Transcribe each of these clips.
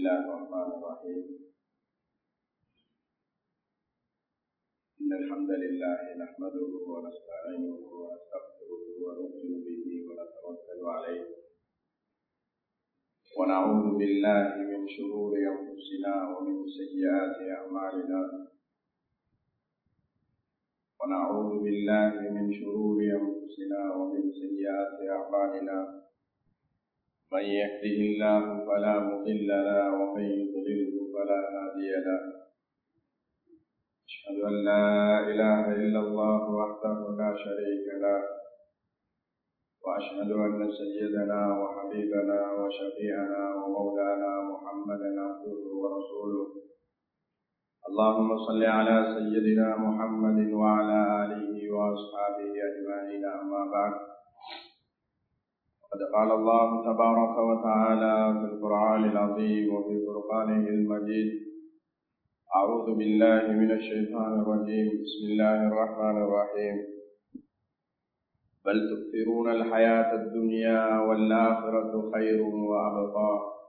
الله الرحمن الرحيم إن الحمد لله نحمده ونستعينه ونستغفره ونؤمن به ونتوكل عليه ونعوذ بالله من شرور أنفسنا ومن سيئات أعمالنا ونعوذ بالله من شرور أنفسنا ومن سيئات أعمالنا من يهده الله فلا مضل له ومن يضلله فلا هادي له أشهد أن لا إله إلا الله وحده لا شريك له وأشهد أن سيدنا وحبيبنا وشفيعنا ومولانا محمدا عبده ورسوله اللهم صل على سيدنا محمد وعلى آله وأصحابه أجمعين أما بعد قد قال الله تبارك وتعالى في القرآن العظيم وفي فرقانه المجيد أعوذ بالله من الشيطان الرجيم بسم الله الرحمن الرحيم بل تؤثرون الحياة الدنيا والآخرة خير وأبقى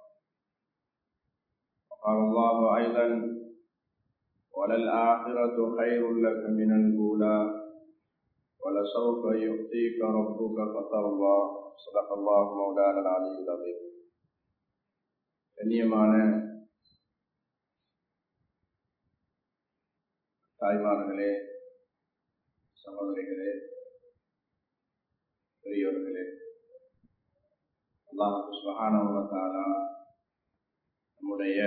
وقال الله أيضا وللآخرة خير لك من الأولى ولسوف يعطيك ربك فترضى صدق الله مولانا العلي العظيم கண்ணியமான தாய்மார்களே சகோதரிகளே பெரியோர்களே அல்லாஹ் சுகானவத்தாலா நம்முடைய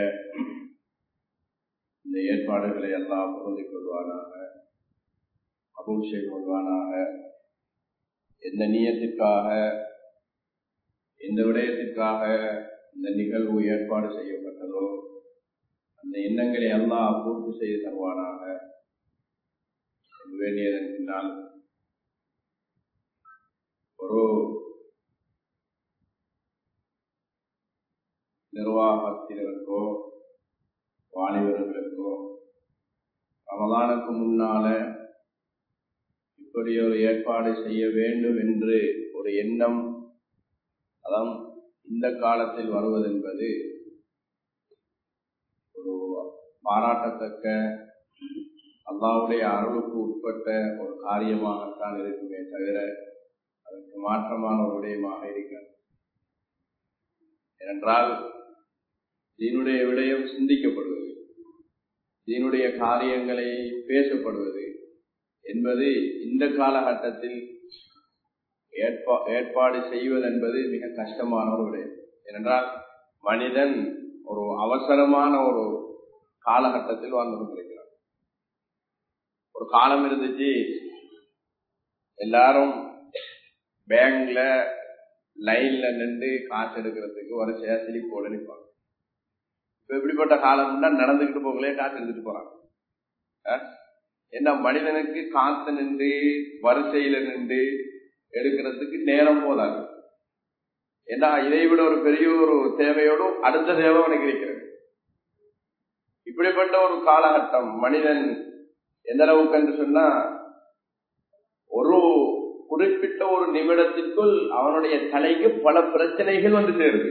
இந்த ஏற்பாடுகளை எல்லாம் பொருந்திக் கொள்வானாக அபூல் செய்து கொள்வானாக எந்த நீயத்திற்காக எந்த விடயத்திற்காக இந்த நிகழ்வு ஏற்பாடு செய்யப்பட்டதோ அந்த எண்ணங்களை எல்லாம் பூர்த்தி செய்து தருவானாக வேண்டியதன் பின்னால் ஒரு நிர்வாகத்தினருக்கோ வாலிபர்களுக்கோ ரமதானுக்கு முன்னால இப்படி ஒரு ஏற்பாடு செய்ய வேண்டும் என்று ஒரு எண்ணம் அதான் இந்த காலத்தில் வருவதென்பது ஒரு பாராட்டத்தக்க அல்லாவுடைய அருளுக்கு உட்பட்ட ஒரு காரியமாகத்தான் இருக்குமே தவிர அதற்கு மாற்றமான ஒரு விடயமாக இருக்கிறது ஏனென்றால் தீனுடைய விடயம் சிந்திக்கப்படுவது தீனுடைய காரியங்களை பேசப்படுவது என்பது இந்த காலகட்டத்தில் ஏற்பா ஏற்பாடு செய்வது என்பது மிக கஷ்டமான ஒரு விடயம் ஏனென்றால் மனிதன் ஒரு அவசரமான ஒரு காலகட்டத்தில் வாழ்ந்து கொண்டிருக்கிறார் ஒரு காலம் இருந்துச்சு எல்லாரும் பேங்க்ல லைன்ல நின்று காசு எடுக்கிறதுக்கு ஒரு சேசலி போட நிற்பாங்க இப்ப எப்படிப்பட்ட காலம்னா நடந்துகிட்டு போகலே காசு எடுத்துட்டு போறாங்க என்ன மனிதனுக்கு காத்து நின்று வரிசையில நின்று எடுக்கிறதுக்கு நேரம் போதாது ஏன்னா இதை விட ஒரு பெரிய ஒரு தேவையோடும் அடுத்த தேவை உனக்கு இருக்கிறது இப்படிப்பட்ட ஒரு காலகட்டம் மனிதன் எந்த அளவுக்கு என்று சொன்னா ஒரு குறிப்பிட்ட ஒரு நிமிடத்திற்குள் அவனுடைய தலைக்கு பல பிரச்சனைகள் வந்து சேருது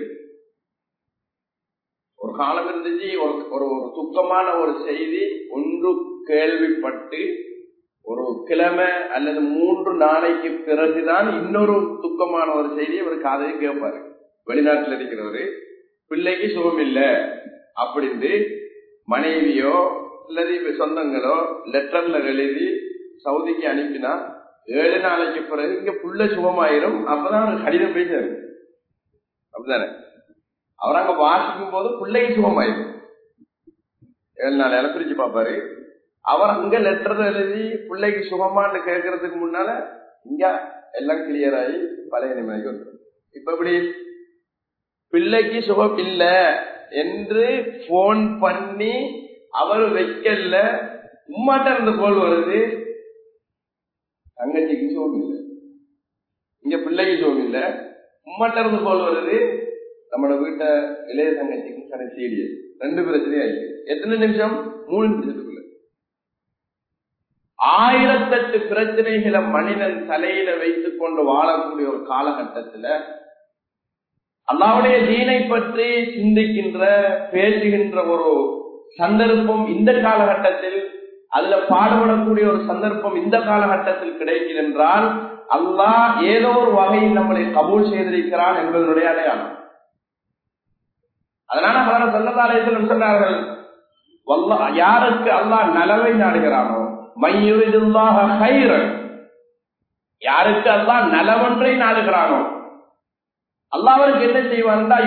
ஒரு காலம் இருந்துச்சு ஒரு ஒரு துக்கமான ஒரு செய்தி ஒன்று கேள்விப்பட்டு ஒரு கிழமை அல்லது மூன்று நாளைக்கு பிறகுதான் இன்னொரு துக்கமான ஒரு செய்தியை அவர் காதையை கேட்பாரு வெளிநாட்டில் இருக்கிறவரு பிள்ளைக்கு சுகம் இல்லை அப்படின்னு மனைவியோ அல்லது சொந்தங்களோ லெட்டர்ல எழுதி சவுதிக்கு அனுப்பினா ஏழு நாளைக்கு பிறகு இங்க புள்ள சுகமாயிரும் அப்பதான் அவருக்கு கடிதம் பேசாரு அப்படிதானே அவர் அங்க வாசிக்கும் போது பிள்ளைக்கு சுகமாயிரும் ஏழு நாள் எல்லாம் பிரிச்சு பார்ப்பாரு அவர் அங்க லெட்டர் எழுதி பிள்ளைக்கு சுகமான்னு கேட்கறதுக்கு முன்னால இங்க எல்லாம் கிளியர் ஆகி பழைய நிலைமைக்கு வந்துடும் இப்ப எப்படி பிள்ளைக்கு சுகம் இல்ல என்று போன் பண்ணி அவர் வைக்கல உம்மாட்ட இருந்த கோல் வருது தங்கச்சிக்கு சுகம் இல்லை இங்க பிள்ளைக்கு சுகம் இல்ல உம்மாட்ட இருந்து கோல் வருது நம்மளோட வீட்டை இளைய தங்கச்சிக்கு கடைசி ரெண்டு பிரச்சனையும் ஆயிடுச்சு எத்தனை நிமிஷம் மூணு நிமிஷத்துக்குள்ள ஆயிரத்தெட்டு பிரச்சனைகளை மனிதன் தலையில வைத்துக் கொண்டு வாழக்கூடிய ஒரு காலகட்டத்துல அல்லாவுடைய தீனை பற்றி சிந்திக்கின்ற பேசுகின்ற ஒரு சந்தர்ப்பம் இந்த காலகட்டத்தில் அதுல பாடுபடக்கூடிய ஒரு சந்தர்ப்பம் இந்த காலகட்டத்தில் கிடைக்கும் என்றால் அல்லாஹ் ஏதோ ஒரு வகையில் நம்மளை கபூல் செய்திருக்கிறான் என்பதனுடைய அடையாளம் அதனால பலர் சொல்லதாலயத்திலும் சொன்னார்கள் யாருக்கு அல்லாஹ் நலவை நாடுகிறானோ மையுரிதுல்லாக ஹைரன் யாருக்கு அல்லாஹ் நலவொன்றை நாடுகிறானோ அல்லாஹருக்கு என்ன செய்வான்டா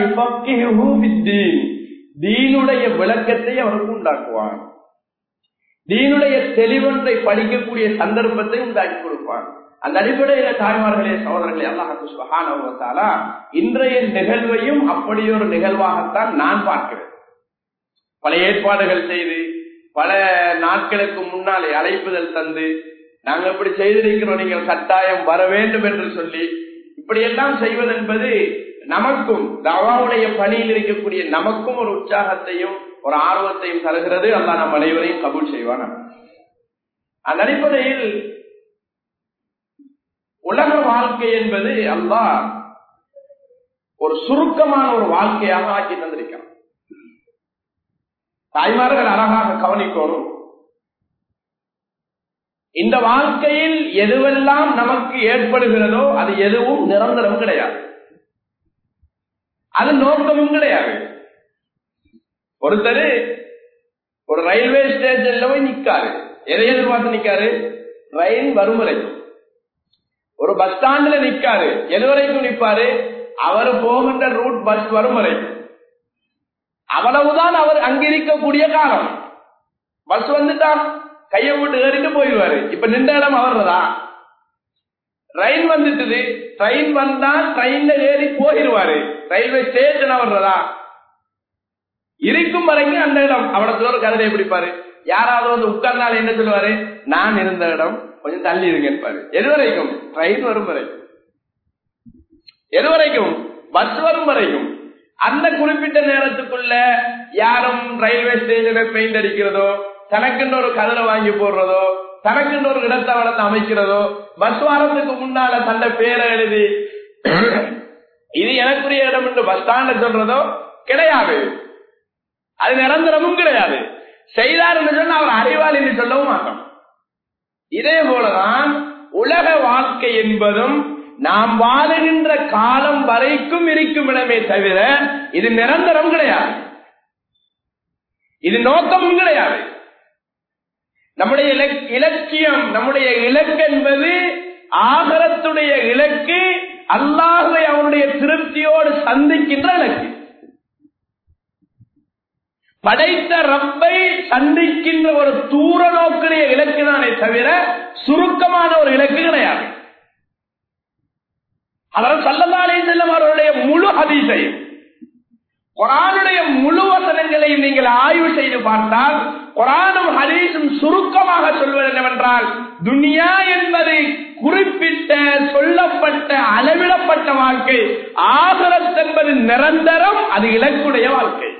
தீனுடைய விளக்கத்தை அவருக்கு உண்டாக்குவான் தீனுடைய தெளிவொன்றை படிக்கக்கூடிய சந்தர்ப்பத்தை உண்டாக்கி கொடுப்பான் அந்த அடிப்படையில தாய்மார்களே சகோதரர்களே அல்லாஹாலா இன்றைய நிகழ்வையும் அப்படி ஒரு நிகழ்வாகத்தான் நான் பார்க்கிறேன் பல ஏற்பாடுகள் செய்து பல நாட்களுக்கு முன்னாலே அழைப்புதல் தந்து நாங்க இப்படி செய்திருக்கிறோம் நீங்கள் கட்டாயம் வர வேண்டும் என்று சொல்லி இப்படி எல்லாம் செய்வது என்பது நமக்கும் தவாவுடைய பணியில் இருக்கக்கூடிய நமக்கும் ஒரு உற்சாகத்தையும் ஒரு ஆர்வத்தையும் தருகிறது அல்லா நம் அனைவரையும் கபூல் செய்வான அந்த அடிப்படையில் உலக வாழ்க்கை என்பது அல்லா ஒரு சுருக்கமான ஒரு வாழ்க்கையாக ஆக்கி தந்திருக்கிறான் தாய்மார்கள் அழகாக கவனிக்கணும் இந்த வாழ்க்கையில் எதுவெல்லாம் நமக்கு ஏற்படுகிறதோ அது எதுவும் நிரந்தரம் கிடையாது அது நோக்கமும் கிடையாது ஒருத்தர் ஒரு ரயில்வே ஸ்டேஷன்ல போய் நிக்காரு எதை எதிர்பார்த்து நிக்காரு ரயில் வரும் வரைக்கும் ஒரு பஸ் ஸ்டாண்ட்ல நிக்காரு எது வரைக்கும் நிப்பாரு அவர் போகின்ற ரூட் பஸ் வரும் வரைக்கும் அவ்வளவுதான் அவர் அங்கிருக்கக்கூடிய காலம் பஸ் வந்துட்டான் கையை விட்டு ஏறிட்டு போயிடுவாரு இப்ப நின்ற இடம் அவர்றதா ட்ரெயின் வந்துட்டுது ட்ரெயின் வந்தா ட்ரெயின்ல ஏறி போயிடுவாரு ரயில்வே ஸ்டேஷன் அவர்றதா இருக்கும் வரைக்கும் அந்த இடம் அவ்வளவு ஒரு கதையை பிடிப்பாரு யாராவது வந்து உட்கார்ந்தாலும் என்ன சொல்லுவாரு நான் இருந்த இடம் கொஞ்சம் தள்ளி இருங்கன்னு எது வரைக்கும் ட்ரெயின் வரும் வரைக்கும் எது வரைக்கும் பஸ் வரும் வரைக்கும் அந்த குறிப்பிட்ட நேரத்துக்குள்ள யாரும் ரயில்வே ஸ்டேஷனை பெயிண்ட் அடிக்கிறதோ தனக்குன்னு ஒரு கதலை வாங்கி போடுறதோ தனக்குன்னு ஒரு இடத்தை வளர்த்து அமைக்கிறதோ பஸ் வாரத்துக்கு முன்னால தன்னை பேரை எழுதி இது எனக்குரிய இடம் என்று பஸ் ஸ்டாண்ட சொல்றதோ கிடையாது அது நிரந்தரமும் கிடையாது செய்தார் என்று சொன்னா அவர் அறிவாளி என்று சொல்லவும் மாட்டோம் இதே போலதான் உலக வாழ்க்கை என்பதும் நாம் வாழுகின்ற காலம் வரைக்கும் இருக்கும் இடமே தவிர இது நிரந்தரம் கிடையாது இது நோக்கமும் கிடையாது நம்முடைய இலக்கியம் நம்முடைய இலக்கு என்பது ஆகரத்துடைய இலக்கு அல்லாஹை அவனுடைய திருப்தியோடு சந்திக்கின்ற இலக்கு படைத்த ரப்பை சந்திக்கின்ற ஒரு தூர நோக்கிய இலக்கு தானே தவிர சுருக்கமான ஒரு இலக்கு கிடையாது அவர் சல்லதாலே செல்லும் அவருடைய முழு ஹதீஸையும் குரானுடைய முழு வசனங்களையும் நீங்கள் ஆய்வு செய்து பார்த்தால் குரானும் ஹதீஸும் சுருக்கமாக சொல்வது என்னவென்றால் துனியா என்பது குறிப்பிட்ட சொல்லப்பட்ட அளவிடப்பட்ட வாழ்க்கை ஆகரத் என்பது நிரந்தரம் அது இலக்குடைய வாழ்க்கை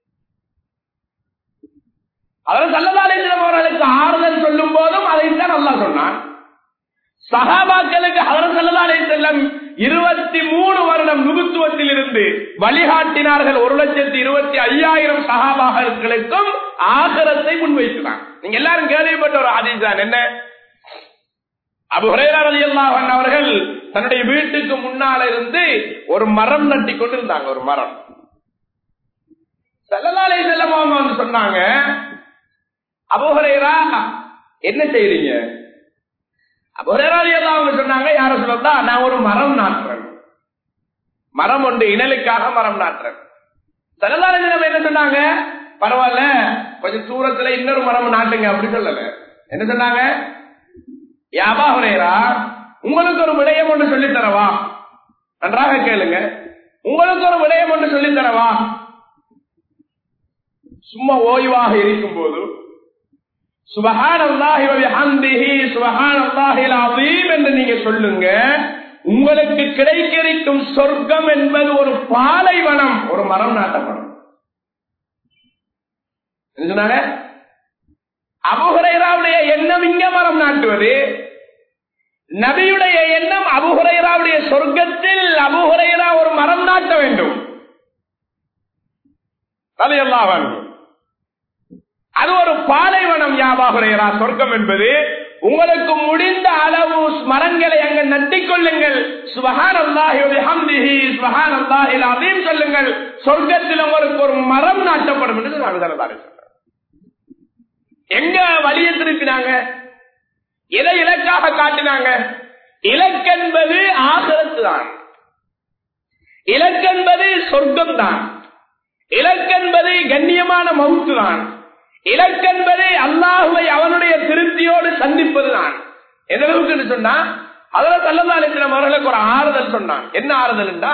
அவர் சல்லதாலேசனம் அவர்களுக்கு ஆறுதல் சொல்லும் போதும் அதைத்தான் நல்லா சொன்னான் சகாபாக்களுக்கு அவர் சல்லதாலே செல்லம் இருபத்தி மூணு வருடம் நுகுத்துவத்தில் இருந்து வழிகாட்டினார்கள் ஒரு லட்சத்தி இருபத்தி ஐயாயிரம் சகாபாக்களுக்கும் ஆகரத்தை முன்வைக்கிறான் நீங்க எல்லாரும் கேள்விப்பட்ட ஒரு ஆதிதான் என்ன அபு அல்லாஹன் அவர்கள் தன்னுடைய வீட்டுக்கு முன்னால இருந்து ஒரு மரம் நட்டி கொண்டு இருந்தாங்க ஒரு மரம் செல்லலாலே செல்லமா வந்து சொன்னாங்க அபுஹரேரா என்ன செய்றீங்க அபுஹரேரா அவங்க சொன்னாங்க யார சொல்லா நான் ஒரு மரம் நாட்டுறேன் மரம் ஒன்று இனலுக்காக மரம் நாட்டுறேன் செல்லலாலே செல்லம் என்ன சொன்னாங்க பரவாயில்ல கொஞ்சம் தூரத்துல இன்னொரு மரம் நாட்டுங்க அப்படி சொல்லல என்ன சொன்னாங்க யாபாஹரேரா உங்களுக்கு ஒரு விடயம் ஒன்று சொல்லித் தரவா நன்றாக கேளுங்க உங்களுக்கு ஒரு விடயம் ஒன்று சொல்லித் தரவா சும்மா ஓய்வாக இருக்கும் போது சுபஹான் என்று நீங்க சொல்லுங்க உங்களுக்கு கிடைக்க இருக்கும் சொர்க்கம் என்பது ஒரு பாலைவனம் ஒரு மரம் நாட்டப்படும் சொன்னாங்க அபுஹரைராவுடைய எண்ணம் இங்க மரம் நாட்டுவது நபியுடைய எண்ணம் அபுஹுரைராவுடைய சொர்க்கத்தில் அபுஹுரைரா ஒரு மரம் நாட்ட வேண்டும் ரலியல்லாஹு அது ஒரு பாலைவனம் யாபாகுரையரா சொர்க்கம் என்பது உங்களுக்கு முடிந்த அளவு மரங்களை அங்க நட்டிக் கொள்ளுங்கள் சுபஹான் அல்லாஹி ஹம்திஹி சுபஹான் அல்லாஹில் அதையும் சொல்லுங்கள் சொர்க்கத்தில் உங்களுக்கு ஒரு மரம் நாட்டப்படும் என்று நான் சொல்றேன் எங்க வழியை திருப்பினாங்க எதை இலக்காக காட்டினாங்க இலக்கென்பது ஆகரத்து தான் இலக்கென்பது சொர்க்கம் தான் இலக்கென்பது கண்ணியமான மவுத்து தான் இலக்கென்பது அல்லாஹுவை அவனுடைய திருப்தியோடு சந்திப்பதுதான் எந்த அளவுக்கு சொன்னா அதுல சல்லதாலிசிலம் அவர்களுக்கு ஒரு ஆறுதல் சொன்னான் என்ன ஆறுதல்னா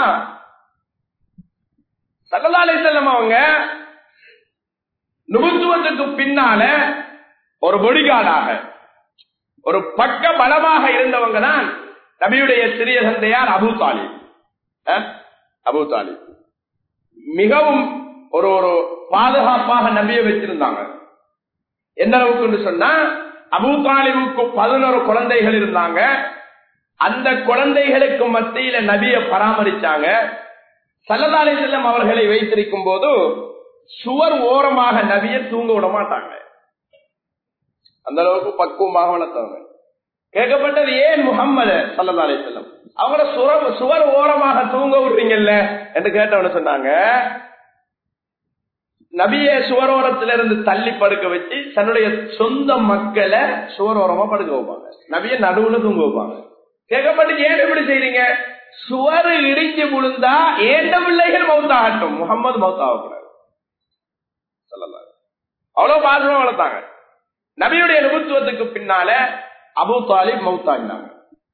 சல்லதாலிசல்லம் அவங்க நுபுத்துவத்துக்கு பின்னால ஒரு பொடிகாடாக ஒரு பக்க பலமாக இருந்தவங்க தான் நபியுடைய சிறிய தந்தையார் அபு தாலிப் அபு தாலிப் மிகவும் ஒரு ஒரு பாதுகாப்பாக நபிய வச்சிருந்தாங்க எந்த அளவுக்கு சொன்னா அபு தாலிபுக்கு பதினோரு குழந்தைகள் இருந்தாங்க அந்த குழந்தைகளுக்கு மத்தியில நபிய பராமரிச்சாங்க சல்லதாலை செல்லம் அவர்களை வைத்திருக்கும் போது சுவர் ஓரமாக நபிய தூங்க விட மாட்டாங்க அந்த அளவுக்கு பக்குவமாக வளர்த்தவங்க கேட்கப்பட்டது ஏன் முகம்மது சல்லதாலை செல்லம் அவங்கள சுர சுவர் ஓரமாக தூங்க விடுறீங்கல்ல என்று கேட்டவன சொன்னாங்க நபிய சுவரோரத்திலிருந்து தள்ளி படுக்க வச்சு தன்னுடைய சொந்த மக்களை சுவரோரமா படுக்க வைப்பாங்க நபிய நடுவுல தூங்க வைப்பாங்க கேட்கப்பட்டு ஏன் எப்படி செய்றீங்க சுவர் இடிஞ்சு விழுந்தா ஏண்ட பிள்ளைகள் மௌத்தாகட்டும் முகமது மௌத்தாகக்கூடாது சொல்லலாம் அவ்வளவு பாசமா வளர்த்தாங்க நபியுடைய நிபுத்துவத்துக்கு பின்னால அபு தாலிப் மௌத்தாயினாங்க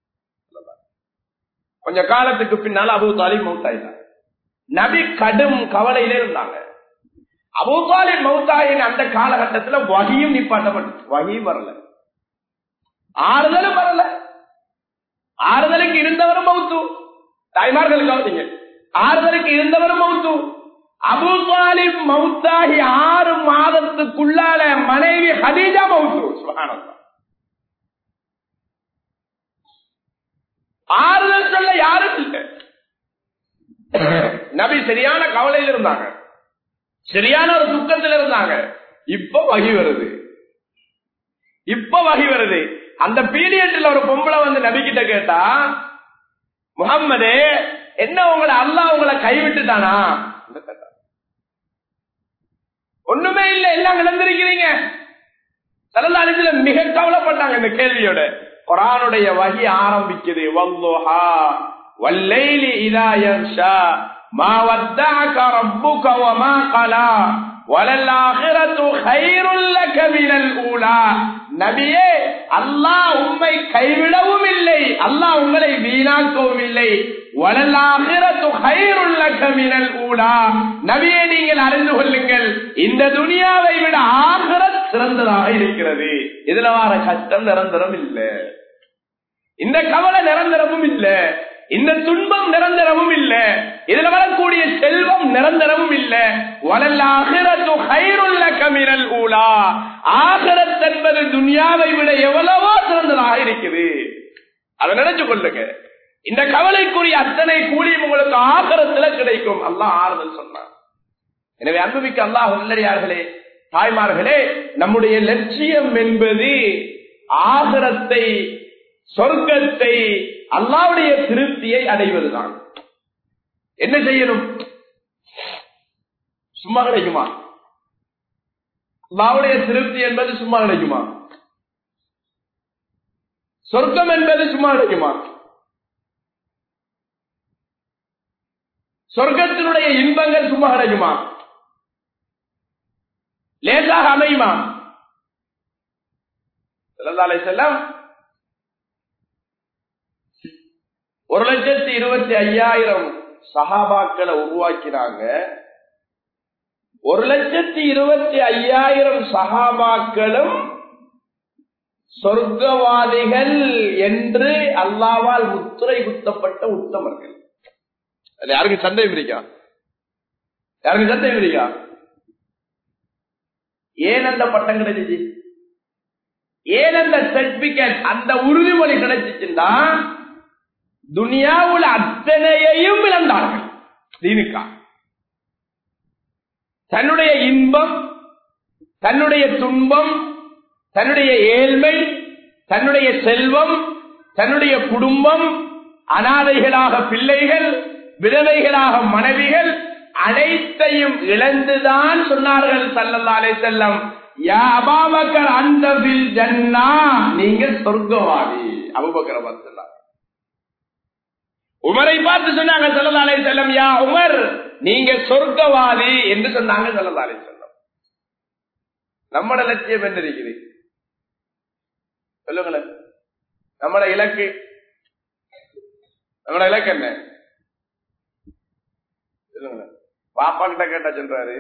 கொஞ்ச காலத்துக்கு பின்னால அபு தாலிப் மௌத்தாயினாங்க நபி கடும் கவலையில இருந்தாங்க அபூத்தாலின் மௌத்தாயின் அந்த காலகட்டத்துல வகியும் நிப்பாட்டப்பட்டு வகியும் வரல ஆறுதலும் வரல ஆறுதலுக்கு இருந்தவரும் மௌத்து தாய்மார்கள் கவனிங்க ஆறுதலுக்கு இருந்தவரும் மௌத்து அபூத்தாலிப் மௌத்தாகி ஆறு மாதத்துக்குள்ளால மனைவி ஹதீஜா மௌத்து சுகானந்தம் ஆறுதல் சொல்ல யாரும் இல்லை நபி சரியான கவலையில் இருந்தாங்க சரியான ஒரு துக்கத்தில் இருந்தாங்க இப்ப வகி வருது இப்ப வகி வருது அந்த பீரியட்ல ஒரு பொம்பளை வந்து நபிக்கிட்ட கேட்டா முகம்மது என்ன உங்களை அல்லா உங்களை கைவிட்டுட்டானா ஒண்ணுமே இல்ல எல்லாம் இழந்திருக்கிறீங்க சலதாரத்துல மிக கவலைப்பட்டாங்க இந்த கேள்வியோட குரானுடைய வகி ஆரம்பிக்குது வல்லோஹா வல்லைலி இதா யன்ஷா ما ودعك ربك وما قلى وللآخرة خير لك من الأولى நபியே அல்லாஹ் உம்மை கைவிடவும் இல்லை அல்லாஹ் உங்களை வீணாக்கவும் இல்லை நபியை நீங்கள் அறிந்து கொள்ளுங்கள் இந்த துனியாவை விட ஆகிற சிறந்ததாக இருக்கிறது இதுல வர கஷ்டம் நிரந்தரம் இல்லை இந்த கவலை நிரந்தரமும் இல்லை இந்த துன்பம் நிரந்தரமும் இல்ல இதுல வரக்கூடிய செல்வம் நிரந்தரமும் இல்ல வளல்லாகிறது ஹைருள்ள கமிரல் ஊலா ஆகரத் என்பது துனியாவை விட எவ்வளவோ சிறந்ததாக இருக்குது அதை நினைச்சு கொள்ளுங்க இந்த கவலைக்குரிய அத்தனை கூலியும் உங்களுக்கு ஆகரத்துல கிடைக்கும் அல்லாஹ் ஆறுதல் சொன்னார் எனவே அன்புமிக்க அல்லாஹ் உள்ளடியார்களே தாய்மார்களே நம்முடைய லட்சியம் என்பது ஆகரத்தை சொர்க்கத்தை அல்லாவுடைய திருப்தியை அடைவதுதான் என்ன செய்யணும் சும்மா கிடைக்குமா அல்லாவுடைய திருப்தி என்பது சும்மா கிடைக்குமா சொர்க்கம் என்பது சும்மா கிடைக்குமா சொர்க்கத்தினுடைய இன்பங்கள் சும்மா கிடைக்குமா லேசாக அமையுமா சிறந்தாலை செல்லம் ஒரு லட்சத்தி இருபத்தி ஐயாயிரம் சகாபாக்களை உருவாக்கினாங்க ஒரு லட்சத்தி இருபத்தி ஐயாயிரம் சகாபாக்களும் சொர்க்கவாதிகள் என்று அல்லாவால் முத்துரை குத்தப்பட்ட உத்தமர்கள் அது யாருக்கு சந்தேகம் இருக்கா யாருக்கு சந்தேகம் இருக்கா ஏன் அந்த பட்டம் கிடைச்சிச்சு ஏன் அந்த சர்டிபிகேட் அந்த உறுதிமொழி கிடைச்சிச்சுன்னா துனியாவுல அத்தனையையும் இழந்தார்கள் தீனுக்கா தன்னுடைய இன்பம் தன்னுடைய துன்பம் தன்னுடைய ஏழ்மை தன்னுடைய செல்வம் தன்னுடைய குடும்பம் அனாதைகளாக பிள்ளைகள் விதவைகளாக மனைவிகள் அனைத்தையும் இழந்துதான் சொன்னார்கள் சல்லல்லாலே செல்லம் யா அபாபக்கர் அந்த ஜன்னா நீங்க சொர்க்கவாதி அபுபக்கர் சொன்னார் உமரை பார்த்து சொன்னாங்க சல்லல்லாலே செல்லம் யா உமர் நீங்க சொர்க்கவாதி என்று சொன்னாங்க சல்லல்லாலே செல்லம் நம்மட லட்சியம் என்ன இருக்குது சொல்லுங்களேன் நம்மட இலக்கு நம்மட இலக்கு என்ன சொல்லுங்களேன் பாப்பா கிட்ட கேட்டா சொல்றாரு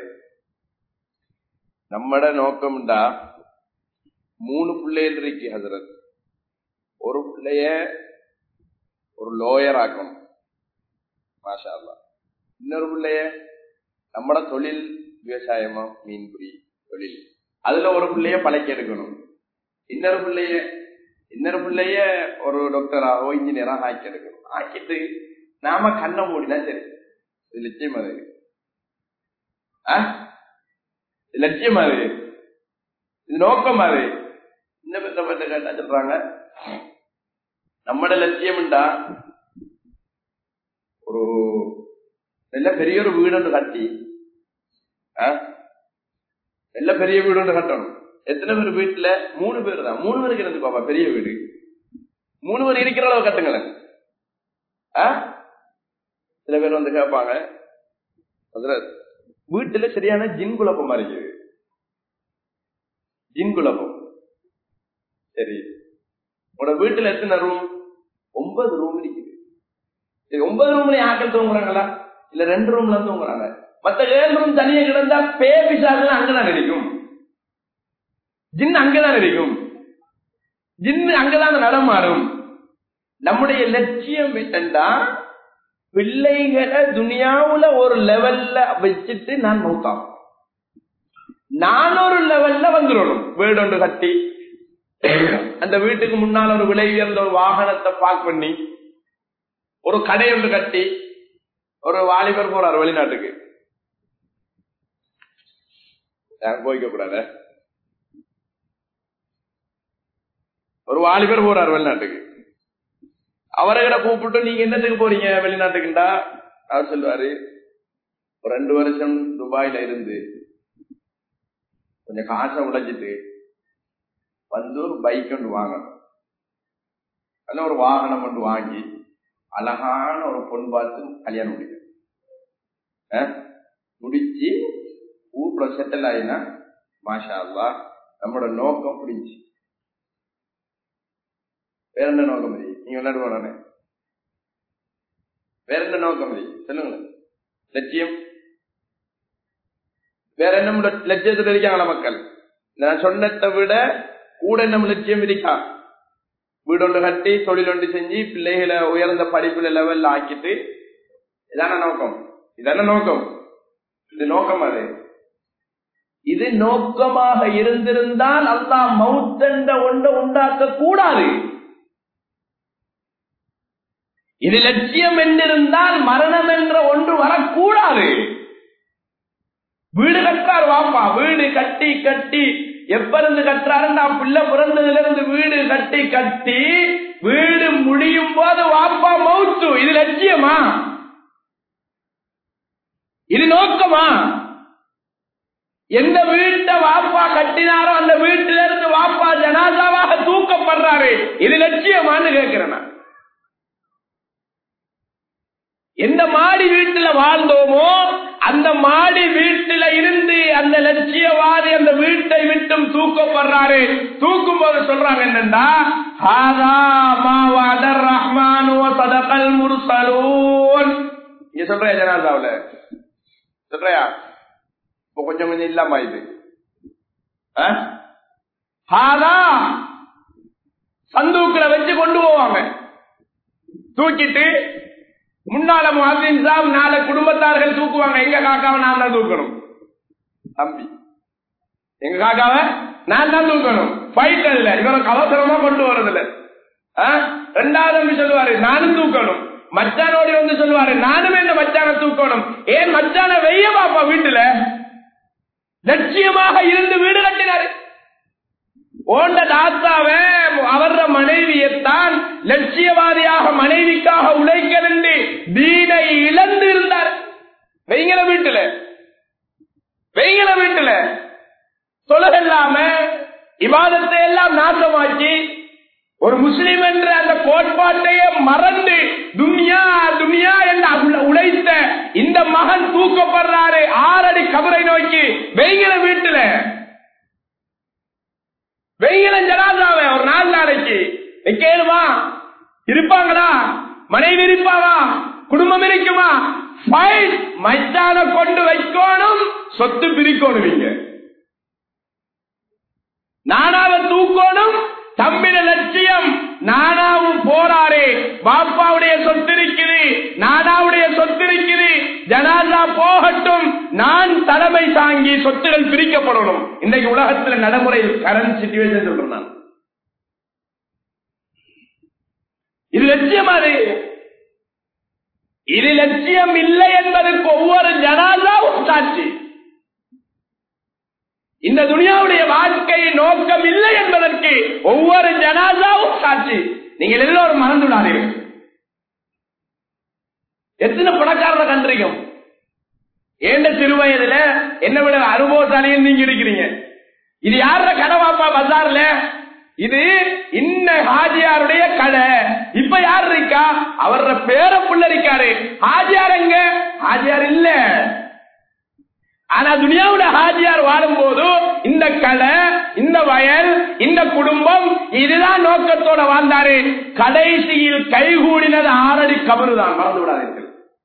நம்மட நோக்கம்டா மூணு பிள்ளைகள் இருக்கு ஹசரத் ஒரு பிள்ளைய ஒரு லோயர் ஆக்கணும் மாஷா அல்லா இன்னொரு பிள்ளைய நம்மட தொழில் விவசாயமா மீன்பிடி தொழில் அதுல ஒரு பிள்ளைய பழக்கி எடுக்கணும் இன்னொரு பிள்ளைய இன்னொரு பிள்ளைய ஒரு டாக்டராகவோ இன்ஜினியராக ஆக்கி எடுக்கணும் ஆக்கிட்டு நாம கண்ணை மூடினா சரி இது லட்சியம் அது லட்சியம் அது இது நோக்கம் அது இன்னும் பெற்ற பெற்ற கேட்டா சொல்றாங்க நம்மட லட்சியம்டா ஒரு நல்ல பெரிய ஒரு வீடு ஒன்று கட்டி நல்ல பெரிய வீடு ஒன்று கட்டணும் எத்தனை பேர் வீட்டுல மூணு பேர் தான் மூணு பேருக்கு இருந்து பாப்பா பெரிய வீடு மூணு பேர் இருக்கிற அளவு கட்டுங்களேன் சில பேர் வந்து கேட்பாங்க அதுல வீட்டுல சரியான ஜின் குழப்பமா இருக்குது ஜின் குழப்பம் சரி உங்களோட வீட்டுல எத்தனை ரூம் ஒன்பது ரூம் இருக்குது சரி ஒன்பது ரூம்ல ஆக்கள் தூங்குறாங்களா இல்ல ரெண்டு ரூம்ல தூங்குறாங்க மத்த ஏழு ரூம் தனியா கிடந்தா பே பிசாசு அங்கதான் இருக்கும் ஜின் அங்கதான் இருக்கும் ஜின்னு அங்கதான் நடமாடும் நம்முடைய லட்சியம் என்னண்டா பிள்ளைகளை துனியாவுல ஒரு லெவல்ல வச்சுட்டு நான் மௌத்தாம் நான் ஒரு லெவல்ல வந்துடணும் வீடு ஒன்று கட்டி அந்த வீட்டுக்கு முன்னால் ஒரு விலை உயர்ந்த ஒரு வாகனத்தை பார்க் பண்ணி ஒரு கடை ஒன்று கட்டி ஒரு வாலிபர் போறார் வெளிநாட்டுக்கு போய்க்க கூடாத ஒரு வாலிபர் போறார் வெளிநாட்டுக்கு அவரை கிட்ட கூப்பிட்டு நீங்க என்னத்துக்கு போறீங்க வெளிநாட்டுக்குண்டா அவர் சொல்லுவாரு ஒரு ரெண்டு வருஷம் துபாயில இருந்து கொஞ்சம் காசை உழைச்சிட்டு வந்து ஒரு பைக் ஒன்று வாங்கணும் அல்ல ஒரு வாகனம் ஒன்று வாங்கி அழகான ஒரு பொன் பார்த்து கல்யாணம் முடிக்கும் முடிச்சு ஊர்ல செட்டில் ஆயினா மாஷா அல்லா நம்மளோட நோக்கம் புரிஞ்சு வேற என்ன நோக்கம் இல்லை நீங்க விளையாடு போறானே வேற என்ன நோக்கம் இல்லை சொல்லுங்களேன் லட்சியம் வேற என்ன லட்சியத்தில் இருக்காங்களா மக்கள் நான் சொன்னதை விட கூட நம்ம லட்சியம் இருக்கா வீடு ஒன்று கட்டி தொழில் ஒன்று செஞ்சு பிள்ளைகளை உயர்ந்த படிப்புல லெவல்ல ஆக்கிட்டு இதான நோக்கம் இதான நோக்கம் இது நோக்கம் அது இது நோக்கமாக இருந்திருந்தால் அல்லா மவுத்தென்ற ஒன்றை உண்டாக்க கூடாது இது லட்சியம் என்றிருந்தால் மரணம் என்ற ஒன்று வரக்கூடாது வீடு கட்டார் வாப்பா வீடு கட்டி கட்டி எப்ப இருந்து கட்டுறாருன்னா பிள்ளை பிறந்ததுல இருந்து வீடு கட்டி கட்டி வீடு முடியும் போது வாப்பா மவுத்து இது லட்சியமா இது நோக்கமா எந்த வீட்டை வாப்பா கட்டினாரோ அந்த வீட்டில இருந்து வாப்பா ஜனாதாவாக தூக்கப்படுறாரு இது லட்சியமான்னு கேட்கிறேன் நான் எந்த மாடி வீட்டுல வாழ்ந்தோமோ அந்த மாடி வீட்டுல இருந்து அந்த லட்சியவாதி அந்த வீட்டை விட்டும் தூக்கப்படுறாரு தூக்கும் போது சொல்றாங்க என்னண்டா ரஹ்மான் சதகல் முருசலூன் இங்க சொல்றியா ஜனாதாவுல சொல்றியா இப்ப கொஞ்சம் கொஞ்சம் இல்லாம இது சந்தூக்குல வச்சு கொண்டு போவாங்க தூக்கிட்டு முன்னால முஹத்தின் சாப் நாலு குடும்பத்தார்கள் தூக்குவாங்க எங்க காக்காவை நான் தான் தூக்கணும் தம்பி எங்க காக்காவை நான் தான் தூக்கணும் ஃபைட் இல்ல இவரை அவசரமா கொண்டு வரதில்ல ரெண்டாவது தம்பி சொல்லுவாரு நானும் தூக்கணும் மச்சானோடி வந்து சொல்லுவாரு நானும் இந்த மச்சான தூக்கணும் ஏன் மச்சான வெய்ய பாப்பா வீட்டுல லட்சியமாக இருந்து வீடு கட்டினாரு ஓண்ட தாத்தாவ அவர மனைவியைத்தான் லட்சியவாதியாக மனைவிக்காக உழைக்கலண்டு தீனை இழந்து இருந்தார் வெய்ங்கள வீட்டுல வெய்ங்கள வீட்டுல தொழகல்லாம இவாதத்தை எல்லாம் நாசமாக்கி ஒரு முஸ்லிம் என்ற அந்த கோட்பாட்டையே மறந்து துன்யா துன்யா என்று உழைத்த இந்த மகன் தூக்கப்படுறாரு ஆறடி கபரை நோக்கி வெய்கிற வீட்டுல வெய்கிற ஜனாதாவே ஒரு நாலு நாளைக்கு வைக்கலுமா இருப்பாங்களா மனைவி இருப்பாவா குடும்பம் இருக்குமா ஃபைன் மச்சான கொண்டு வைக்கணும் சொத்து பிரிக்கணும் நீங்க நானாவ தூக்கணும் தம்பிட லட்சியம் நானாவும் போறாரே பாப்பாவுடைய சொத்து இருக்குது நானாவுடைய சொத்து இருக்குது ஜனாதா போகட்டும் நான் தலைமை தாங்கி சொத்துகள் பிரிக்கப்படணும் இன்றைக்கு உலகத்துல நடைமுறை கரண்ட் சிச்சுவேஷன் சொல்றேன் நான் இது லட்சியம் அது இது லட்சியம் இல்லை என்பதற்கு ஒவ்வொரு ஜனாதாவும் சாட்சி இந்த துனியாவுடைய வாழ்க்கை நோக்கம் இல்லை என்பதற்கு ஒவ்வொரு ஜனாதாவும் சாட்சி நீங்கள் எல்லோரும் மறந்து விடாதீர்கள் எத்தனை பணக்காரரை கண்டிருக்கோம் ஏண்ட சிறு வயதுல என்ன விட அனுபவசாலியும் நீங்க இருக்கிறீங்க இது யார கடை வாப்பா பசார்ல இது இன்ன ஹாஜியாருடைய கடை இப்ப யார் இருக்கா அவர பேர புள்ள இருக்காரு ஹாஜியார் எங்க ஹாஜியார் இல்ல ஆனா துனியாவுல ஹாஜியார் வாழும் போது இந்த கடை இந்த வயல் இந்த குடும்பம் இதுதான் நோக்கத்தோட வாழ்ந்தாரு கடைசியில் கைகூடினது ஆறடி கபரு தான் மறந்து விடாதீர்கள்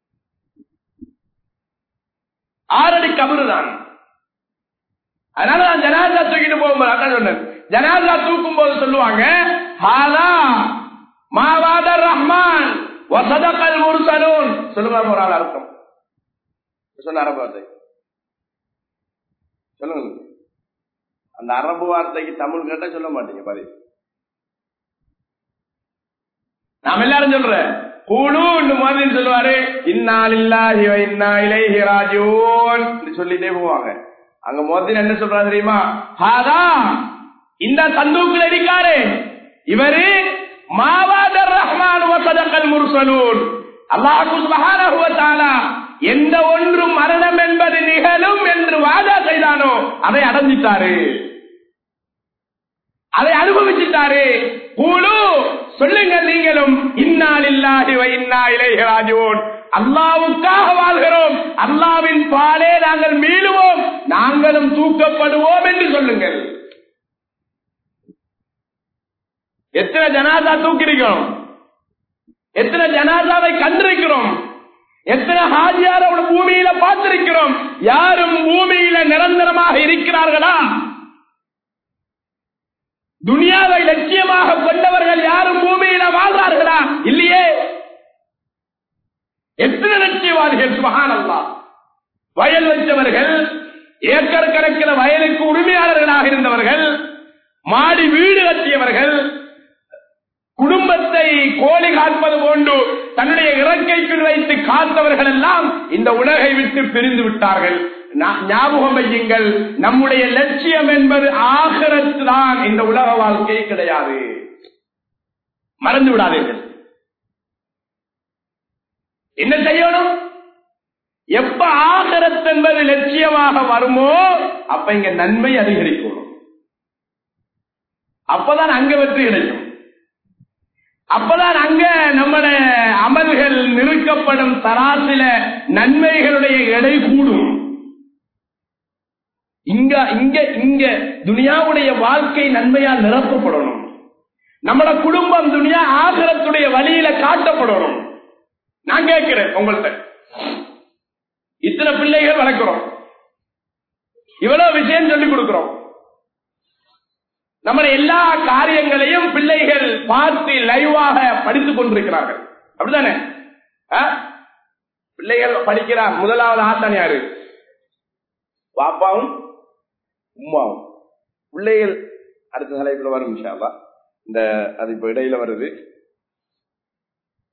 ஆறடி கபரு தான் அதனால நான் ஜனாதா தூக்கிட்டு போகும்போது அதான் சொன்னேன் ஜனாதா தூக்கும் போது சொல்லுவாங்க ஹாலா மாவாத ரஹ்மான் வசதகல் முருசலூன் சொல்லுவாங்க ஒரு ஆள் அர்த்தம் சொன்ன அரபு வார்த்தை சொல்லுங்க அந்த அரபு வார்த்தைக்கு தமிழ் கேட்டா சொல்ல மாட்டீங்க பாதி நாம் எல்லாரும் சொல்றேன் கூடு மாதிரி சொல்லுவாரு இன்னாலில்லாஹி வ இன்னா இலைஹி ராஜிஊன் சொல்லிட்டே போவாங்க அங்க மோதின் என்ன சொல்றாரு தெரியுமா ஹாதா இந்த சந்தூக்கில் இருக்காரு இவரு மாவாதர் ரஹ்மான் வசதக்கல் முர்சலூன் அல்லாஹு சுப்ஹானஹு வ தஆலா எந்த ஒன்றும் மரணம் என்பது நிகழும் என்று வாதா செய்தானோ அதை அடைஞ்சிட்டாரு அதை அனுபவிச்சுட்டாரு கூழு சொல்லுங்க நீங்களும் இன்னாலில்லாஹி வ இன்னா இலைஹி ராஜிஊன் அல்லாவுக்காக வாழ்கிறோம் அல்லாவின் பாலே நாங்கள் மீளுவோம் நாங்களும் தூக்கப்படுவோம் என்று சொல்லுங்கள் எத்தனை ஜனாதா தூக்கிருக்கிறோம் எத்தனை ஜனாதாவை கண்டிருக்கிறோம் எத்தனை ஹாஜியாரோட பூமியில பார்த்திருக்கிறோம் யாரும் பூமியில நிரந்தரமாக இருக்கிறார்களா துனியாவை லட்சியமாக கொண்டவர்கள் யாரும் பூமியில வாழ்றார்களா இல்லையே எத்தனை லட்சியவாதிகள் சுபகானல்லா வயல் வச்சவர்கள் ஏக்கர் கணக்கில் வயலுக்கு உரிமையாளர்களாக இருந்தவர்கள் மாடி வீடு கட்டியவர்கள் குடும்பத்தை கோழி காப்பது போன்று தன்னுடைய இறக்கைக்குள் வைத்து காத்தவர்கள் எல்லாம் இந்த உலகை விட்டு பிரிந்து விட்டார்கள் ஞாபகம் வையுங்கள் நம்முடைய லட்சியம் என்பது ஆகரத்து தான் இந்த உலக வாழ்க்கை கிடையாது மறந்து விடாதீர்கள் என்ன செய்யணும் எப்ப ஆகரத் என்பது லட்சியமாக வருமோ அப்ப இங்க நன்மை அதிகரிக்கணும் அப்பதான் அங்க வெற்றி கிடைக்கும் அப்பதான் அங்க நம்மட அமல்கள் நிறுக்கப்படும் தராசில நன்மைகளுடைய எடை கூடும் இங்க இங்க இங்க துனியாவுடைய வாழ்க்கை நன்மையால் நிரப்பப்படணும் நம்மட குடும்பம் துனியா ஆகரத்துடைய வழியில காட்டப்படணும் நான் கேட்கிறேன் உங்கள்கிட்ட இத்தனை பிள்ளைகள் வளர்க்கிறோம் இவ்வளவு விஷயம் சொல்லிக் கொடுக்கிறோம் நம்ம எல்லா காரியங்களையும் பிள்ளைகள் பார்த்து லைவாக படித்துக் கொண்டிருக்கிறார்கள் அப்படித்தானே பிள்ளைகள் படிக்கிறார் முதலாவது ஆசான் யாரு பாப்பாவும் உமாவும் பிள்ளைகள் அடுத்த தலைப்புல வரும் விஷாலா இந்த அது இப்ப இடையில வருது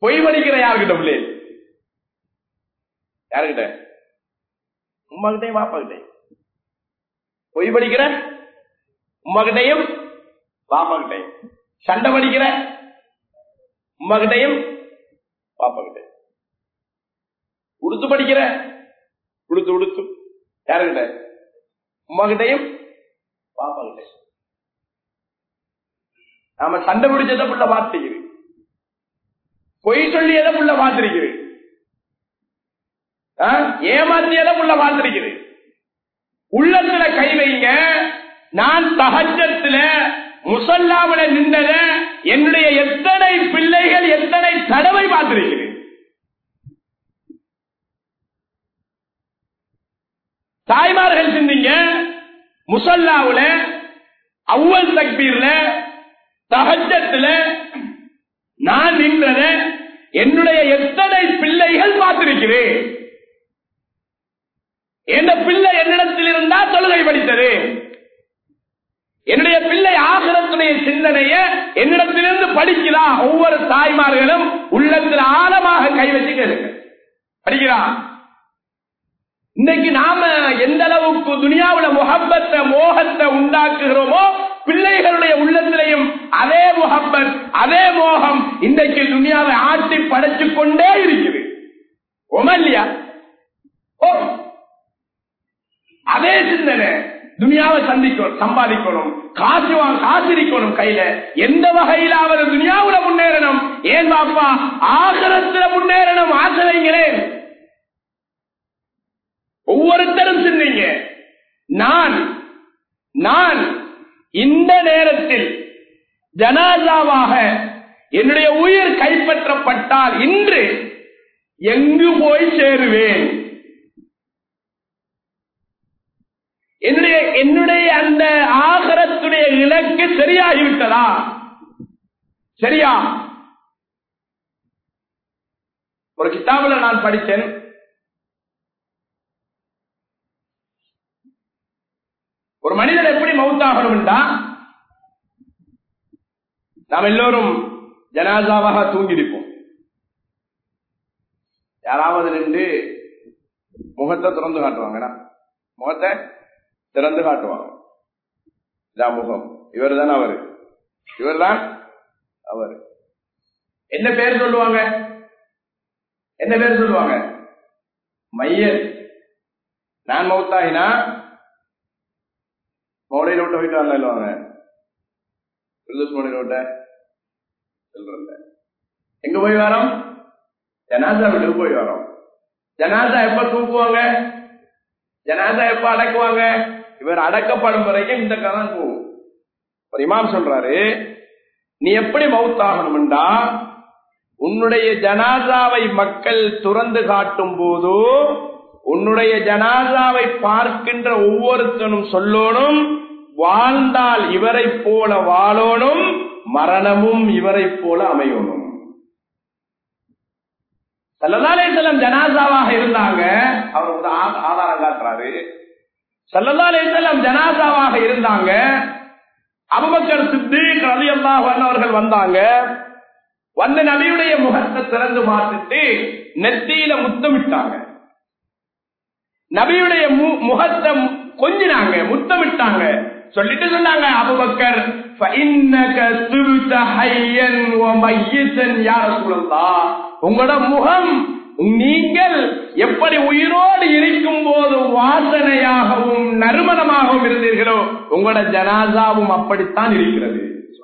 பொய் படிக்கிற யாருக்கிட்ட பிள்ளை யாருக்கிட்ட உமா கிட்டையும் பாப்பா கிட்டையும் பொய் படிக்கிற உமா கிட்டையும் பாப்பா கிட்டையும் சண்டை படிக்கிற உமா கிட்டையும் பாப்பா கிட்டையும் உடுத்து படிக்கிற உடுத்து உடுத்து யாருக்கிட்ட உமா கிட்டையும் பாப்பா கிட்டையும் நாம சண்டை பிடிச்சதை புள்ள பார்த்துக்கிறது பொய் சொல்லியதை புள்ள பார்த்திருக்கிறது ஏமாத்தியதை புள்ள பார்த்திருக்கிறது உள்ளத்துல கை வைங்க நான் தகஜத்துல முசல்லாவில நின்றத என்னுடைய எத்தனை பிள்ளைகள் எத்தனை தடவை பார்த்திருக்கிறேன் தாய்மார்கள் சிந்திங்க முசல்லாவுல அவ்வல் தக்பீர்ல தகஜத்துல நான் நின்றத என்னுடைய எத்தனை பிள்ளைகள் பார்த்திருக்கிறேன் எந்த பிள்ளை என்னிடத்தில் இருந்தா தொழுகை படித்தது என்னுடைய பிள்ளை ஆகரத்துடைய சிந்தனைய என்னிடத்திலிருந்து படிக்கிறா ஒவ்வொரு தாய்மார்களும் உள்ளத்தில் ஆழமாக கை வச்சு கேளுங்க படிக்கிறா இன்னைக்கு நாம எந்த அளவுக்கு துனியாவுல முகப்பத்தை மோகத்தை உண்டாக்குகிறோமோ பிள்ளைகளுடைய உள்ளத்திலையும் அதே முகப்பத் அதே மோகம் இன்றைக்கு துனியாவை ஆட்டி படைச்சு கொண்டே இருக்குது ஒமல்லையா ஓ அதே சிந்தனை துனியாவை சந்திக்கணும் சம்பாதிக்கணும் காசு வாங்க காசிரிக்கணும் கையில எந்த வகையில் அவர் துனியாவுல முன்னேறணும் ஏன் பாப்பா ஆகரத்துல முன்னேறணும் ஆசை வைங்களேன் ஒவ்வொருத்தரும் சிந்திங்க நான் நான் இந்த நேரத்தில் ஜனாதாவாக என்னுடைய உயிர் கைப்பற்றப்பட்டால் இன்று எங்கு போய் சேருவேன் என்னுடைய என்னுடைய அந்த ஆகரத்துடைய இலக்கு சரியாகிவிட்டதா சரியா ஒரு கிதாபில் நான் படித்தேன் ஒரு மனிதன் எப்படி மவுத்தாகணும்டா நாம் எல்லோரும் ஜனாசாவாக தூங்கியிருப்போம் யாராவது நின்று முகத்தை திறந்து காட்டுவாங்கடா முகத்தை திறந்து காட்டுவாங்க இதான் முகம் இவர் தான் அவரு இவர் தான் அவரு என்ன பேர் சொல்லுவாங்க என்ன பேர் சொல்லுவாங்க மையல் நான் மௌத்தாயினா மோடை ரோட்டை போயிட்டு வரலாங்க மோடை ரோட்டை சொல்றல எங்க போய் வரோம் ஜனாசா வீட்டுக்கு போய் வரோம் ஜனாசா எப்ப தூக்குவாங்க ஜனாசா எப்ப அடக்குவாங்க இவர் அடக்கப்படும் வரைக்கும் இந்த கதான் போகும் ஒரு இமாம் சொல்றாரு நீ எப்படி மவுத்தாகணும்டா உன்னுடைய ஜனாசாவை மக்கள் துறந்து காட்டும் போது உன்னுடைய ஜனாசாவை பார்க்கின்ற ஒவ்வொருத்தனும் சொல்லணும் வாழ்ந்தால் இவரை போல வாழணும் மரணமும் இவரை போல அமையணும் சல்லல்லாலே செல்லம் ஜனாசாவாக இருந்தாங்க அவர் வந்து ஆதாரம் காட்டுறாரு சல்லல்லாலே செல்லம் ஜனாசாவாக இருந்தாங்க அபுபக்கர் சித்தீக் ரவி அவர்கள் வந்தாங்க வந்து நபியுடைய முகத்தை திறந்து பார்த்துட்டு நெத்தியில முத்தமிட்டாங்க நபியுடைய முகத்தை கொஞ்சினாங்க முத்தமிட்டாங்க சொல்லிட்டு சொன்னாங்க அபுபக்கர் உங்களோட முகம் நீங்கள் எப்படி உயிரோடு இருக்கும் போது வாசனையாகவும் நறுமணமாகவும் இருந்தீர்களோ உங்களோட ஜனாசாவும் அப்படித்தான் இருக்கிறது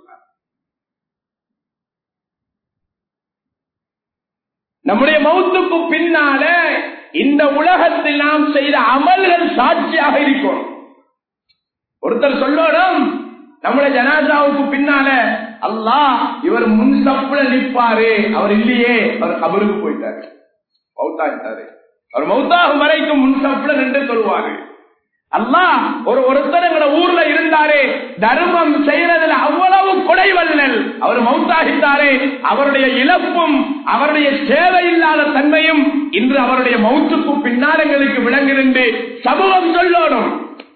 நம்முடைய மௌத்துக்கு பின்னால இந்த உலகத்தில் நாம் செய்த அமல்கள் சாட்சியாக இருக்கும் ஒருத்தர் சொல்லணும் நம்முடைய ஜனாதாவுக்கு பின்னால அல்லாஹ் இவர் முன் தப்புல நிற்பாரு அவர் இல்லையே அவர் கபருக்கு போயிட்டாரு மௌத்தாகிட்டாரு அவர் மௌத்தாகும் வரைக்கும் முன் தப்புல நின்று சொல்லுவாரு அல்லாஹ் ஒரு ஒருத்தர் எங்களோட ஊர்ல இருந்தாரே தர்மம் செய்யறதுல அவ்வளவு கொடைவல்லல் அவர் மௌத்தாகிட்டாரே அவருடைய இழப்பும் அவருடைய சேவை இல்லாத தன்மையும் இன்று அவருடைய மௌத்துக்கு பின்னால் எங்களுக்கு விளங்குகின்ற சமூகம் சொல்லணும்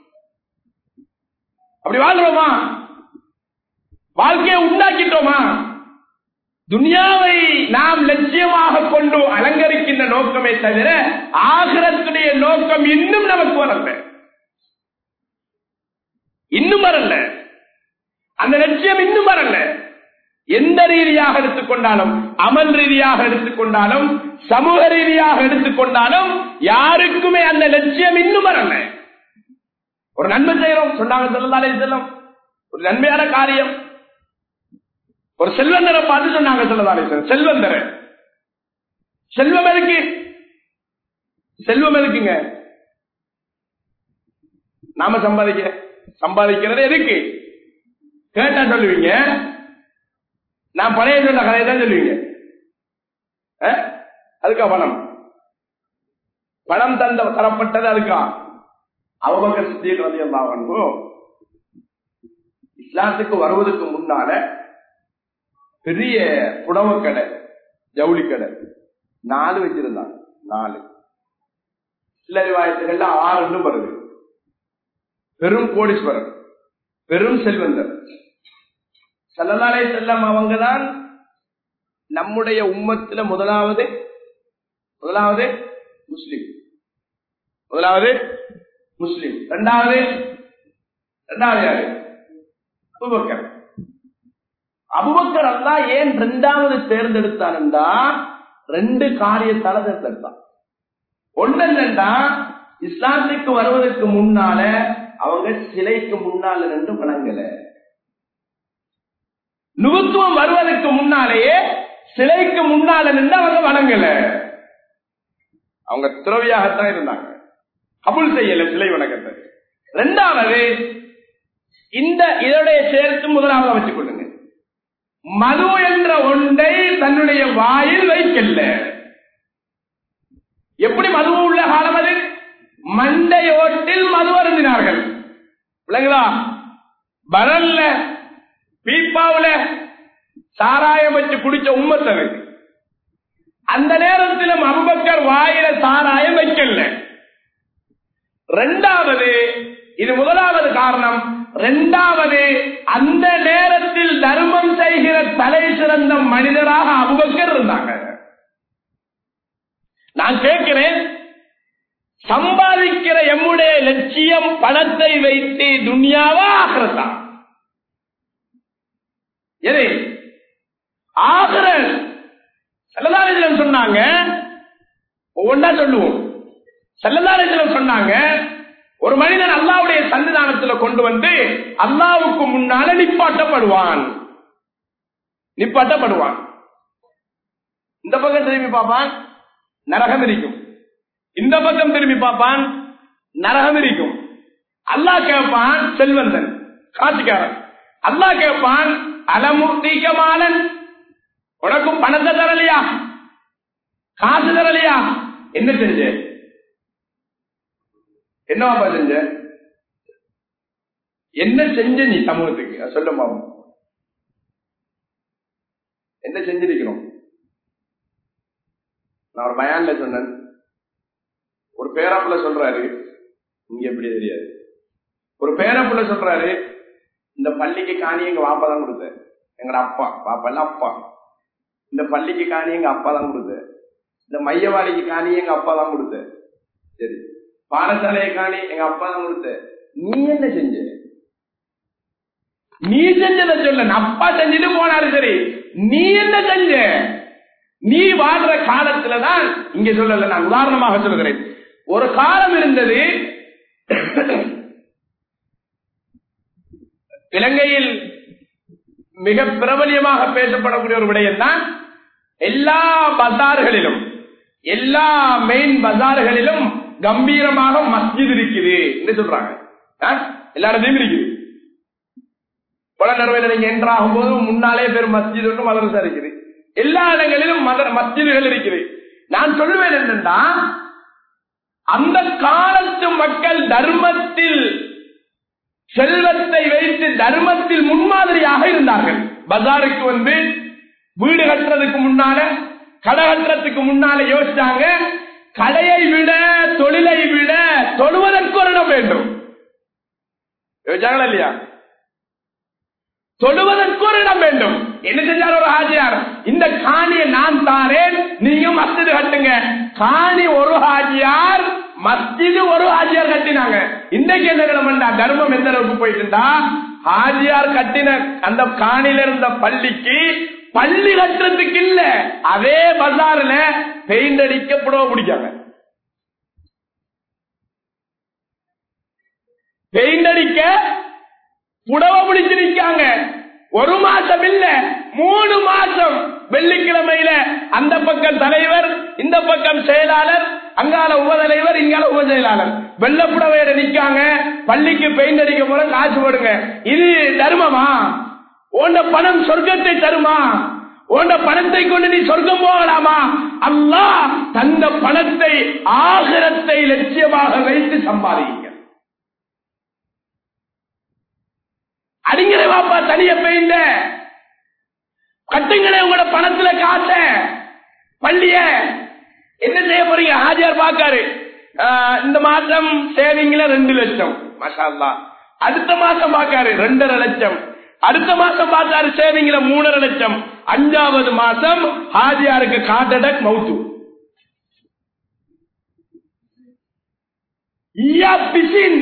அப்படி வாழ்றோமா வாழ்க்கையை உண்டாக்கிட்டோமா துனியாவை நாம் லட்சியமாக கொண்டு அலங்கரிக்கின்ற நோக்கமே தவிர ஆகிரத்துடைய நோக்கம் இன்னும் நமக்கு வரல இன்னும் வரல அந்த லட்சியம் இன்னும் வரல எந்த ரீதியாக எடுத்துக்கொண்டாலும் அமல் ரீதியாக எடுத்துக்கொண்டாலும் சமூக ரீதியாக எடுத்துக்கொண்டாலும் யாருக்குமே அந்த லட்சியம் இன்னும் வரல ஒரு நன்மை செய்யறோம் சொன்னாங்க சொல்லலாலே செல்லம் ஒரு நன்மையான காரியம் ஒரு செல்வந்தரை பார்த்து சொன்னாங்க சொல்லலாலே செல்லம் செல்வந்தர செல்வம் எதுக்கு செல்வம் எதுக்குங்க நாம சம்பாதிக்க சம்பாதிக்கிறது எதுக்கு கேட்டா சொல்லுவீங்க நான் பழைய சொன்ன கதையை தான் சொல்லுவீங்க அஹ்? அதுக்கா பணம் பணம் தந்த தரப்பட்டது அதுக்கா அவங்க சித்தியில் வந்து எல்லாம் இஸ்லாத்துக்கு வருவதற்கு முன்னால பெரிய புடவை கடை ஜவுளி கடை நாலு வச்சிருந்தாங்க நாலு சில ரிவாயத்துகள்ல ஆறுன்னு வருது பெரும் கோடீஸ்வரர் பெரும் செல்வந்தர் சல்லல்லாலே செல்லம் அவங்கதான் நம்முடைய உம்மத்துல முதலாவது முதலாவது முஸ்லிம் முதலாவது முஸ்லிம் இரண்டாவது இரண்டாவது யாரு அபுபக்கர் அபுபக்கர் அல்லா ஏன் இரண்டாவது தேர்ந்தெடுத்தான்டா ரெண்டு காரியத்தால தேர்ந்தெடுத்தான் ஒண்ணு என்னன்னா இஸ்லாத்துக்கு வருவதற்கு முன்னால அவங்க சிலைக்கு முன்னால நின்று வணங்கல நுகத்துவம் வருவதற்கு முன்னாலேயே சிலைக்கு முன்னால நின்று அவங்க வணங்கல அவங்க துறவியாகத்தான் இருந்தாங்க கபுல் செய்யல சிலை வணக்கத்தை ரெண்டாவது இந்த இதோடைய சேர்த்து முதலாவது வச்சுக் கொள்ளுங்க மது என்ற ஒன்றை தன்னுடைய வாயில் வைக்கல எப்படி மது உள்ள காலம் அது மண்டையோட்டில் மது அருந்தினார்கள் விளங்குதா பரல்ல பீப்பாவுல சாராயம் வச்சு குடிச்ச உம்மத்தது அந்த நேரத்திலும் அபுபக்கர் வாயில சாராயம் வைக்கல ரெண்டாவது இது முதலாவது காரணம் ரெண்டாவது அந்த நேரத்தில் தர்மம் செய்கிற தலை சிறந்த மனிதராக அபுபக்கர் இருந்தாங்க நான் கேட்கிறேன் சம்பாதிக்கிற எம்முடைய லட்சியம் பணத்தை வைத்து துன்யாவா ஆகிறதா எது ஆகிற செல்லதாரிஜலம் சொன்னாங்க ஒவ்வொன்றா சொல்லுவோம் செல்லதாரிஜலம் சொன்னாங்க ஒரு மனிதன் அல்லாவுடைய சன்னிதானத்துல கொண்டு வந்து அல்லாவுக்கு முன்னால நிப்பாட்டப்படுவான் நிப்பாட்டப்படுவான் இந்த பக்கம் திரும்பி பார்ப்பான் நரகம் இருக்கும் இந்த பக்கம் திரும்பி பார்ப்பான் நரகம் இருக்கும் அல்லாஹ் கேட்பான் செல்வந்தன் காட்சிக்காரன் அல்லாஹ் கேட்பான் அலமுர்த்திகமானன் உனக்கும் பணத்தை தரலையா காசு தரலையா என்ன செஞ்ச என்னவாப்பா செஞ்ச என்ன செஞ்ச நீ சமூகத்துக்கு அது சொல்ல பாவம் என்ன செஞ்சிருக்கிறோம் நான் ஒரு பயான்ல சொன்னேன் ஒரு பேராப்புல சொல்றாரு இங்க எப்படி தெரியாது ஒரு பேராப்புல சொல்றாரு இந்த பள்ளிக்கு காணி எங்க வாப்பா தான் கொடுத்த எங்கட அப்பா பாப்பல்ல அப்பா இந்த பள்ளிக்கு காணி எங்க அப்பா தான் கொடுத்த இந்த மையவாடிக்கு காணி எங்க அப்பா தான் கொடுத்த சரி பாடசாலையை காணி எங்க அப்பா தான் கொடுத்த நீ என்ன செஞ்ச நீ செஞ்சதை சொல்ல அப்பா செஞ்சுட்டு போனாரு சரி நீ என்ன செஞ்ச நீ வாழ்ற காலத்துலதான் இங்க சொல்லல நான் உதாரணமாக சொல்கிறேன் ஒரு காலம் இருந்தது இலங்கையில் மிக பிரபலியமாக பேசப்படக்கூடிய ஒரு விடயம் தான் எல்லா பஜார்களிலும் எல்லா மெயின் பஜார்களிலும் கம்பீரமாக மஸ்ஜித் இருக்குது என்று சொல்றாங்க ஆ? எல்லா இடத்தையும் இருக்குது பல நிறுவையில் நீங்க என்றாகும் போது முன்னாலே பேர் மஸ்ஜித் ஒன்று மதரசா இருக்குது எல்லா இடங்களிலும் மத மஸ்ஜிதுகள் இருக்குது நான் சொல்லுவேன் என்னன்னா அந்த காலத்து மக்கள் தர்மத்தில் செல்வத்தை வைத்து தர்மத்தில் முன்மாதிரியாக இருந்தார்கள் பஜாருக்கு வந்து வீடு கட்டுறதுக்கு முன்னால கடை கட்டுறதுக்கு முன்னால யோசிச்சாங்க கடையை விட தொழிலை விட தொழுவதற்கு ஒரு இடம் வேண்டும் யோசிச்சாங்களா இல்லையா தொழுவதற்கு ஒரு இடம் வேண்டும் என்ன செஞ்சார் ஒரு ஹாஜியார் இந்த காணியை நான் தாரேன் நீங்க மஸ்ஜிது கட்டுங்க காணி ஒரு ஹாஜியார் மஸ்ஜிது ஒரு ஹாஜியார் கட்டினாங்க இன்றைக்கு என்ன நிலைமைண்டா தர்மம் எந்த அளவுக்கு போயிட்டுண்டா ஹாஜியார் கட்டின அந்த காணில இருந்த பள்ளிக்கு பள்ளி கட்டுறதுக்கு இல்ல அதே பஜார்ல பெயிண்ட் அடிக்க புடவை பிடிக்காங்க பெயிண்ட் அடிக்க புடவை பிடிச்சிருக்காங்க ஒரு மாசம் இல்ல மூணு மாசம் வெள்ளிக்கிழமையில அந்த பக்கம் தலைவர் இந்த பக்கம் செயலாளர் அங்கால உபதலைவர் இங்கால உப செயலாளர் வெள்ளப்புடவையிட நிக்காங்க பள்ளிக்கு பெயிண்ட் அடிக்க போல காசு போடுங்க இது தர்மமா உண்ட பணம் சொர்க்கத்தை தருமா உண்ட பணத்தை கொண்டு நீ சொர்க்கம் போகலாமா அல்லாஹ் தந்த பணத்தை ஆகிரத்தை லட்சியமாக வைத்து சம்பாதிங்க அடிங்கிற வாப்பா தனிய பெய்ந்த கட்டுங்களே உங்களோட பணத்துல காச பள்ளிய என்ன செய்ய போறீங்க ஹாஜியார் பாக்காரு ஆஹ் இந்த மாசம் சேவிங்ல ரெண்டு லட்சம் மஷா அல்லாஹ். அடுத்த மாசம் பாக்காரு ரெண்டரை லட்சம் அடுத்த மாசம் பார்த்தாரு சேவிங்ல மூணரை லட்சம் அஞ்சாவது மாசம் ஹாஜியாருக்கு ஹார்ட் அட்டாக் மவுத்து ஈயா பிசின்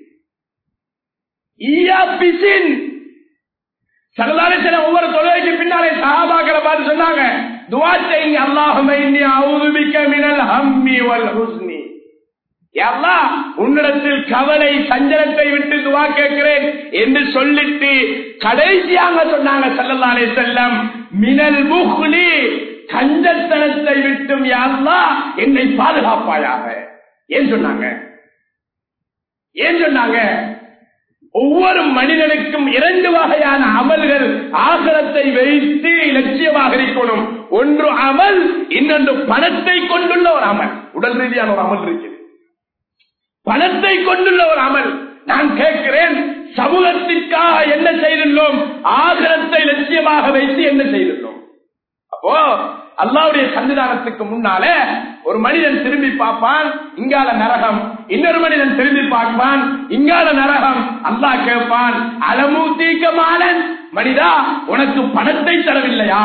ஈயா பிசின் சரதாரசன ஒவ்வொரு தொழிலுக்கு பின்னாலே சஹாபாக்களை பார்த்து சொன்னாங்க துவா செய்யுங்க அல்லாஹுமே இன்னி அவுதுபிக்க மினல் ஹம்மி வல் ஹுஸ்னி யா அல்லாஹ், உன்னிடத்தில் கவலை சஞ்சலத்தை விட்டு துவா கேட்கிறேன் என்று சொல்லிட்டு கடைசியாக சொன்னாங்க சல்லல்லாஹு அலைஹி வஸல்லம் மினல் புஹ்லி கஞ்சத்தனத்தை விட்டும் யா அல்லாஹ் என்னை பாதுகாப்பாயாக ஏன் சொன்னாங்க ஏன் சொன்னாங்க ஒவ்வொரு மனிதனுக்கும் இரண்டு வகையான அமல்கள் ஆகலத்தை வைத்து லட்சியமாக இருக்கணும் ஒன்று அமல் இன்னொன்று பணத்தை கொண்டுள்ள ஒரு அமல் உடல் ரீதியான ஒரு அமல் இருக்குது பணத்தை கொண்டுள்ள ஒரு அமல் நான் கேட்கிறேன் சமூகத்திற்காக என்ன செய்துள்ளோம் ஆகலத்தை லட்சியமாக வைத்து என்ன செய்துள்ளோம் அப்போ அல்லாவுடைய சன்னிதானத்துக்கு முன்னால ஒரு மனிதன் திரும்பி பார்ப்பான் இங்கால நரகம் இன்னொரு மனிதன் திரும்பி பார்ப்பான் இங்கால நரகம் அல்லாஹ் கேட்பான் அலமு தீக்கமானன் மனிதா உனக்கு பணத்தை தரவில்லையா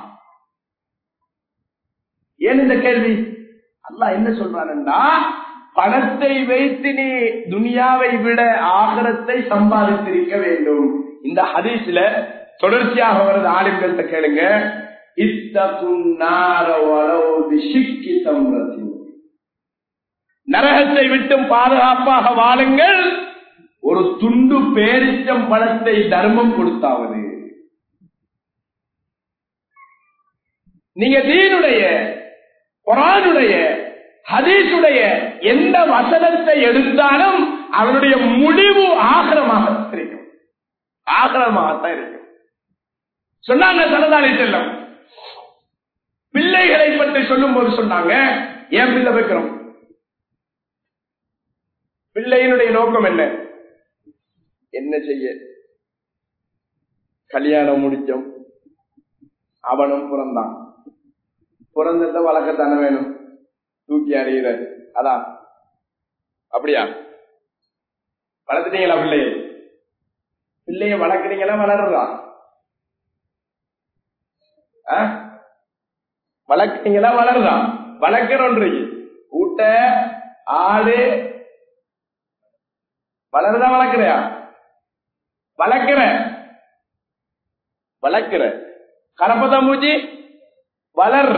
ஏன் இந்த கேள்வி அல்லாஹ் என்ன சொல்றான்டா பணத்தை வைத்து நீ துனியாவை விட ஆகரத்தை சம்பாதித்திருக்க வேண்டும் இந்த ஹதீஸ்ல தொடர்ச்சியாக வருது ஆளுங்கள்ட்ட கேளுங்க இத்தகும் நார வலவு பிஷிக்கி தம்ரத்தின். நரகத்தை விட்டும் பாதுகாப்பாக வாழுங்கள் ஒரு துண்டு பேரிச்சம் பழத்தை தர்மம் கொடுத்தாவது நீங்க தீனுடைய குரானுடைய ஹதீஸுடைய எந்த வசனத்தை எடுத்தாலும் அவனுடைய முடிவு ஆகரமாக இருக்கும் ஆகரமாகத்தான் இருக்கும் சொன்னாங்க சரதாரி செல்லம் பிள்ளைகளை பற்றி சொல்லும் போது சொன்னாங்க ஏன் பிள்ளை வைக்கிறோம் பிள்ளையினுடைய நோக்கம் என்ன என்ன செய்ய கல்யாணம் முடிச்சோம் அவனும் பிறந்தான் பிறந்தத வளர்க்கத்தானே வேணும் தூக்கி அறிகிற அதான் அப்படியா வளர்த்துட்டீங்களா பிள்ளைய பிள்ளைய வளர்க்குறீங்களா வளருதா ஆ? வளர்க்குறீங்களா வளருதா வளர்க்கிறோன்றீங்க ஊட்ட ஆடு வளருதா வளர்க்கிறையா வளர்க்கிற வளர்க்கிற கலப்பதான் பூச்சி வளர்ற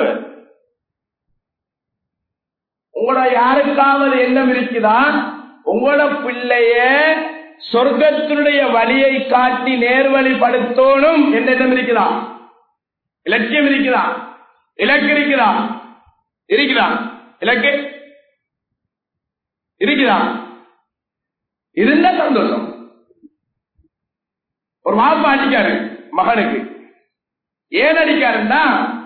உங்களோட யாருக்காவது எண்ணம் இருக்குதா உங்களோட பிள்ளைய சொர்க்கத்தினுடைய வழியை காட்டி நேர்வழிப்படுத்தணும் என்ற எண்ணம் இருக்குதா இலக்கியம் இருக்குதா இலக்கு இருக்குதா இருக்குதா இலக்கு இருக்குதா இருந்தா சந்தோஷம் ஒரு வாப்பா அடிக்காரு மகனுக்கு ஏன் அடிக்காருன்னா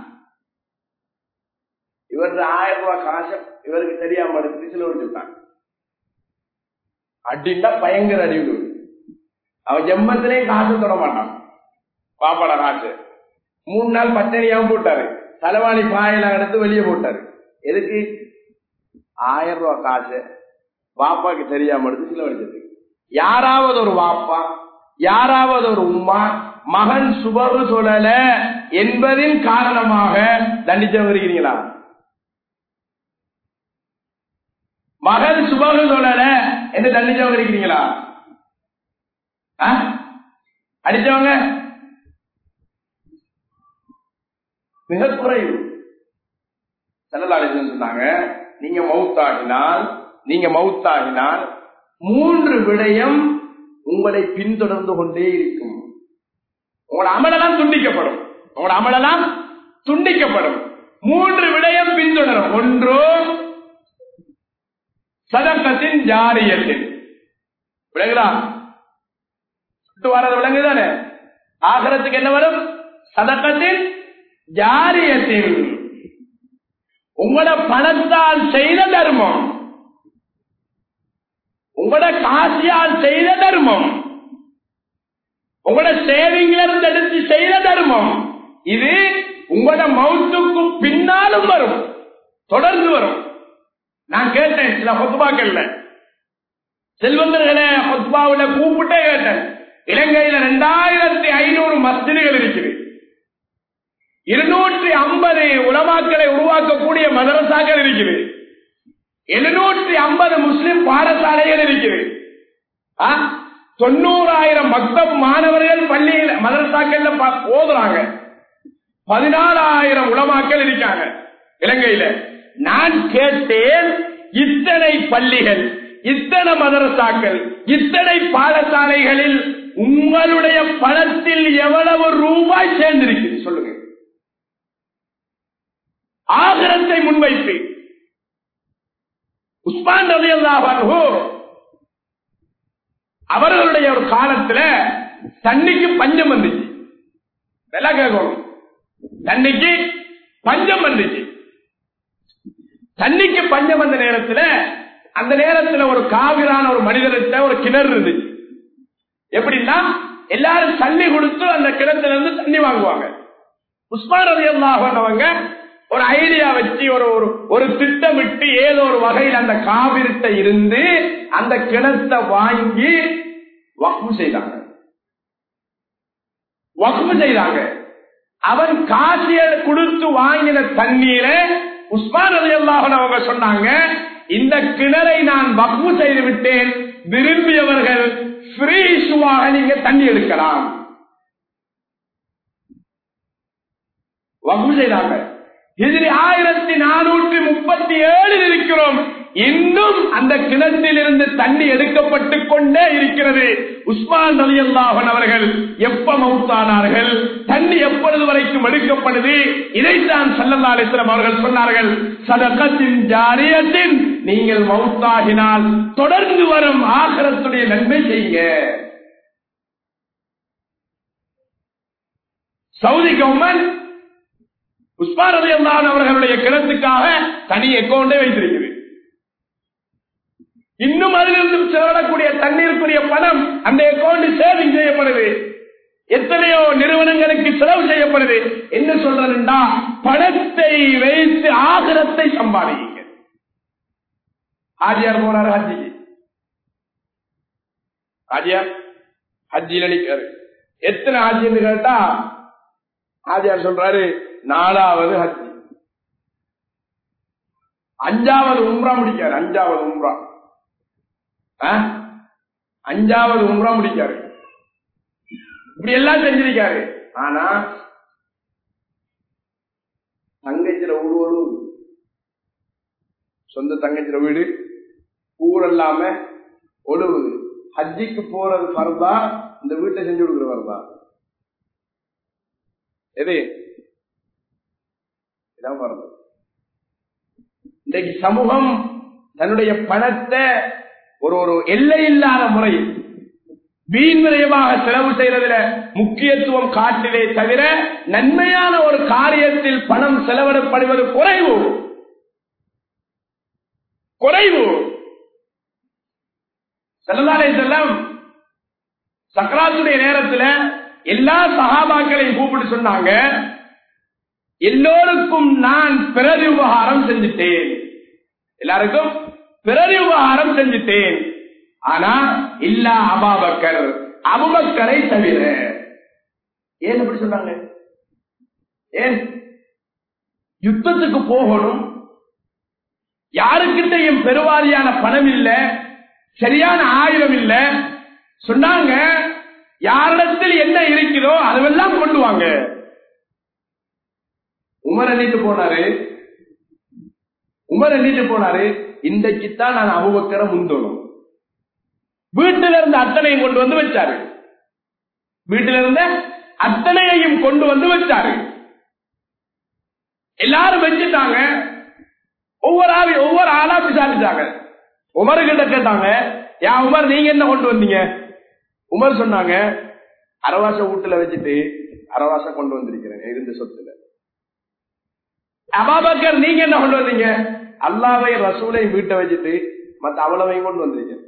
இவர் ஆயிரம் ரூபாய் காசு இவருக்கு தெரியாம எடுத்து சில வச்சுட்டாங்க அடிண்டா பயங்கர அடி விழுவுது. அவன் ஜெம்மத்திலே காசு தொட மாட்டான் பாப்பாட காசு மூணு நாள் பட்டணியாவும் போட்டாரு தலைவாணி பாயெல்லாம் எடுத்து வெளியே போட்டாரு எதுக்கு ஆயிரம் ரூபாய் காசு வாப்பாக்கு தெரியாம எடுத்து சில வச்சது யாராவது ஒரு வாப்பா யாராவது ஒரு உம்மா மகன் சுபகு சொல்லல என்பதின் காரணமாக தண்டிச்சவங்க இருக்கிறீங்களா மகன் சுபகு சொல்லல என்று தண்டிச்சவங்க இருக்கிறீங்களா ஆ? அடிச்சவங்க மிக குறைவு செல்லலாடிசன் சொன்னாங்க நீங்க மவுத்தாகினால் நீங்க மவுத்தாகினால் மூன்று விடயம் உங்களை பின்தொடர்ந்து கொண்டே இருக்கும் உங்களோட அமலெல்லாம் துண்டிக்கப்படும் உங்களோட அமலெல்லாம் துண்டிக்கப்படும் மூன்று விடயம் பின்தொடரும் ஒன்று சதக்கத்தின் ஜாரியத்தின் விளங்குதா சுட்டு வர்றது விளங்குதானே ஆகரத்துக்கு என்ன வரும் சதக்கத்தின் ஜாரியத்தின் உங்களோட பணத்தால் செய்த தர்மம் உங்களோட காசியால் செய்த தர்மம் உங்களோட சேவிங்ல இருந்து எடுத்து செய்த தர்மம் இது உங்களோட மவுத்துக்கு பின்னாலும் வரும் தொடர்ந்து வரும் நான் கேட்டேன் சில ஹொத்பாக்கள்ல செல்வந்தர்களை ஹொத்பாவில கூப்பிட்டே கேட்டேன் இலங்கையில ரெண்டாயிரத்தி ஐநூறு மஸ்திரிகள் இருக்குது இருநூற்றி ஐம்பது உலமாக்களை உருவாக்கக்கூடிய மதரசாக்கள் இருக்குது எழுநூற்றி ஐம்பது முஸ்லிம் பாடசாலைகள் இருக்குது ஆ? தொண்ணூறாயிரம் மக்தப் மாணவர்கள் பள்ளியில் மதரசாக்கள்ல ப- ஓதுறாங்க பதினாலாயிரம் உலமாக்கள் இருக்காங்க இலங்கையில நான் கேட்டேன் இத்தனை பள்ளிகள் இத்தனை மதரசாக்கள் இத்தனை பாடசாலைகளில் உங்களுடைய பணத்தில் எவ்வளவு ரூபாய் சேர்ந்திருக்கு சொல்லுங்க ஆகரத்தை முன்வைத்து உஸ்மான் ரவி அவர்களுடைய ஒரு காலத்துல தண்ணிக்கு பஞ்சம் வந்துச்சு நல்லா கேட்கணும் தண்ணிக்கு பஞ்சம் வந்துச்சு தண்ணிக்கு பஞ்சம் வந்த நேரத்துல அந்த நேரத்துல ஒரு காவிரான ஒரு மனிதர்கிட்ட ஒரு கிணறு இருந்துச்சு எப்படின்னா எல்லாரும் தண்ணி கொடுத்து அந்த கிணத்துல இருந்து தண்ணி வாங்குவாங்க உஸ்மான் ரவி அவங்க ஒரு ஐடியா வச்சு ஒரு ஒரு- ஒரு திட்டமிட்டு ஏதோ ஒரு வகையில் அந்த காவிரிட்ட இருந்து அந்த கிணத்தை வாங்கி வக்ஃபு செய்தாங்க வக்ஃபு செய்தாங்க அவன் காசிய கொடுத்து வாங்கின தண்ணீரை உஸ்மான் ரவி அவங்க சொன்னாங்க இந்த கிணறை நான் வக்ஃபு செய்து விட்டேன் விரும்பியவர்கள் ஃப்ரீ இஷ்யூவாக நீங்க தண்ணி எடுக்கலாம் வகுப்பு செய்தாங்க இதில் ஆயிரத்தி நானூற்றி முப்பத்தி ஏழில் இருக்கிறோம் இன்னும் அந்த கிணற்றில் இருந்து தண்ணி எடுக்கப்பட்டுக் கொண்டே இருக்கிறது உஸ்மான் அலி அல்லாஹன் அவர்கள் எப்ப மவுத்தானார்கள் தண்ணி எப்பொழுது வரைக்கும் எடுக்கப்படுது இதைத்தான் சல்லல்லா அலிஸ்லாம் அவர்கள் சொன்னார்கள் சதகத்தின் ஜாரியத்தின் நீங்கள் மவுத்தாகினால் தொடர்ந்து வரும் ஆகரத்துடைய நன்மை செய்யுங்க சவுதி கவர்மெண்ட் உஸ்மான் ரவி அவர்களுடைய கிணத்துக்காக தனி அக்கௌண்டே வைத்திருக்கிறது இன்னும் அதிலிருந்து செலவிடக்கூடிய தண்ணீருக்குரிய பணம் அந்த அக்கௌண்ட் சேவிங் செய்யப்படுது எத்தனையோ நிறுவனங்களுக்கு செலவு செய்யப்படுது என்ன சொல்றதுன்னா பணத்தை வைத்து ஆகிரத்தை சம்பாதிங்க ஆஜியார் போனாரு ஹஜ்ஜிக்கு ஆஜியார் ஹஜ்ஜியில் அடிக்காரு எத்தனை ஹஜ்ஜின்னு கேட்டா ஆஜியார் சொல்றாரு நாலாவது ஹஜ் அஞ்சாவது உம்ரா முடிக்காரு அஞ்சாவது உம்ரா ஆ? அஞ்சாவது உம்ரா முடிக்காரு இப்படி எல்லாம் செஞ்சிருக்காரு ஆனா தங்கச்சில வீடு ஒரு சொந்த தங்கச்சில வீடு ஊரெல்லாம ஒழுவுது ஹஜ்ஜிக்கு போறது பரதா இந்த வீட்டை செஞ்சு கொடுக்குற பரதா எது இதான் வரது இன்றைக்கு சமூகம் தன்னுடைய பணத்தை ஒரு ஒரு எல்லை இல்லாத முறையில் வீண் விரைவாக செலவு செய்யறதுல முக்கியத்துவம் காட்டிலே தவிர நன்மையான ஒரு காரியத்தில் பணம் செலவிடப்படுவது குறைவு குறைவு செல்லதாலே செல்லம் சக்கராத்துடைய நேரத்துல எல்லா சகாபாக்களையும் கூப்பிட்டு சொன்னாங்க எல்லோருக்கும் நான் பிறகு உபகாரம் செஞ்சுட்டேன் எல்லாருக்கும் பிறகு உபகாரம் செஞ்சுட்டேன் ஆனா இல்லா அபாபக்கர் அபுபக்கரை தவிர ஏன் அப்படி சொன்னாங்க ஏன் யுத்தத்துக்கு போகணும் யாருக்கிட்டையும் பெருவாரியான பணம் இல்ல சரியான ஆயுதம் இல்ல சொன்னாங்க யாரிடத்தில் என்ன இருக்கிறதோ அதுவெல்லாம் கொண்டு வாங்க உமர் எண்ணிட்டு போனாரு உமர் எண்ணிட்டு போனாரு இன்றைக்குத்தான் நான் அபுபக்கரை முந்தோணும் வீட்டில இருந்த அத்தனையும் கொண்டு வந்து வச்சாரு வீட்டில இருந்த அத்தனையையும் கொண்டு வந்து வச்சாரு எல்லாரும் வச்சுட்டாங்க ஒவ்வொரு ஆவி ஒவ்வொரு ஆளா விசாரிச்சாங்க உமரு கிட்ட கேட்டாங்க யா உமர் நீங்க என்ன கொண்டு வந்தீங்க உமர் சொன்னாங்க அரவாச வீட்டுல வச்சுட்டு அரவாச கொண்டு வந்திருக்கிறேன் இருந்த சொத்துல அபாபக்கர் நீங்க என்ன கொண்டு வந்தீங்க அல்லாவை ரசூலை வீட்டை வச்சுட்டு மத்த அவ்வளவையும் கொண்டு வந்திருக்கேன்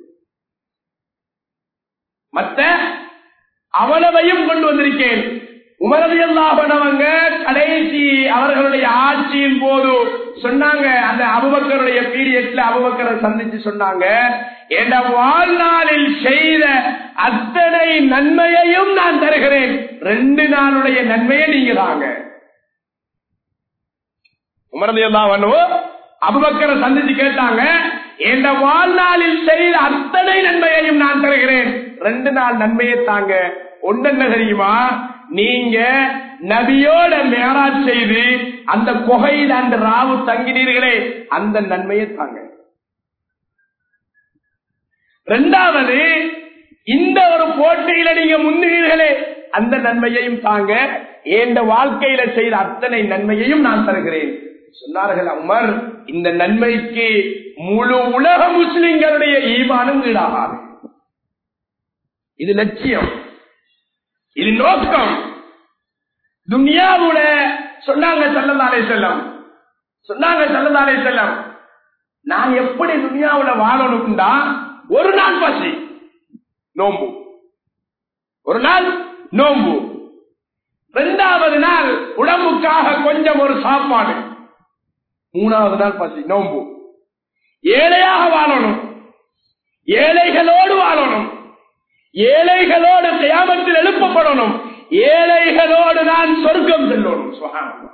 மத்த அவ்வளவையும் கொண்டு வந்திருக்கேன் உமரதியல்லாபனவங்க கடைசி அவர்களுடைய ஆட்சியின் போது சொன்னாங்க அந்த அபுபக்கருடைய பீரியட்ல அபுபக்கரை சந்திச்சு சொன்னாங்க என் வாழ்நாளில் செய்த அத்தனை நன்மையையும் நான் தருகிறேன் ரெண்டு நாளுடைய நன்மையை நீங்க தாங்க உமரதியல்லாவனோ அபுபக்கரை சந்திச்சு கேட்டாங்க என் வாழ்நாளில் செய்த அத்தனை நன்மையையும் நான் தருகிறேன் ரெண்டு நாள் நன்மையை தாங்க ஒன்னு தெரியுமா நீங்க நபியோட மேராஜ் செய்து அந்த குகையில் அந்த ராவு தங்கினீர்களே அந்த நன்மையை தாங்க ரெண்டாவது இந்த ஒரு போட்டியில நீங்க முன்னுவீர்களே அந்த நன்மையையும் தாங்க என் வாழ்க்கையில செய்த அத்தனை நன்மையையும் நான் தருகிறேன் சொன்னார்கள் உமர் இந்த நன்மைக்கு முழு உலக முஸ்லிம்களுடைய ஈமானும் ஈடாகாது இது லட்சியம் இது நோக்கம் துனியாவுல சொன்னாங்க செல்லதாலே செல்லம் சொன்னாங்க செல்லதாலே செல்லம் நான் எப்படி துனியாவுல வாழணும்டா ஒரு நாள் பசி நோம்பு ஒரு நாள் நோம்பு இரண்டாவது நாள் உடம்புக்காக கொஞ்சம் ஒரு சாப்பாடு மூணாவது நாள் பசி நோம்பு ஏழையாக வாழணும் ஏழைகளோடு வாழணும் ஏழைகளோடு தியாமத்தில் எழுப்பப்படணும் ஏழைகளோடு நான் சொர்க்கம் செல்லணும் சுகானம்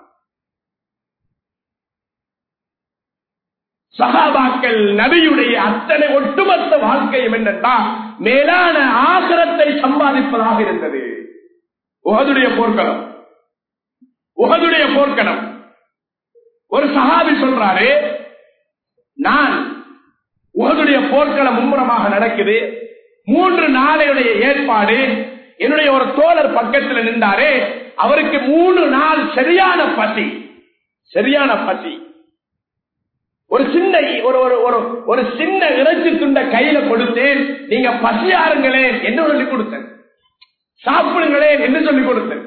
சகாபாக்கள் நபியுடைய அத்தனை ஒட்டுமொத்த வாழ்க்கையும் என்னன்னா மேலான ஆசிரத்தை சம்பாதிப்பதாக இருந்தது உகதுடைய போர்க்களம் உகதுடைய போர்க்களம் ஒரு சகாபி சொல்றாரு நான் உகதுடைய போர்க்களம் மும்முரமாக நடக்குது மூன்று நாளையுடைய ஏற்பாடு என்னுடைய ஒரு தோழர் பக்கத்தில் நின்றாரு அவருக்கு மூணு நாள் சரியான பசி சரியான பசி ஒரு சின்ன ஒரு ஒரு ஒரு ஒரு சின்ன இறைச்சி துண்ட கையில கொடுத்தேன் நீங்க பசியாருங்களேன் என்று சொல்லி கொடுத்தேன் சாப்பிடுங்களேன் என்று சொல்லி கொடுத்தேன்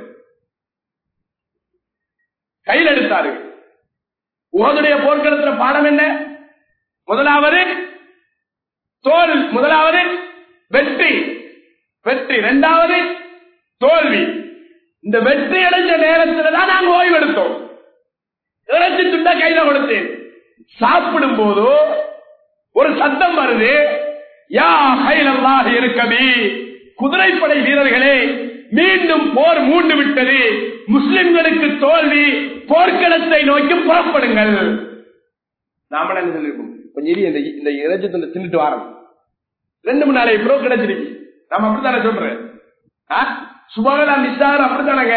கையில் எடுத்தாரு உகதுடைய போர்க்களத்துல பாடம் என்ன முதலாவது தோல் முதலாவது வெற்றி வெற்றி இரண்டாவது தோல்வி இந்த வெற்றி அடைஞ்ச நேரத்தில் தான் நாங்கள் ஓய்வெடுத்தோம் இறைச்சி துண்ட கையில கொடுத்தேன் சாப்பிடும் போது ஒரு சத்தம் வருது யா கைலல்லாக இருக்கவே குதிரைப்படை வீரர்களே மீண்டும் போர் மூண்டு விட்டது முஸ்லிம்களுக்கு தோல்வி போர்க்களத்தை நோக்கி புறப்படுங்கள் நாம என்ன சொல்லிருக்கோம் கொஞ்சம் இரு, இந்த இந்த இறைச்சி துண்டை தின்னுட்டு வாரம் ரெண்டு மணி நாளை ப்ரோ கிடைச்சிருக்கு நம்ம அப்படித்தானே சொல்றேன் சுபாவிலா மிஸ்ஸார் அப்படித்தானங்க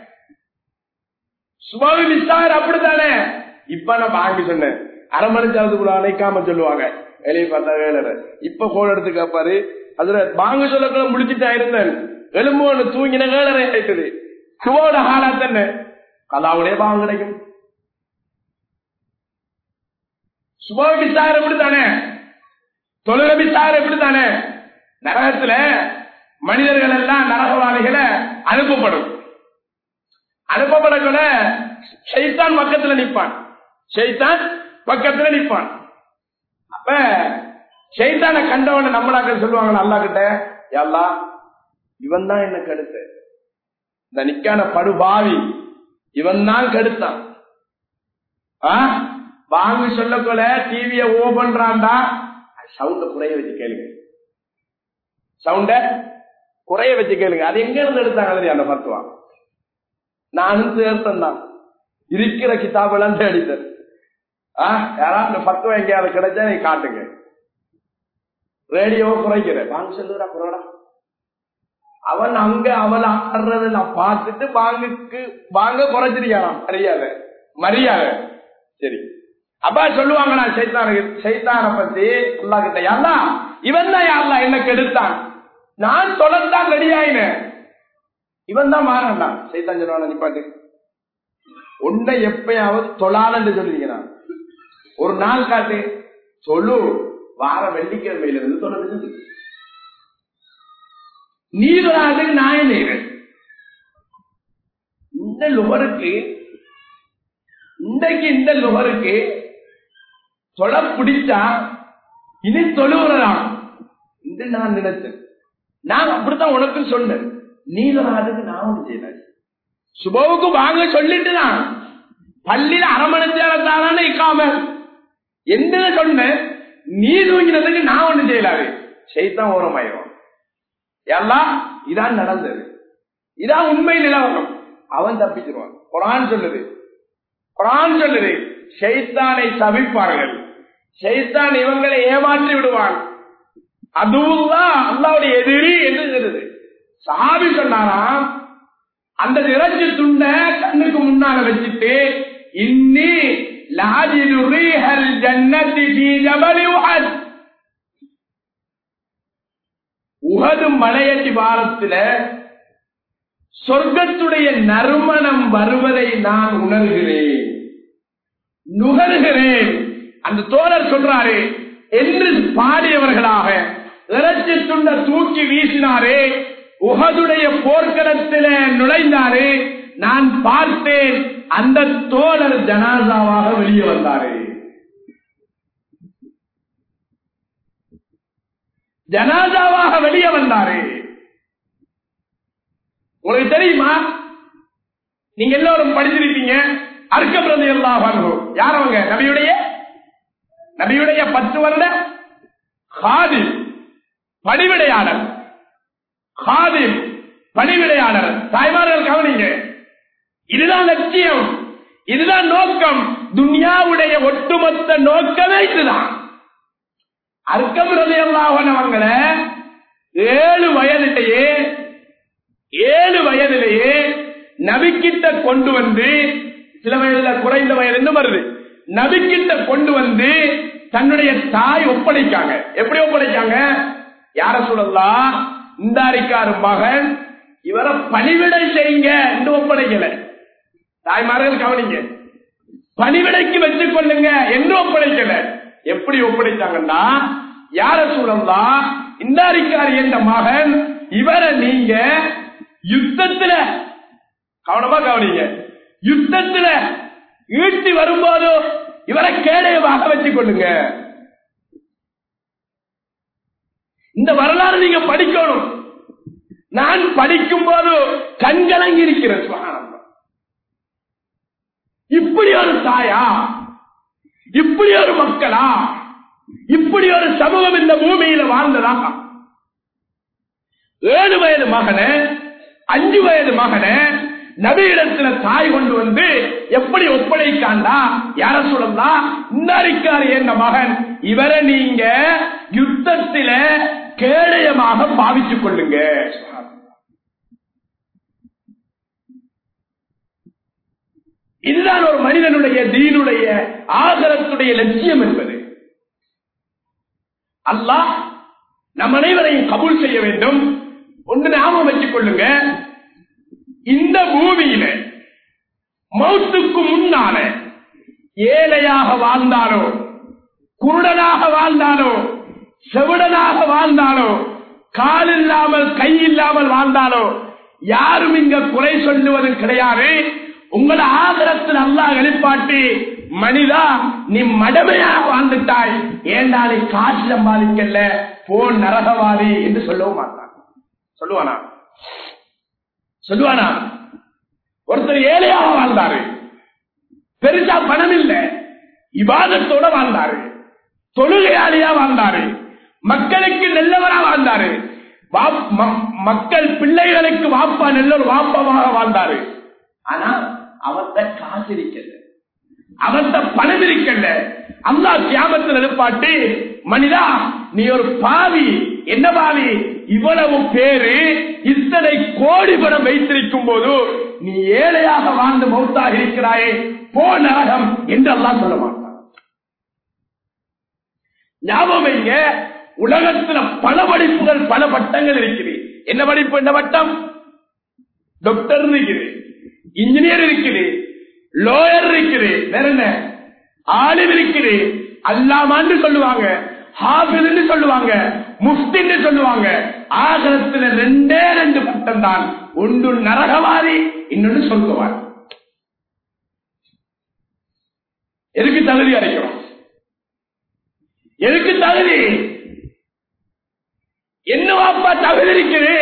சுபாவி மிஸ்ஸார் அப்படித்தானே இப்ப நான் வாங்கி சொன்னேன் அரை மணிச்சாவது கூட அணைக்காம சொல்லுவாங்க வேலையை பார்த்தா வேலை இப்ப போன் எடுத்து கேப்பாரு அதுல வாங்க சொல்லக்குள்ள முடிச்சுட்டா இருந்தேன் எலும்பு ஒண்ணு தூங்கின வேலை ஆயிட்டது சுவோட ஹாலா தானே கலாவுடைய பாவம் கிடைக்கும் சுபாவி மிஸ்ஸார் எப்படித்தானே தொழில மிஸ்ஸார் எப்படித்தானே நரகத்துல மனிதர்கள் எல்லாம் நரகவாதிகளை அனுப்பப்படும் அனுப்பப்படக்கூட ஷைத்தான் பக்கத்துல நிற்பான் ஷைத்தான் பக்கத்துல நிற்பான் அப்ப ஷைத்தான கண்டவன நம்மளாக்கள் சொல்லுவாங்க அல்லா கிட்ட எல்லா இவன் தான் என்ன கெடுத்த இந்த நிக்கான படுபாவி இவன் தான் கெடுத்தான் ஆ? வாங்கி சொல்லக்குள்ள டிவிய ஓபன்றான்டா சவுண்ட குறைய வச்சு கேளுங்க சவுண்ட குறைய வச்சு கேளுங்க அது எங்க இருந்து எடுத்தாங்க தெரியும் அந்த மருத்துவம் நானும் சேர்த்தன் தான் இருக்கிற கிதாபெல்லாம் தேடித்தேன் யாராவது பத்து எங்கேயாவது கிடைச்சா நீ காட்டுங்க ரேடியோ குறைக்கிற வாங்க சொல்லுறா குறடா அவன் அங்க அவள் ஆடுறத நான் பார்த்துட்டு பாங்குக்கு வாங்க குறைச்சிருக்கானாம் மரியாதை மரியாதை சரி அப்பா சொல்லுவாங்களா சைத்தானுக்கு சைத்தான பத்தி அல்லா கிட்ட யாரா இவன் தான் யாரா என்ன கெடுத்தான் நான் தொடர்ந்தான் ரெடியாயினேன் இவன் தான் மாறான்டான் சைத்தான் சொல்லுவான நிப்பாட்டு உன்னை எப்பயாவது தொழான்னு சொல்லுவீங்க நான் ஒரு நாள் காட்டு சொல்லு வார வெள்ளிக்கிழமையில இருந்து தொடர்ந்து நீ தொழாதுக்கு நான் செய்வேன் இந்த லுகருக்கு இன்றைக்கு இந்த லுகருக்கு தொலை பிடிச்சா இனி தொழுவுறலாம் என்று நான் நினைச்சேன் நான் அப்படித்தான் உனக்கு சொன்னேன் நீ தொழாதுக்கு நான் ஒண்ணு செய்யல சுபவுக்கு வாங்க சொல்லிட்டு தான் பள்ளியில அரமணிச்சாரத்தானே இக்காம என்ன சொன்ன நீ தூங்கினதுக்கு நான் ஒண்ணு செய்யலாது செய்தான் ஓரமாயிரும் எல்லாம் இதான் நடந்தது இதான் உண்மை நிலவரம் அவன் தப்பிச்சிருவான் குரான் சொல்லுது குரான் சொல்லுது ஷைத்தானை சபிப்பார்கள் ஷைத்தான் இவங்களை ஏமாற்றி விடுவான் அதுவும் தான் அல்லாவுடைய எதிரி என்று சொல்லுது சாபி சொன்னாராம் அந்த இறைச்சி துண்ட கண்ணுக்கு முன்னால வச்சுட்டு இன்னி லாஜிது ரீஹல் ஜன்னதி ஃபீ ஜபலி உஹத் உகது மலையடி வாரத்துல சொர்க்கத்துடைய நறுமணம் வருவதை நான் உணர்கிறேன் நுகர்கிறேன் அந்த தோழர் சொல்றாரு என்று பாடியவர்களாக இறைச்சி துண்ட தூக்கி வீசினாரே உகதுடைய போர்க்களத்தில நுழைந்தாரு நான் பார்த்தேன் அந்த தோழர் ஜனாசாவாக வெளியே வந்தாரு ஜனாசாவாக வெளியே வந்தாரு உங்களுக்கு தெரியுமா நீங்க எல்லாரும் படிச்சிருப்பீங்க அர்க்க பிரதி எல்லாம் யார் அவங்க நபியுடைய நபியுடைய பத்து வருட ஹாதி படிவிடையாளர் ஹாதிம் பணிவிடையாளர் தாய்மார்கள் கவனிங்க இதுதான் லட்சியம் இதுதான் நோக்கம் துன்யாவுடைய ஒட்டுமொத்த நோக்கமே இதுதான் அர்க்கம் அவங்கள ஏழு வயதிலேயே ஏழு வயதிலேயே நபிக்கிட்ட கொண்டு வந்து சில வயதுல குறைந்த வயது என்ன வருது நபிக்கிட்ட கொண்டு வந்து தன்னுடைய தாய் ஒப்படைக்காங்க எப்படி ஒப்படைக்காங்க யார சொல்லலாம் இந்தாரிக்காரு மகன் இவரை பணிவிடை செய்யுங்க என்று ஒப்படைக்கல தாய்மார்கள் கவனிங்க பணிவிடைக்கு வச்சுக் கொள்ளுங்க என்று ஒப்படைக்கல எப்படி ஒப்படைச்சாங்கன்னா யார சூழல்லாம் இந்தாரிக்காரி என்ற மகன் இவரை நீங்க யுத்தத்துல கவனமா கவனிங்க யுத்தத்துல ஈட்டி வரும்போது இவரை கேடயமாக வச்சுக் கொள்ளுங்க இந்த வரலாறு நீங்க படிக்கணும் நான் படிக்கும் போது கண்கலங்கி இருக்கிறேன் சுகானந்தம் இப்படி ஒரு தாயா இப்படி ஒரு மக்களா இப்படி ஒரு சமூகம் இந்த பூமியில வாழ்ந்ததா ஏழு வயது மகன அஞ்சு வயது மகன நபியிடத்துல தாய் கொண்டு வந்து எப்படி ஒப்படைக்காண்டா யார சொல்லலாம் இன்னாரிக்காரு என்ற மகன் இவரை நீங்க யுத்தத்தில கேடயமாக பாவித்துக் கொள்ளுங்க இதுதான் ஒரு மனிதனுடைய தீனுடைய ஆதரத்துடைய லட்சியம் என்பது அல்லாஹ் நம் அனைவரையும் கபூல் செய்ய வேண்டும் ஒன்று ஞாபகம் வச்சுக் கொள்ளுங்க இந்த பூமியில மௌத்துக்கு முன்னால ஏழையாக வாழ்ந்தாலோ குருடனாக வாழ்ந்தாலோ செவிடனாக வாழ்ந்தாலோ கால் இல்லாமல் கை இல்லாமல் வாழ்ந்தாலோ யாரும் இங்க குறை சொல்லுவதும் கிடையாது உங்களை ஆதரத்தில் அல்லாஹ் வெளிப்பாட்டி மனிதா நீ மடமையாக வாழ்ந்துட்டாய் ஏண்டா நீ காசு சம்பாதிக்கல போன் நரகவாதி என்று சொல்லவும் மாட்டான் சொல்லுவானா சொல்லுவானா ஒருத்தர் ஏழையாக வாழ்ந்தாரு பெருசா பணம் இல்ல இவாதத்தோட வாழ்ந்தாரு தொழுகையாளியா வாழ்ந்தாரு மக்களுக்கு நல்லவரா வாழ்ந்தாரு வாப்- ம- மக்கள் பிள்ளைகளுக்கு வாப்பா நல்ல ஒரு வாப்பமாக வாழ்ந்தாரு ஆனா அவத்த காசு இருக்கல அவத்த பணம் இருக்கல அல்லா தியாகத்தில் எழுப்பாட்டு மனிதா நீ ஒரு பாவி என்ன பாவி இவ்வளவு பேரு இத்தனை கோடி பணம் வைத்திருக்கும் போது நீ ஏழையாக வாழ்ந்து மௌத்தாக இருக்கிறாயே போ நரகம் என்று எல்லாம் சொல்ல மாட்டான் ஞாபகம் வைங்க உலகத்துல பல படிப்புகள் பல பட்டங்கள் இருக்குது என்ன படிப்பு என்ன பட்டம் டாக்டர் இருக்குது இன்ஜினியர் இருக்குது லோயர் இருக்குது வேற என்ன ஆலிம் இருக்குது அல்லாமான்னு சொல்லுவாங்க ஹாபின்னு சொல்லுவாங்க முஃப்தின்னு சொல்லுவாங்க ஆகலத்துல ரெண்டே ரெண்டு பட்டம் தான் ஒன்று நரகவாதி இன்னொன்று சொல்லுவார் எதுக்கு தகுதி அடைக்கிறோம் எதுக்கு தகுதி என்னவாப்பா தகுதி இருக்குது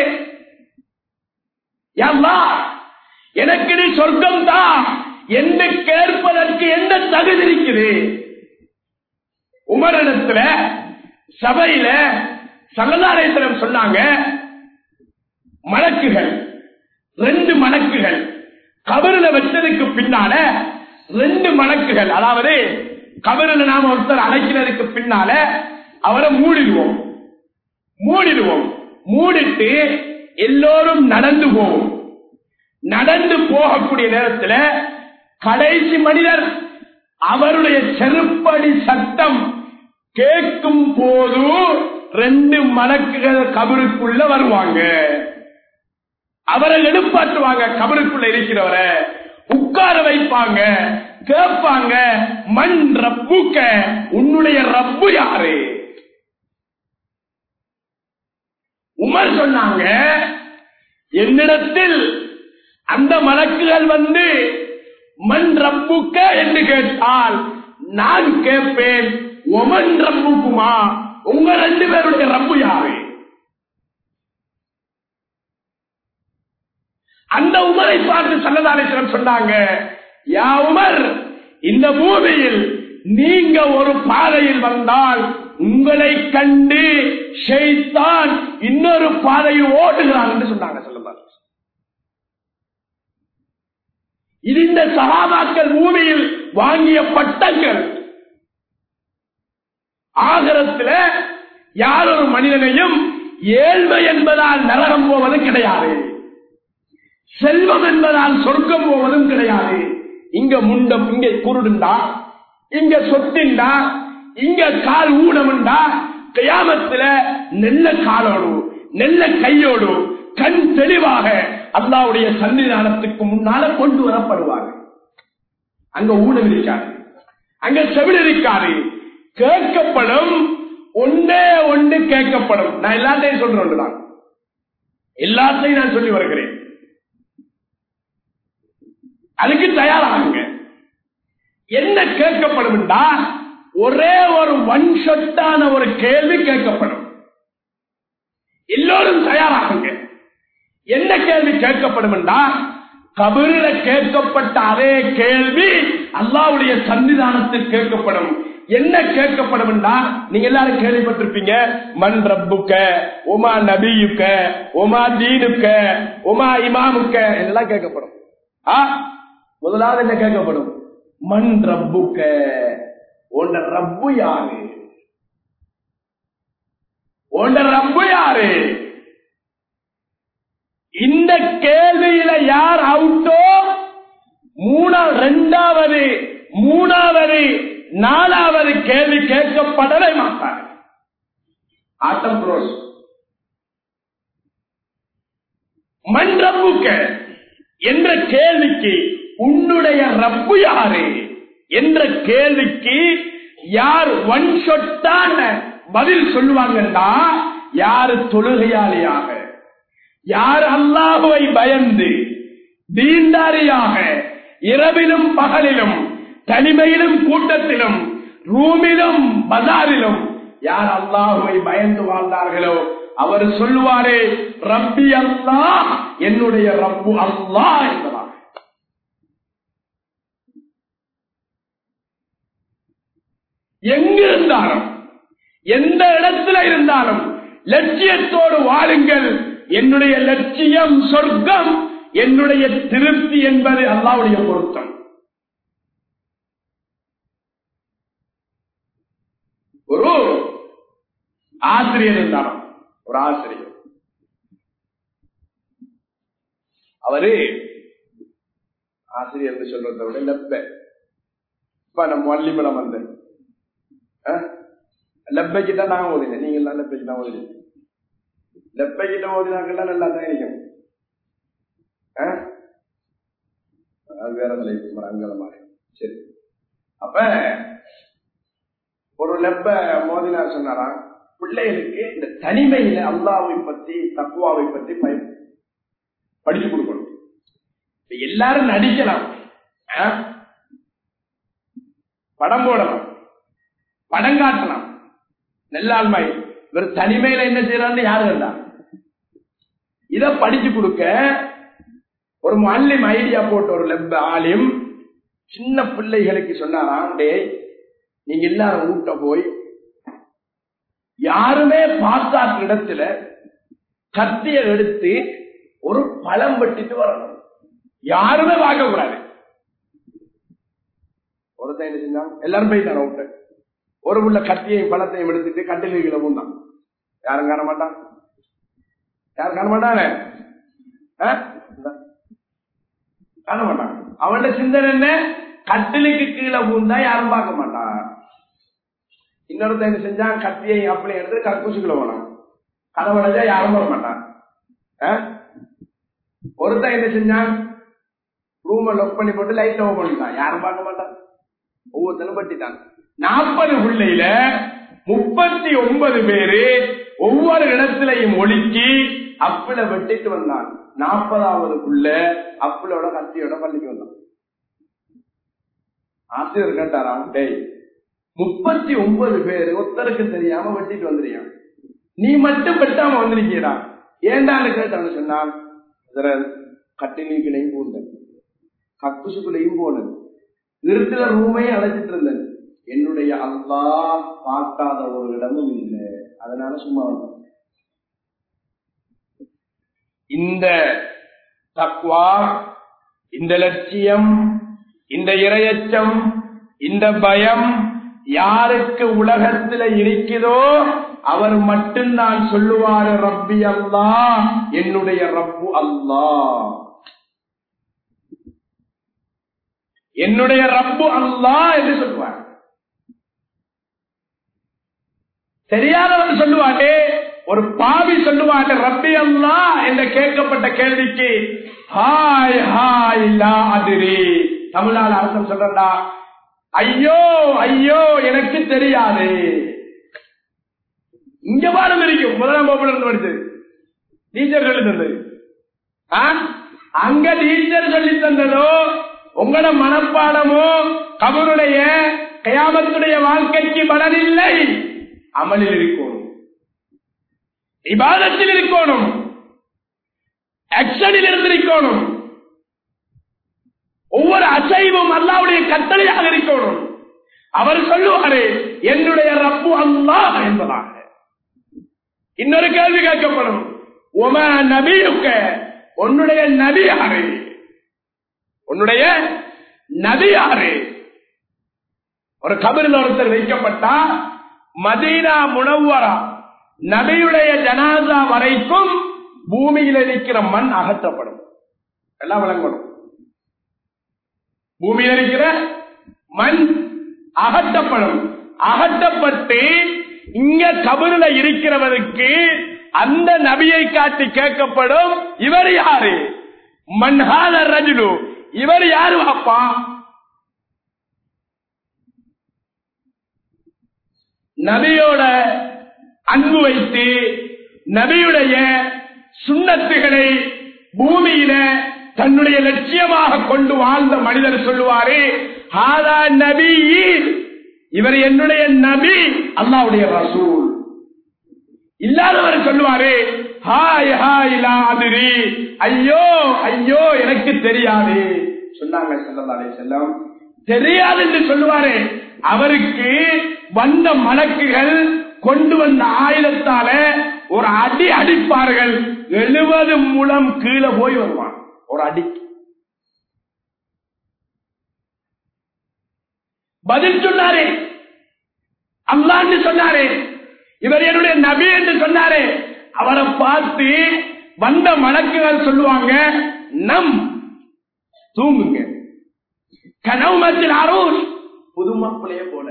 யல்லா, எனக்கு நீ சொர்க்கம் தான் என்று கேட்பதற்கு எந்த தகுதி இருக்குது உமரிடத்துல சபையில சங்கதாரேசனம் சொன்னாங்க மலக்குகள் ரெண்டு மலக்குகள் கபருல வச்சதுக்கு பின்னால ரெண்டு மலக்குகள் அதாவது கபருல நாம ஒருத்தர் அழைக்கிறதுக்கு பின்னால அவரை மூடிடுவோம் மூடிடுவோம் மூடிட்டு எல்லோரும் நடந்து போவோம் நடந்து போகக்கூடிய நேரத்துல கடைசி மனிதர் அவருடைய செருப்படி சத்தம் கேட்கும் போது ரெண்டு மலக்குகள் கபருக்குள்ள வருவாங்க அவரை எடுப்பாட்டுவாங்க கபருக்குள்ள இருக்கிறவரை உட்கார வைப்பாங்க கேட்பாங்க மண் ரப்புக்க உன்னுடைய ரப்பு யாரு உமர் சொன்னாங்க என்னிடத்தில் அந்த மலக்குகள் வந்து மண் ரப்புக்க என்று கேட்டால் நான் கேட்பேன் ஒமன் ரப்புக்குமா உங்க ரெண்டு பேருடைய ரப்பு யாரு அந்த உமரை பார்த்து சன்னதானேஸ்வரம் சொன்னாங்க யா உமர் இந்த பூமியில் நீங்க ஒரு பாதையில் வந்தால் உங்களை கண்டு ஷைத்தான் இன்னொரு பாதையில் ஓடுகிறான் என்று சொன்னாங்க சொல்லுவாங்க இது இந்த சகாபாக்கள் பூமியில் வாங்கிய பட்டங்கள் ஆகரத்தில் யார் ஒரு மனிதனையும் ஏழ்மை என்பதால் நரகம் போவது கிடையாது செல்வம் என்பதால் சொர்க்கம் போவதும் கிடையாது இங்க முண்டம் இங்க குருடுண்டா இங்க சொத்துண்டா இங்க கால் ஊனமுண்டா கியாமத்துல நெல்ல காலோடு நெல்ல கையோடு கண் தெளிவாக அல்லாவுடைய சன்னிதானத்துக்கு முன்னால கொண்டு வரப்படுவார்கள் அங்க ஊனம் இருக்காது அங்க செவில் இருக்காது கேட்கப்படும் ஒன்றே ஒன்று கேட்கப்படும் நான் எல்லாத்தையும் சொல்றேன் நான் எல்லாத்தையும் நான் சொல்லி வருகிறேன் அதுக்கு தயாராகுங்க என்ன கேட்கப்படும் ஒரே ஒரு ஒன் ஷொட்டான ஒரு கேள்வி கேட்கப்படும் எல்லோரும் தயாராகுங்க என்ன கேள்வி கேட்கப்படும் கபரில கேட்கப்பட்ட அதே கேள்வி அல்லாவுடைய சன்னிதானத்தில் கேட்கப்படும் என்ன கேட்கப்படும் நீங்க எல்லாரும் கேள்விப்பட்டிருப்பீங்க மண் ரப்புக்க உமா நபியுக்க உமா தீனுக்க உமா இமாமுக்க இதெல்லாம் கேட்கப்படும் ஆ முதலாவது என்ன கேட்கப்படும் மண் ரப்புக்க உண்ட ரப்பு யாரு உண்ட ரப்பு யாரு இந்த கேள்வியில யார் அவுட்டோ மூணா ரெண்டாவது மூணாவது நாலாவது கேள்வி கேட்கப்படவே மாட்டார் ஆட்டம் புரோஸ் மண் ரப்புக்க என்ற கேள்விக்கு உன்னுடைய ரப்பு யாரு என்ற கேள்விக்கு யார் ஒன் ஷொட்டான பதில் சொல்லுவாங்கன்னா யாரு தொழுகையாளியாக யார் அல்லாஹுவை பயந்து தீண்டாரியாக இரவிலும் பகலிலும் தனிமையிலும் கூட்டத்திலும் ரூமிலும் பஜாரிலும் யார் அல்லாஹுவை பயந்து வாழ்ந்தார்களோ அவர் சொல்லுவாரே ரப்பி அல்லா என்னுடைய ரப்பு அல்லா என்பதாக எங்கிருந்தாலும் எந்த இடத்துல இருந்தாலும் லட்சியத்தோடு வாழுங்கள் என்னுடைய லட்சியம் சொர்க்கம் என்னுடைய திருப்தி என்பது அல்லாவுடைய பொருத்தம் ஒரு ஆசிரியர் இருந்தாராம் ஒரு ஆசிரியர் அவரு ஆசிரியர் சொல்றதை விட லெப்ப இப்ப நம்ம வள்ளிமலம் வந்தேன் லெப்பைக்கு தான் நான் ஓதினேன் நீங்க எல்லாம் லெப்பைக்கு தான் ஓதினீங்க லெப்பைக்கிட்ட ஓதினாக்கெல்லாம் நல்லா தான் இருக்கும் அது வேற தலைப்பு அங்கல மாதிரி சரி அப்ப ஒரு லெப்ப மோதினார் சொன்னாராம் பிள்ளைகளுக்கு இந்த தனிமையில அல்லாவை பத்தி தக்குவாவை பத்தி பயம் படிச்சு கொடுக்கணும் எல்லாரும் நடிக்கலாம் படம் போடலாம் படம் காட்டலாம் நெல்லாண்மை இவர் தனிமையில என்ன செய்யறான்னு யாரு வேண்டா இத படிச்சு கொடுக்க ஒரு மல்லிம் ஐடியா போட்ட ஒரு லெப்ப ஆலிம் சின்ன பிள்ளைகளுக்கு சொன்னாராம் டே நீங்க எல்லாரும் ஊட்ட போய் யாருமே பார்க்காத இடத்துல கத்திய எடுத்து ஒரு பழம் வெட்டிட்டு வரணும் யாருமே பார்க்க கூடாது ஒருத்தன் என்ன செஞ்சான் எல்லாரும் போயிட்டான் விட்டு ஒரு உள்ள கத்தியையும் பழத்தையும் எடுத்துட்டு கட்டில கீழே பூந்தான் யாரும் காண மாட்டான் யாரும் காண மாட்டானே காண மாட்டான் அவனோட சிந்தனை என்ன கட்டிலுக்கு கீழே பூந்தா யாரும் பார்க்க மாட்டான் இன்னொருத்த என்ன செஞ்சான் கத்தியை அப்படி எடுத்து கக்கூசுக்குள்ள போனான் கதவடைஞ்சா யாரும் வர மாட்டான் ஒருத்தன் என்ன செஞ்சான் ரூம லொக் பண்ணி போட்டு லைட் ஓபன் பண்ணிட்டான் யாரும் பார்க்க மாட்டான் ஒவ்வொருத்தனும் பட்டிட்டான் நாற்பது பிள்ளையில முப்பத்தி ஒன்பது பேரு ஒவ்வொரு இடத்திலையும் ஒழுக்கி அப்பிள வெட்டிட்டு வந்தான் நாற்பதாவதுக்குள்ள அப்பிளோட கத்தியோட பள்ளிக்கு வந்தான் ஆசிரியர் கேட்டாராம் டேய் முப்பத்தி ஒன்பது பேர் ஒருத்தருக்கு தெரியாம வெட்டிட்டு வந்துறியான் நீ மட்டும் வெட்டாம வந்திருக்கீடா ஏண்டான்னு கேட்டான்னு சொன்னான் கட்டிலையும் பூந்தன் கக்குசுக்குள்ளையும் போனது நிறுத்தில ரூமையும் அழைச்சிட்டு இருந்தேன் என்னுடைய அல்லா பார்க்காத ஒரு இடமும் இல்லை அதனால சும்மா வந்தேன் இந்த தக்வா இந்த லட்சியம் இந்த இரையச்சம் இந்த பயம் யாருக்கு உலகத்துல இருக்குதோ அவர் மட்டும்தான் சொல்லுவாரு ரப்பி அல்லா என்னுடைய ரப்பு அல்லா என்னுடைய ரப்பு அல்லா என்று சொல்லுவார் தெரியாதவர் சொல்லுவாரே ஒரு பாவி சொல்லுவாங்க ரப்பி அல்லா என்ற கேட்கப்பட்ட கேள்விக்கு ஹாய் ஹாய் லா அதிரி தமிழ்நாடு அரசன் சொல்றா ஐயோ ஐயோ எனக்கு தெரியாது இங்க பாடம் இருக்கும் முதலாம் வகுப்புல இருந்து படிச்சது டீச்சர் சொல்லி தந்தது அங்க டீச்சர் சொல்லி தந்ததோ உங்களோட மனப்பாடமோ கபருடைய கயாமத்துடைய வாழ்க்கைக்கு பலனில்லை அமலில் இருக்கணும் இபாதத்தில் இருக்கணும் ஆக்ஷனில் இருந்திருக்கணும் ஒவ்வொரு அசைவும் அல்லாவுடைய கட்டளையாக இருக்கணும் அவர் சொல்லுவாரு என்னுடைய ரப்பு அல்லா என்பதாக இன்னொரு கேள்வி கேட்கப்படும் உம நபியுக்க உன்னுடைய நபி யாரு உன்னுடைய நபி யாரு ஒரு கபரில் ஒருத்தர் வைக்கப்பட்டா மதீனா முனவரா நபியுடைய ஜனாதா வரைக்கும் பூமியில் இருக்கிற மண் அகற்றப்படும் எல்லாம் விளங்கணும் பூமியில் இருக்கிற மண் அகற்றப்படும் அகற்றப்பட்டு இங்க கபருல இருக்கிறவருக்கு அந்த நபியை காட்டி கேட்கப்படும் இவர் யாரு மன்ஹாத ரஜுலு இவர் யாரு அப்பா நபியோட அன்பு வைத்து நபியுடைய சுண்ணத்துகளை பூமியில தன்னுடைய லட்சியமாக கொண்டு வாழ்ந்த மனிதர் சொல்லுவாரு ஹாதா நபி இவர் என்னுடைய நபி அல்லாவுடைய ரசூல் இல்லாதவர் சொல்லுவாரு ஹாய் ஹாய் லாதிரி ஐயோ ஐயோ எனக்கு தெரியாது சொன்னாங்க செல்லதாலே செல்லம் தெரியாது என்று சொல்லுவாரு அவருக்கு வந்த மலக்குகள் கொண்டு வந்த ஆயுதத்தால ஒரு அடி அடிப்பார்கள் எழுபது முழம் கீழே போய் வருவான் ஒரு அடி பதில் சொன்னாரே அல்லான்னு சொன்னாரே இவர் என்னுடைய நபி என்று சொன்னாரே அவரை பார்த்து வந்த மலக்குகள் சொல்லுவாங்க நம் தூங்குங்க கனவுமத்தில் அருள் புது மாப்பிளைய போல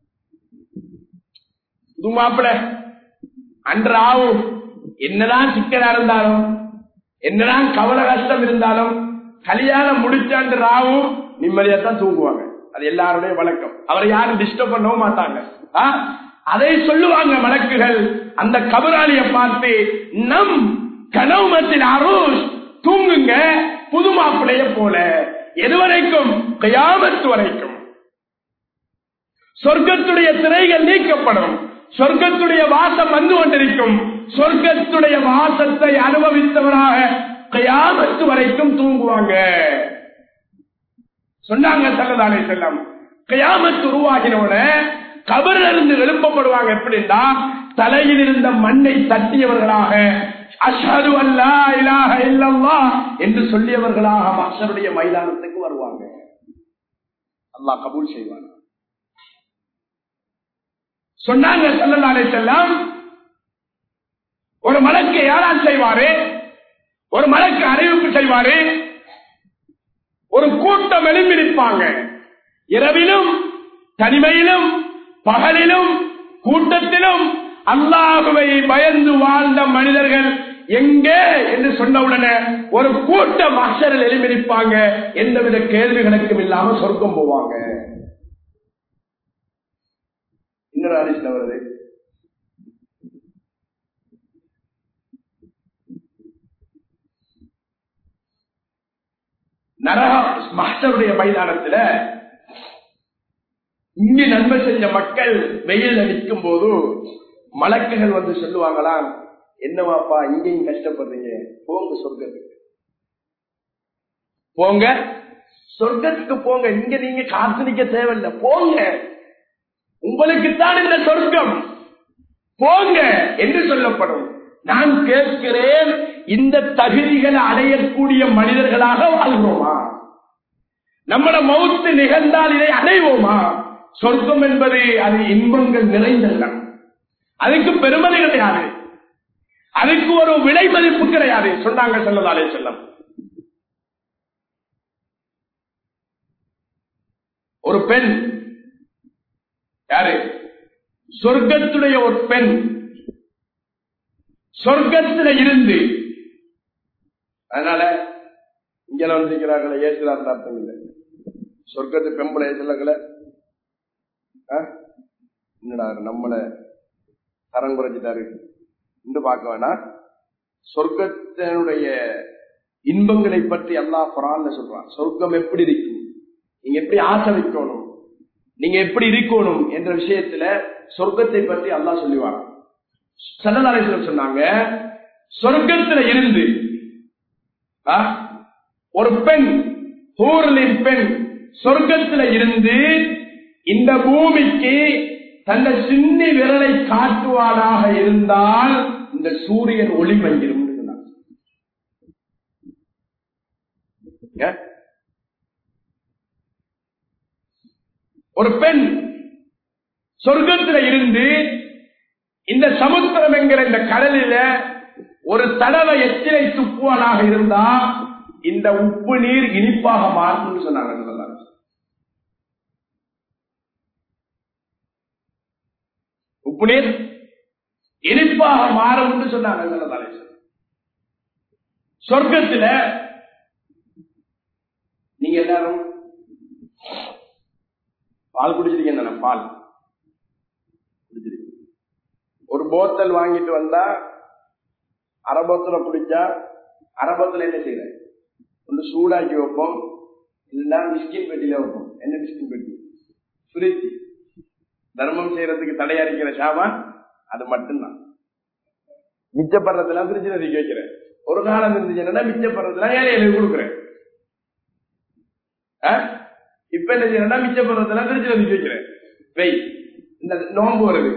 புது மாப்பிள அன்று ஆகும் என்னதான் சிக்கலா இருந்தாலும் என்னதான் கவலை கஷ்டம் இருந்தாலும் கல்யாணம் முடிச்சாண்டு ராவும் நிம்மதியா தான் தூங்குவாங்க அது எல்லாருடைய வழக்கம் அவரை யாரும் டிஸ்டர்ப் பண்ணவும் மாட்டாங்க ஆ? அதை சொல்லுவாங்க வழக்குகள் அந்த கபராளிய பார்த்து நம் கனவுமத்தில் அருள் தூங்குங்க புது மாப்பிளைய போல எதுவரைக்கும் கயாமத்து வரைக்கும் சொர்க்கத்துடைய திரைகள் நீக்கப்படும் சொர்க்கத்துடைய வாசம் வந்து கொண்டிருக்கும் சொர்க்கத்துடைய வாசத்தை அனுபவித்தவராக கயாமத்து வரைக்கும் தூங்குவாங்க சொன்னாங்க சல்லதாலே செல்லம் கயாமத்து உருவாகினோட கபரில் இருந்து எழுப்பப்படுவாங்க எப்படின்னா தலையில் இருந்த மண்ணை தட்டியவர்களாக அஷது அல்லா இலாஹ இல்லல்லா என்று சொல்லியவர்களாக மக்சருடைய மைதானத்துக்கு வருவாங்க அல்லாஹ் கபூல் செய்வாங்க சொன்னாங்க சல்லல்லாலே செல்லம் ஒரு மலக்கு யாரால் செய்வாரு ஒரு மலக்கு அறிவிப்பு செய்வாரு ஒரு கூட்டம் எழும்பியிருப்பாங்க இரவிலும் தனிமையிலும் பகலிலும் கூட்டத்திலும் அல்லாஹுவை பயந்து வாழ்ந்த மனிதர்கள் எங்கே என்று சொன்னவுடனே ஒரு கூட்டம் அக்ஷரில் எழுப்பியிருப்பாங்க எந்தவித கேள்விகளுக்கும் இல்லாம சொர்க்கம் போவாங்க இன்னொரு அரிசியில் வருது நரக மகசருடைய மைதானத்துல இங்க நன்மை செஞ்ச மக்கள் வெயில் நிற்கும் போது மலக்குகள் வந்து சொல்லுவாங்களாம் என்னவாப்பா இங்கேயும் கஷ்டப்படுறீங்க போங்க சொர்க்கத்துக்கு போங்க சொர்க்கத்துக்கு போங்க இங்க நீங்க காத்து நிக்க தேவையில்லை போங்க உங்களுக்குத்தான் இந்த சொர்க்கம் போங்க என்று சொல்லப்படும் நான் கேட்கிறேன் இந்த தகுதிகளை அடையக்கூடிய மனிதர்களாக வாழ்வோமா நம்மள மௌத்து நிகழ்ந்தால் இதை அடைவோமா சொர்க்கம் என்பது அது இன்பங்கள் நிறைந்தல்ல அதுக்கு பெருமதி கிடையாது அதுக்கு ஒரு விலை மதிப்பு கிடையாது சொன்னாங்க சொல்லதாலே செல்லம் ஒரு பெண் யாரு சொர்க்கத்துடைய ஒரு பெண் சொர்க்கத்துல இருந்து அதனால இங்க வந்திருக்கிறார்களே ஏசுறார் அர்த்தம் இல்லை சொர்க்கத்து பெம்பளை சொல்லங்கள என்னடா நம்மள தரம் குறைஞ்சிட்டாரு என்று பார்க்க வேணாம் சொர்க்கத்தினுடைய இன்பங்களை பற்றி அல்லாஹ் குரான்ல சொல்றான் சொர்க்கம் எப்படி இருக்கும் நீங்க எப்படி ஆசை வைக்கணும் நீங்க எப்படி இருக்கணும் என்ற விஷயத்துல சொர்க்கத்தை பற்றி அல்லாஹ் சொல்லுவாங்க சல்லதாரேஸ்வரர் சொன்னாங்க சொர்க்கத்துல இருந்து ஆ, ஒரு பெண் ஹூரலின் பெண் சொர்க்கத்துல இருந்து இந்த பூமிக்கு தந்த சின்னி விரலை காட்டுவானாக இருந்தால் இந்த சூரியன் ஒளி மங்கிரும் சொன்னாங்க ஏ? ஒரு பெண் சொர்க்கத்துல இருந்து இந்த சமுத்திரம் என்கிற இந்த கடலில ஒரு தடவை எச்சிலை துப்புவானாக இருந்தா இந்த உப்பு நீர் இனிப்பாக மாறும்னு சொன்னாங்க சொல்லலாம். உப்பு நீர் இனிப்பாக மாறும்னு சொன்னாங்க சொல்லதாலே சொர்க்கத்துல நீங்க எல்லாரும் பால் குடிச்சிருக்கீங்க தானே பால் குடிச்சிருக்கீங்க ஒரு போத்தல் வாங்கிட்டு வந்தா அரை போத்தல குடிச்சா அரை போத்தல் என்ன செய்யற ஒன்று சூடாக்கி வைப்போம் இல்லைன்னா மிஸ்கின் பெட்டியில வைப்போம் என்ன மிஸ்கின் பெட்டி ஃப்ரிட்ஜ் தர்மம் செய்யறதுக்கு தடையரிக்கிற சாமான் அது மட்டும்தான் மிச்சப்படுறதெல்லாம் ஃப்ரிட்ஜில் தூக்கி வைக்கிறேன் ஒரு காலம் இருந்துச்சுன்னா மிச்சப்படுறதெல்லாம் ஏழைகளுக்கு கொடுக்குறேன் ஆ? இப்ப என்ன செய்யறேன்னா மிச்சப்படுறதெல்லாம் ஃப்ரிட்ஜில் தூக்கி வைக்கிறேன் வெய் இந்த நோம்பு வருது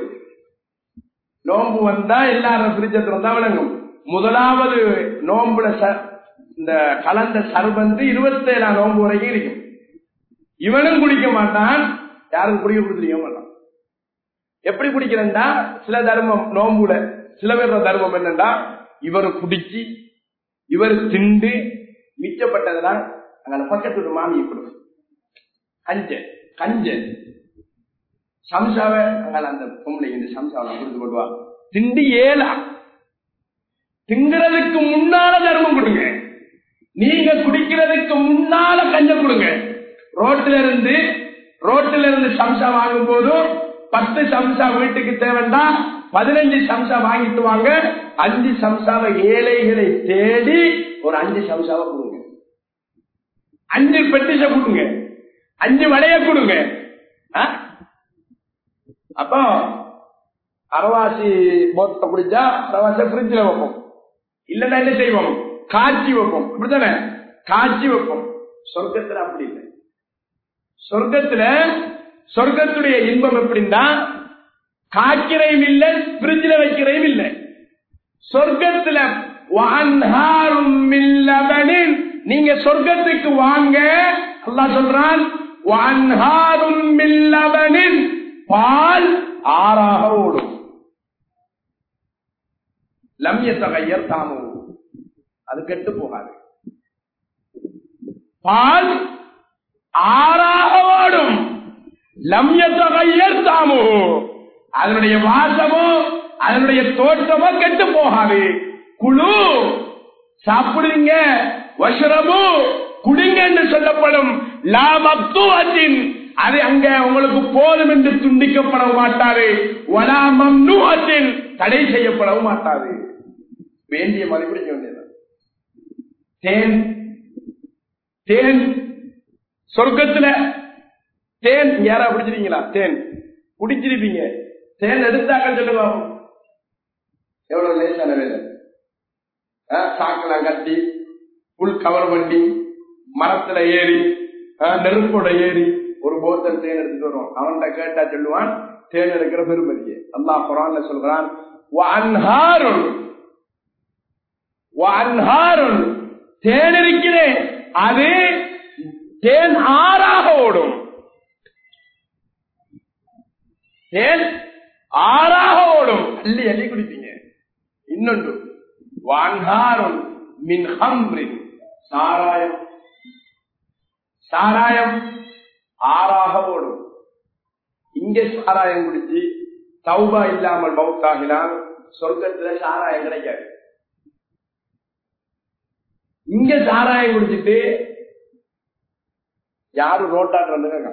நோம்பு வந்தா எல்லாரும் ஃப்ரிட்ஜை திறந்தா விளங்கும் முதலாவது நோம்புல ச- இந்த கலந்த சர்பந்து இருபத்தி ஏழாம் நோம்பு வரைக்கும் இருக்கும் இவனும் குடிக்க மாட்டான் யாரும் குடிக்க கொடுத்துருக்க மாட்டான் எப்படி குடிக்கிறேன்டா சில தர்மம் நோம்புல சில பேர் தர்மம் என்னண்டா இவர் குடிச்சு இவர் திண்டு மிச்சப்பட்டதெல்லாம் அங்க பக்கத்து ஒரு மாமியை கொடுக்கும் கஞ்ச கஞ்ச சம்சாவை அங்க அந்த பொம்பளை இந்த சம்சாவை கொடுத்து போடுவா திண்டு ஏலா திங்கிறதுக்கு முன்னால தர்மம் கொடுங்க நீங்க குடிக்கிறதுக்கு முன்னால கஞ்சம் கொடுங்க ரோட்ல இருந்து ரோட்ல இருந்து சம்சா வாங்கும் போதும் பத்து சம்சா வீட்டுக்கு தேவைண்டா பதினஞ்சு சம்சா வாங்கிட்டு வாங்க அஞ்சு சம்சாவை ஏழைகளை தேடி ஒரு அஞ்சு சம்சாவை கொடுங்க அஞ்சு பெட்டிஷ கொடுங்க அஞ்சு வளைய கொடுங்க ஆ? அப்போ அரவாசி போத்த குடிச்சா அரவாசி பிரிட்ஜில் வைப்போம் இல்லன்னா என்ன செய்வோம் காய்ச்சி வைப்போம் அப்படித்தானே காய்ச்சி வைப்போம் சொர்க்கத்துல அப்படி இல்லை சொர்க்கத்துல சொர்க்கத்துடைய இன்பம் எப்படின்னா காய்க்கிறையும் இல்லை பிரிட்ஜில் வைக்கிறையும் இல்லை சொர்க்கத்துல வான்ஹாரும் மின் லபனின் நீங்க சொர்க்கத்துக்கு வாங்க அல்லாஹ் சொல்றான் வான்ஹாரும் மின் லபனின் பால் ஆறாக ஓடும் லம்ய தகையர் தாமும் அது கெட்டு போகாது பால் ஆறாக ஓடும் லம்ய தகையர் தாமு அதனுடைய வாசமோ அதனுடைய தோற்றமோ கெட்டு போகாது குழு சாப்பிடுங்க வசரமு குடிங்க என்று சொல்லப்படும் லாமத்துவத்தின் அது அங்க உங்களுக்கு போதும் என்று துண்டிக்கப்பட மாட்டாது வலாமம் நூகத்தின் தடை செய்யப்படவும் மாட்டாது வேண்டிய மதிப்பிடிக்க வேண்டியது தேன் தேன் சொர்க்கத்துல தேன் யாரா குடிச்சிருக்கீங்களா தேன் குடிச்சிருப்பீங்க தேன் எடுத்தாக்க சொல்லுங்க எவ்வளவு லேசான வேலை ஆ, சாக்கெல்லாம் கட்டி புல் கவர் பண்ணி மரத்துல ஏறி ஆ, நெருப்போட ஏறி ஒரு போத்தல் தேன் எடுத்துட்டு வரும் அவன்கிட்ட கேட்டா சொல்லுவான் தேன் எடுக்கிற பெருமதியை அல்லாஹ் குரான்ல சொல்றான் "வஅன்ஹாருன்" வஅன்ஹாருன். தேன் இருக்கிறேன் அது தேன் ஆறாக ஓடும் தேன் ஆறாக ஓடும் அள்ளி அள்ளி குடிப்பீங்க இன்னொன்று வான்ஹாரும் மின் ஹம்ரின் சாராயம் சாராயம் ஆறாக ஓடும் இங்க சாராயம் குடிச்சு தௌபா இல்லாமல் மவுத்தாகினால் சொர்க்கத்துல சாராயம் கிடைக்காது இங்க சாராயம் குடிச்சிட்டு யாரு ரோட்டாட்டு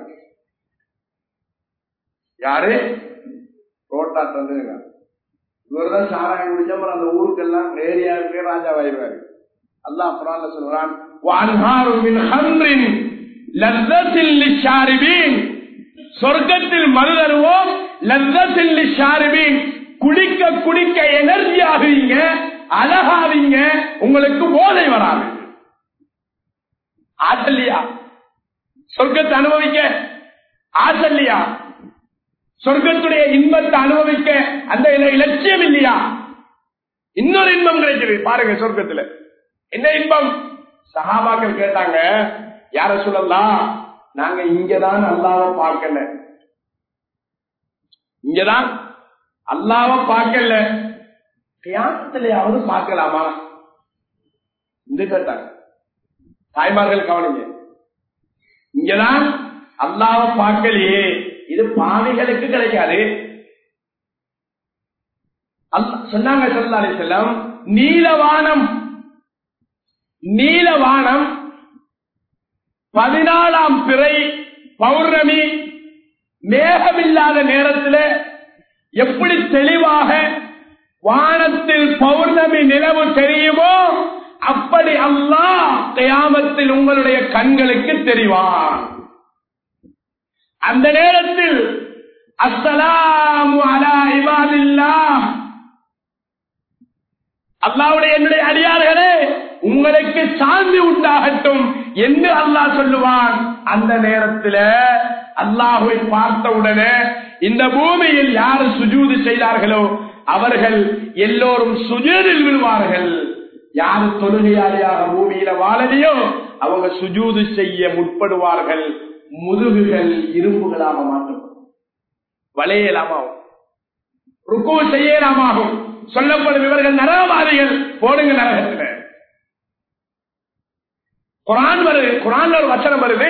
யாரு ரோட்டாட்டு இவர்தான் சாராயம் குடிச்சா அப்புறம் அந்த ஊருக்கெல்லாம் ஏரியாவுக்கே ராஜாவாயிருவாரு அல்லாஹ் குரான்ல சொல்றான் "வஅன்ஹாரு மின் ஹம்ரின் லzzத்தில் லிஷாரிபீன்." சொர்க்கத்தில் மது தருவோம் லzzத்தில் லிஷாரிபீன். குடிக்க குடிக்க எனர்ஜி ஆகுவீங்க அழகாவீங்க உங்களுக்கு போதை வராது ஆசல்லையா சொர்க்கத்தை அனுபவிக்க ஆசல்லையா சொர்க்கத்துடைய இன்பத்தை அனுபவிக்க அந்த இல- இலட்சியம் இல்லையா இன்னொரு இன்பம் கிடைக்குது பாருங்க சொர்க்கத்துல என்ன இன்பம் சஹாபாக்கள் கேட்டாங்க யார சொல்லலாம் நாங்க இங்கதான் அல்லாவ பார்க்கல இங்கதான் அல்லாவ பார்க்கல கியாமத்திலேயாவது பார்க்கலாமா இந்த கேட்டாங்க தாய்மார்கள் கவனிங்க இங்கதான் அல்லாவ பார்க்கலையே இது பாவிகளுக்கு கிடைக்காது அல்ல- சொன்னாங்க சொல்லி செல்லம் நீலவானம் நீலவானம் பதினாலாம் பிறை பௌர்ணமி மேகமில்லாத நேரத்தில் எப்படி தெளிவாக வானத்தில் பௌர்ணமி நிலவு தெரியுமோ அப்படி அல்லாஹ் கியாமத்தில் உங்களுடைய கண்களுக்கு தெரிவான் அந்த நேரத்தில் அஸ்ஸலாமு அலா இபாதில்லாஹ் அல்லாவுடைய என்னுடைய அடியார்களே உங்களுக்கு சாந்தி உண்டாகட்டும் என்று அல்லாஹ் சொல்லுவான் அந்த நேரத்தில் அல்லாஹுவை பார்த்தவுடனே இந்த பூமியில் யார் சுஜூது செய்தார்களோ அவர்கள் எல்லோரும் சுஜூதில் விழுவார்கள் யாரு தொழுகையாளியாக பூமியில வாழலையோ அவங்க சுஜூது செய்ய முற்படுவார்கள் முதுகுகள் இரும்புகளாக மாற்றப்படும் வளையலாமாகும் ருக்கு செய்யலாமாகும் சொல்லப்படும் இவர்கள் நரகவாதிகள் போடுங்க நரகத்துல குரான் வருது குரான் ஒரு வசனம் வருது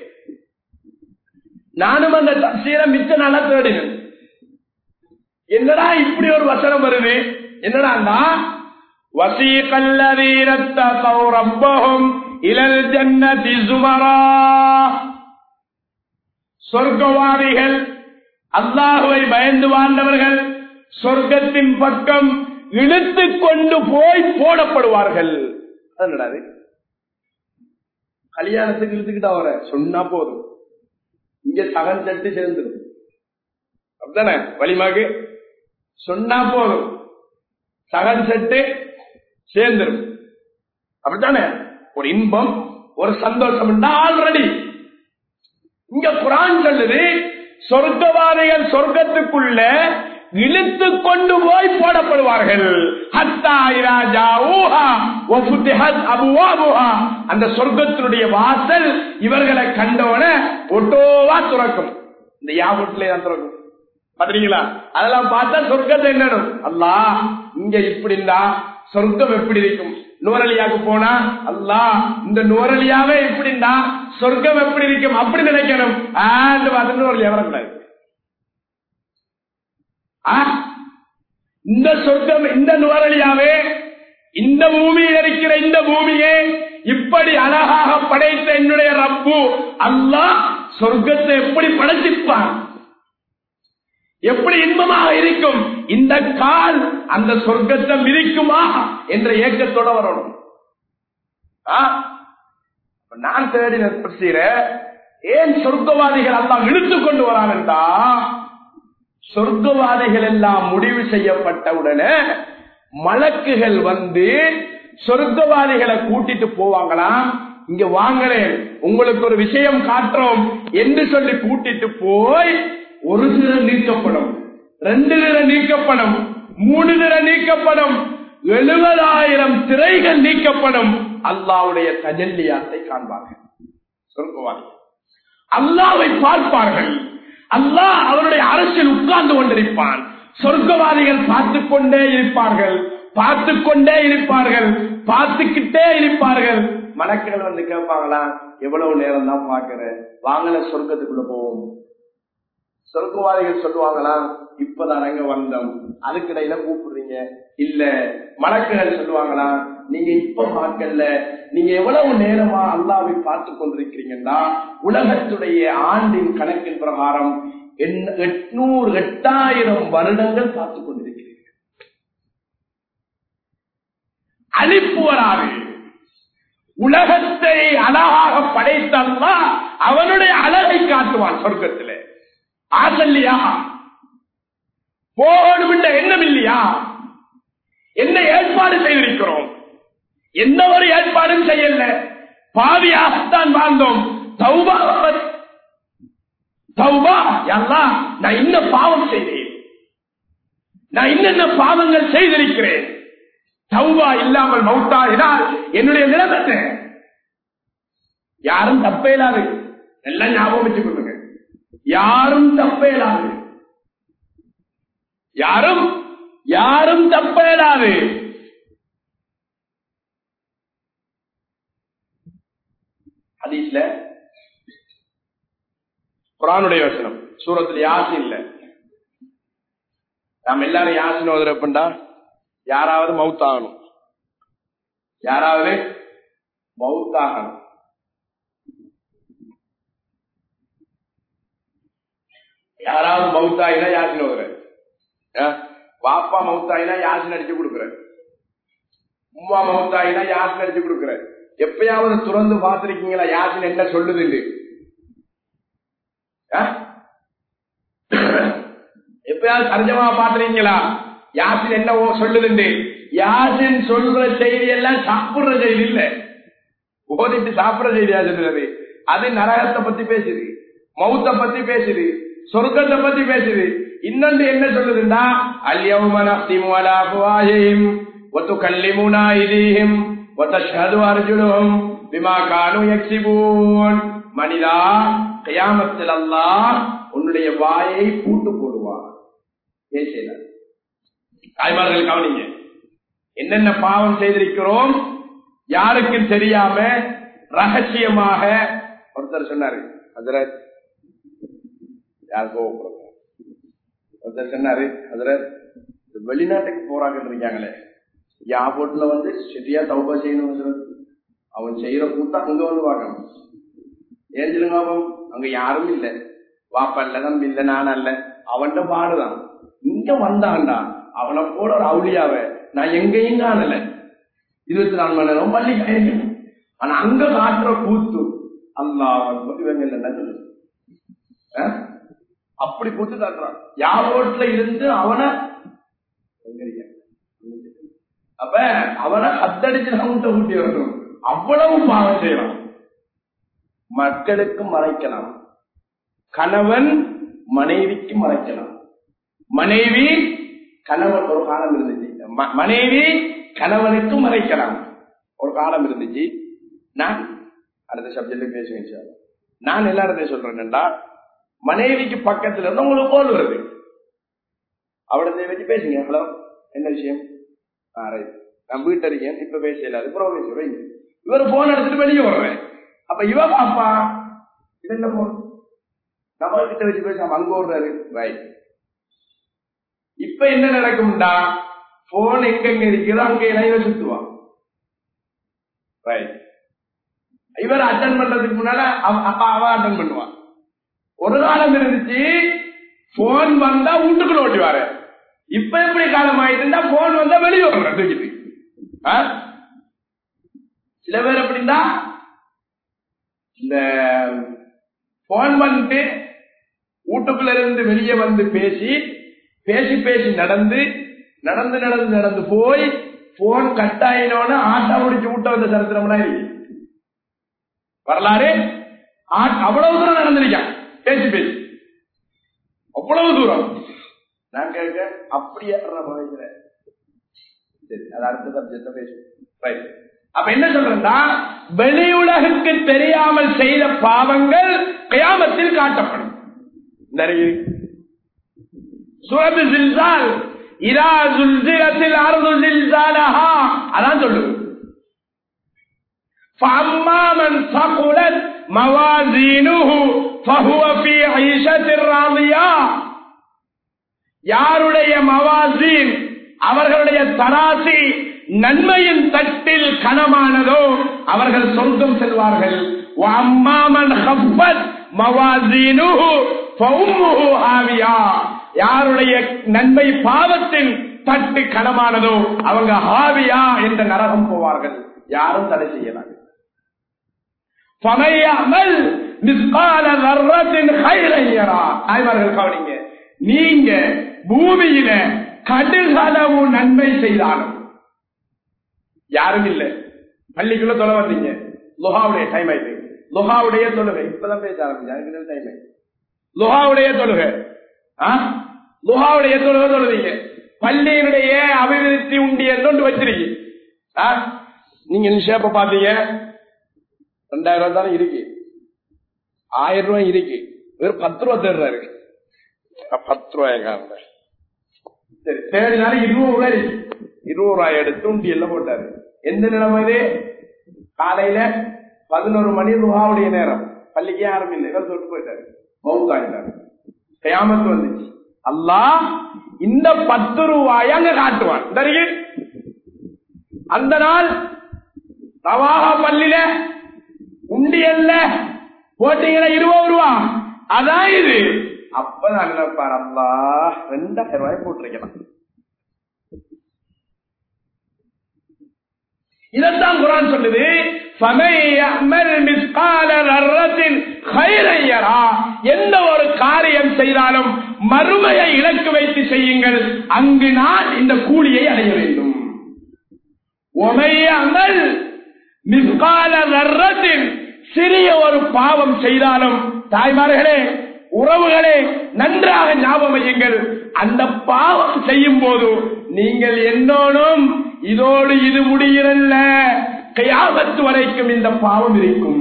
நானும் அந்த தப்சீரை மிச்ச நல்லா தேடினேன் என்னடா இப்படி ஒரு வசனம் வருது என்னடா وسيق الذين اتقوا ربهم إلى الجنة زمرا சொர்க்கவாதிகள் அல்லாஹுவை பயந்து வாழ்ந்தவர்கள் சொர்க்கத்தின் பக்கம் இழுத்து கொண்டு போய் போடப்படுவார்கள் அது கல்யாணத்துக்கு இழுத்துக்கிட்டா வர சொன்னா போதும் இங்க சகன் தட்டு சேர்ந்துடும் அப்படித்தானே வலிமாக்கு சொன்னா போதும் சகன் செட்டு சேர்ந்துடும் அப்படித்தானே ஒரு இன்பம் ஒரு சந்தோஷம் ஆல்ரெடி இங்க குரான் சொல்லுது சொர்க்கவாதிகள் சொர்க்கத்துக்குள்ள இழுத்து கொண்டு போய் போடப்படுவார்கள் அந்த சொர்க்கத்தினுடைய வாசல் இவர்களை கண்டவன ஒட்டோவா துறக்கும் இந்த யாபத்திலே தான் துறக்கும் பாத்தீங்களா அதெல்லாம் பார்த்தா சொர்க்கத்தை என்னடும் அல்லா இங்க இப்படின்னா சொர்க்கம் எப்படி இருக்கும் நூறலியாக்கு போனா அல்லா இந்த நூறலியாவே எப்படின்னா சொர்க்கம் எப்படி இருக்கும் அப்படி நினைக்கணும் ஆண்டு பார்த்து நூறலியா வரக்கூடாது இந்த சொர்க்கம் இந்த நுவரலியாவே இந்த பூமியில் இருக்கிற இந்த பூமியே இப்படி அழகாக படைத்த என்னுடைய ரப்பு அல்லாஹ் சொர்க்கத்தை எப்படி படைச்சிருப்பான் எப்படி இன்பமாக இருக்கும் இந்த கால் அந்த சொர்க்கத்தை மிதிக்குமா என்ற ஏக்கத்தோட வரணும் நான் தேடின தப்சீர ஏன் சொர்க்கவாதிகள் எல்லாம் இழுத்து கொண்டு வராங்கண்டா சொர்க்கவாதிகள் எல்லாம் முடிவு செய்யப்பட்டவுடனே மலக்குகள் வந்து சொர்க்கவாதிகளை கூட்டிட்டு போவாங்களாம் இங்க வாங்களேன் உங்களுக்கு ஒரு விஷயம் காட்டுறோம் என்று சொல்லி கூட்டிட்டு போய் ஒரு திற நீக்கப்படும் ரெண்டு திற நீக்கப்படும் மூணு திற நீக்கப்படும் எழுபதாயிரம் திரைகள் நீக்கப்படும் அல்லாவுடைய தஜல்லியாத்தை காண்பார்கள் சொர்க்கவாதிகள் அல்லாவை பார்ப்பார்கள் அல்லாஹ் அவருடைய அரசில் உட்கார்ந்து கொண்டிருப்பான் சொர்க்கவாதிகள் பார்த்து கொண்டே இருப்பார்கள் பார்த்து கொண்டே இருப்பார்கள் பார்த்துக்கிட்டே இருப்பார்கள் மலக்கள் வந்து கேட்பாங்களா எவ்வளவு நேரம் தான் பாக்குற வாங்கல சொர்க்கத்துக்குள்ள போவோம் சொர்க்கவாதிகள் சொல்லுவாங்களா இப்பதான் அங்க வந்தோம் அதுக்கிடையில கூப்பிடுறீங்க இல்ல மலக்குகள் சொல்லுவாங்களா நீங்க இப்ப பார்க்கல நீங்க எவ்வளவு நேரமா அல்லாவை பார்த்து கொண்டிருக்கிறீங்கன்னா உலகத்துடைய ஆண்டின் கணக்கின் பிரகாரம் எட்நூறு எட்டாயிரம் வருடங்கள் பார்த்து கொண்டிருக்கிறீர்கள் அழிப்பு வராது உலகத்தை அழகாக படைத்தல்லா அவனுடைய அழகை காட்டுவான் சொர்க்கத்திலே ஆசல்லையா போகணும் என்ற எண்ணம் இல்லையா என்ன ஏற்பாடு செய்திருக்கிறோம் எந்த ஒரு ஏற்பாடும் செய்யல பாவியாகத்தான் வாழ்ந்தோம் தௌபா தௌபா எல்லா நான் இன்ன பாவம் செய்தேன் நான் என்னென்ன பாவங்கள் செய்திருக்கிறேன் தௌபா இல்லாமல் மௌத்தாகினால் என்னுடைய நிலைமை யாரும் தப்பே இல்லாது எல்லாம் ஞாபகம் வச்சுக் கொள்ளுங்க யாரும் தப்பே இல்லாது யாரும் யாரும் தப்பே இல்லாது ஹதீஸ்ல குரானுடைய வசனம் சூரத்தில் யாசின் இல்ல நாம் எல்லாரும் யாசின் ஓதுறப்பண்டா யாராவது மவுத்தாகணும் யாராவது மவுத்தாகணும் யாராவது மவுத்தாயினா யாசின் ஓதுற வாப்பா மவுத்தாயினா யாசின் அடிச்சு கொடுக்குற உமா மவுத்தாயினா யாசின் அடிச்சு கொடுக்குற எப்பயாவது துறந்து பார்த்திருக்கீங்களா யாசின் என்ன சொல்லுது எப்பயாவது சர்ஜமா பாத்துறீங்களா யாசின் என்ன சொல்லுதுண்டு யாசின் சொல்ற செய்தி எல்லாம் சாப்பிடுற செய்தி இல்ல ஓதிட்டு சாப்பிடுற செய்தியா சொல்றது அது நரகத்தை பத்தி பேசுது மௌத்த பத்தி பேசுது சொர்க்கத்தை பத்தி பேசுது இன்னொன்று என்ன சொல்லுதுண்டா அல்யவும நஹ்திமு அலா அஃப்வாஹிஹிம் وتكلمنا أيديهم وتشهد أرجلهم بما كانوا يكسبون மனிதா கியாமத்தில் அல்லாஹ் உன்னுடைய வாயை பூட்டு போடுவார் பேசல தாய்மார்கள் கவனிங்க என்னென்ன பாவம் செய்திருக்கிறோம் யாருக்கும் தெரியாம ரகசியமாக ஒருத்தர் சொன்னாரு ஹசரத் யார் கோவப்படுறாங்க ஒருத்தர் சொன்னாரு ஹசரத் வெளிநாட்டுக்கு போறாங்கன்னு இருக்காங்களே யாபோட்ல வந்து சரியா தௌபா செய்யணும் ஹசரத் அவன் செய்யற கூட்டம் அங்க வந்து பார்க்கணும் ஏன் சொல்லுங்க அவன் அங்க யாரும் இல்ல வாப்பா இல்ல தம்பி இல்ல நான் அல்ல அவன்கிட்ட பாடுதான் இங்க வந்தான்டா அவனை போல ஒரு அவுளியாவ நான் எங்கேயும் காணல இருபத்தி நாலு மணி நேரம் பள்ளி கயணும் ஆனா அங்க காட்டுற கூத்து அல்லா இவங்க இல்ல சொல்லு அஹ்? அப்படி கூத்து காட்டுறான் யாரோட்ல இருந்து அவனை எங்கறியா? அப்ப அவனை ஹத்தடிச்சு நம்மகிட்ட ஊட்டி வரணும் அவ்வளவு பாவம் செய்யலாம் மக்களுக்கு மறைக்கலாம் கணவன் மனைவிக்கு மறைக்கலாம் மனைவி கணவன் ஒரு காலம் இருந்துச்சு ம- மனைவி கணவனுக்கு மறைக்கலாம் ஒரு காலம் இருந்துச்சு நான் அடுத்த சப்ஜெக்ட் பேசுவேன் சார் நான் எல்லா இடத்தையும் சொல்றேன்டா மனைவிக்கு பக்கத்துல இருந்து உங்களுக்கு கோல் வருது அவடத்தை வச்சு பேசுங்க ஹலோ என்ன விஷயம் ஆ, right. நான் வீட்டு இருக்கேன் இப்ப பேசல அது புறம் பேசுறேன் இவர் போன் எடுத்துட்டு வெளியே வர்றேன் அப்ப இவ பாப்பா இது என்ன போன் நம்ம கிட்ட வச்சு பேசாம அங்க ஓடுறாரு ரைட் இப்ப என்ன நடக்கும்டா போன் எங்கெங்க இருக்குதோ அங்க இணைவ சுத்துவான் ரைட் இவர் அட்டன் பண்றதுக்கு முன்னால அவ- அப்ப அவ அட்டன் பண்ணுவான் ஒரு காலம் இருந்துச்சு போன் வந்தா வீட்டுக்குள்ள ஓட்டி வர இப்ப எப்படி காலம் ஆயிட்டுன்னா போன் வந்தா வெளியே வர்ற தூக்கிட்டு ஆ? சில பேர் எப்படின்னா இந்த போன் பண்ணிட்டு வீட்டுக்குள்ள இருந்து வெளியே வந்து பேசி பேசி பேசி நடந்து நடந்து நடந்து நடந்து போய் போன் கட் ஆயினோன்னு ஆட்டா முடிச்சு விட்ட வந்த சரித்திரம்லாம் இருக்கு வரலாறு ஆ- அவ்வளவு தூரம் நடந்திருக்கான் பேசி பேசி அவ்வளவு தூரம் நான் கேட்க அப்படி ஏற மாதிரி சரி அது அடுத்த சப்ஜெக்ட பேசுவோம் Right. அப்ப என்ன சொல்றேன்னா வெளி உலகுக்கு தெரியாமல் செய்த பாவங்கள் கயாமத்தில் காட்டப்படும் நிறைய சூரத்து ஜில்சால் இதா ஜுல்சிலத்தில் அருது ஜில்சாலஹா அதான் சொல்லுது فأما من ثقلت موازينه فهو في عيشة راضية யாருடைய மவாசீன் அவர்களுடைய தராசி நன்மையின் தட்டில் கனமானதோ அவர்கள் சொர்க்கம் செல்வார்கள் வஅம்மாமன் ஹப்பத் மவாசீனுஹு ஃபஉம்முஹு ஹாவியா யாருடைய நன்மை பாவத்தின் தட்டு கனமானதோ அவங்க ஹாவியா என்ற நரகம் போவார்கள் யாரும் தடை செய்யலாம் பமையாமல் மிஸ்கால வர்றத்தின் கைரையரா தாய்மார்கள் கவனிங்க நீங்க பூமியில கடுகளவு நன்மை செய்தாலும் யாரும் இல்ல பள்ளிக்குள்ள தொலை வந்தீங்க லுஹாவுடைய டைம் ஆயிட்டு லுஹாவுடைய தொழுகை இப்பதான் பேச ஆரம்பிச்சாங்க டைம் ஆயிட்டு லுஹாவுடைய தொழுகை ஆ? லுஹாவுடைய தொழுகை தொழுவீங்க பள்ளியினுடைய அபிவிருத்தி உண்டியல் கொண்டு வச்சிருக்கீங்க ஆ? நீங்க நிஷேப்ப பாத்தீங்க ரெண்டாயிரம் ரூபாய் தானே இருக்கு ஆயிரம் ரூபாய் இருக்கு வெறும் பத்து ரூபாய் தேடுறாரு பத்து ரூபாய் காரணம் சரி தேடினாலும் இருபது ரூபாய் இருக்கு. இருபது ரூபாய் எடுத்து உண்டி எல்லாம் போட்டாரு எந்த நிலைமை இது காலையில பதினோரு மணி ரூபாவுடைய நேரம் பள்ளிக்கு யாரும் இல்லை இவர் சொல்லிட்டு போயிட்டாரு மவுத்தாயிட்டாரு கயாமத்து வந்துச்சு அல்லாஹ் இந்த பத்து ரூபாய் அங்க காட்டுவான் இந்த இருக்கு. அந்த நாள் ரவாகா பள்ளியில உண்டியல்ல போட்டீங்கன்னா இருபது ரூபா அதான் இது அப்பதான் நினைப்பார் அல்லா ரெண்டாயிரம் ரூபாய் போட்டிருக்கலாம் இதைத்தான் குரான் சொல்லுது فَمَن يَعْمَلْ مِثْقَالَ ذَرَّةٍ خَيْرًا يَرَهُ. எந்த ஒரு காரியம் செய்தாலும் மறுமையை இலக்கு வைத்து செய்யுங்கள் அங்கு நான் இந்த கூலியை அடைய வேண்டும் وَمَن يَعْمَلْ மிஸ்கால வர்றத்தின் சிறிய ஒரு பாவம் செய்தாலும் தாய்மார்களே உறவுகளே நன்றாக ஞாபகம் வையுங்கள் அந்த பாவம் செய்யும் போது நீங்கள் என்னோடும் இதோடு இது முடிகிறல்ல கையாபத்து வரைக்கும் இந்த பாவம் இருக்கும்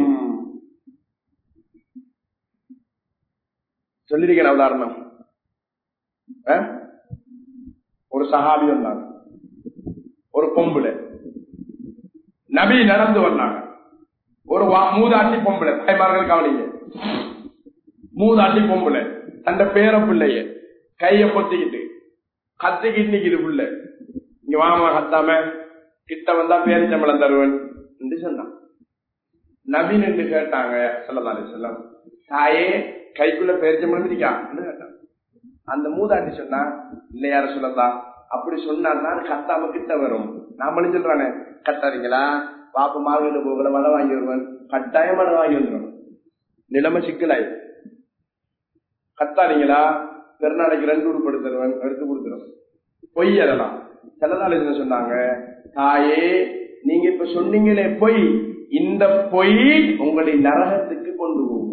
சொல்லிருக்கேன் உதாரணம் ஆ? ஒரு சஹாபி வந்தாங்க ஒரு பொம்புல நபி நடந்து வந்தாங்க ஒரு வா- மூதாட்டி பொம்புல தாய்மார்கள் கவனிங்க மூதாட்டி பொம்புல தந்த பேர பிள்ளைய கைய பொத்திக்கிட்டு கத்திக்கிட்டு நிக்குது புள்ள இங்க வாமா கத்தாம கிட்ட வந்தா பேரிச்சம்பளம் தருவன் என்று சொன்னான் நபி நின்று கேட்டாங்க சொல்லலாம் செல்லம் தாயே கைக்குள்ள பேரிச்சம்பளம் இருக்கா என்று கேட்டான் அந்த மூதாட்டி சொன்னா இல்ல யார சொல்லலாம் அப்படி சொன்னாதான் கத்தாம கிட்ட வரும் நாமளும் சொல்றானே கட்டாதீங்களா பாப்ப மார்கெட்டு போகல மழை வாங்கி வருவன் கட்டாயம் மழை வாங்கி வந்துடும் நிலைமை சிக்கலாய் கத்தாதீங்களா பெருநாளைக்கு ரெண்டு உருப்படு தருவன் எடுத்து கொடுத்துருவன் பொய் அதெல்லாம் சிலதால என்ன சொன்னாங்க தாயே நீங்க இப்ப சொன்னீங்களே பொய் இந்த பொய் உங்களை நரகத்துக்கு கொண்டு போகும்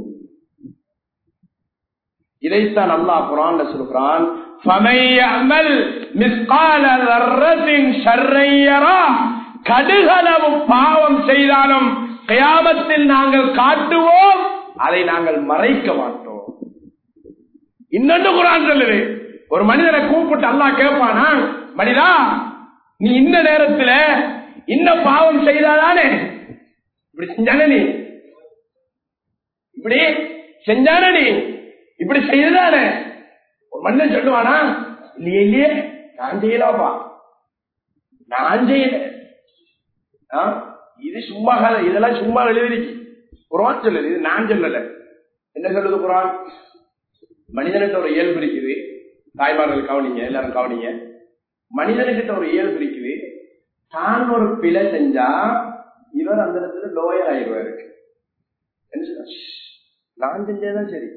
இதைத்தான் அல்லாஹ் குரான்ல சொல்கிறான் فَمَن يَعْمَلْ مِثْقَالَ ذَرَّةٍ شَرًّا يَرَهُ கடுகளவு பாவம் செய்தாலும் கியாமத்தில் நாங்கள் காட்டுவோம் அதை நாங்கள் மறைக்க மாட்டோம் இன்னொன்று குரான் சொல்லுது ஒரு மனிதனை கூப்பிட்டு அல்லாஹ் கேட்பானா மனிதா நீ இந்த நேரத்துல இந்த பாவம் செய்தாதானே இப்படி செஞ்சானே நீ இப்படி செஞ்சானே நீ இப்படி செய்ததானே ஒரு மனிதன் சொல்லுவானா இல்லையே இல்லையே நான் செய்யலாப்பா நான் செய்யல ஆ? இது சும்மா கதை. இதெல்லாம் சும்மா எழுதிருக்கு குரான் சொல்லுது இது நான் சொல்லல என்ன சொல்லுது குரான் மனிதனுக்கு ஒரு இயல்பு இருக்குது தாய்மார்கள் கவனிங்க எல்லாரும் கவனிங்க மனிதனுக்கிட்ட ஒரு இயல்பு இருக்குது தான் ஒரு பிழை செஞ்சா இவர் அந்த இடத்துல லோயர் ஆயிடுவாரு என்ன சொல்ற? ஷ், நான் செஞ்சேதான் சரி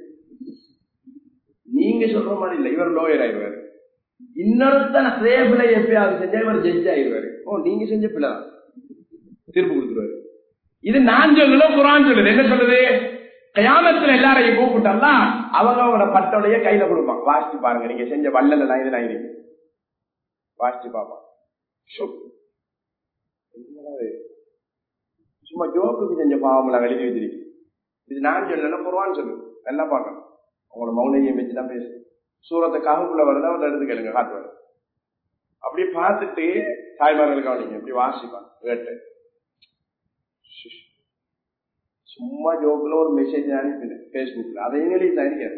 நீங்க சொல்ற மாதிரி இல்ல இவர் லோயர் ஆயிடுவாரு இன்னொருத்தன் அதே பிள்ளை எப்பயாவது செஞ்சா இவர் ஜட்ஜ் ஆயிடுவாரு ஓ நீங்க செஞ்ச பிள்ளை தான். தீர்ப்பு கொடுத்துருவாரு இது நான் சொல்லல குரான் சொல்லுது என்ன சொல்லுது கயாமத்துல எல்லாரையும் கூப்பிட்டா அவங்க அவங்களோட பட்டோடைய கையில கொடுப்பான் வாசிச்சு பாருங்க நீங்க செஞ்ச வல்லல நான் இது நான் இருக்கு வாசிச்சு பாப்பான் ஷோ. என்னடா இது? சும்மா ஜோக்குக்கு செஞ்ச பாவம்லாம் எழுதி வச்சிருக்கு இது நான் சொல்லல குரான் சொல்லு என்ன பார்க்கணும் உங்களோட மௌனையும் வச்சுதான் பேசு சூரத்தை காகுக்குள்ள வருதா அவரை எடுத்து கேளுங்க காத்து வரும் அப்படியே பார்த்துட்டு தாய்மார்களுக்கு அவனிங்க இப்படி வாசிப்பான் கேட்டு ஷிஷ். சும்மா ஜோக்குல ஒரு மெசேஜ் அனுப்பிடு பேஸ்புக்ல அதையும் எழுதி தனிக்காது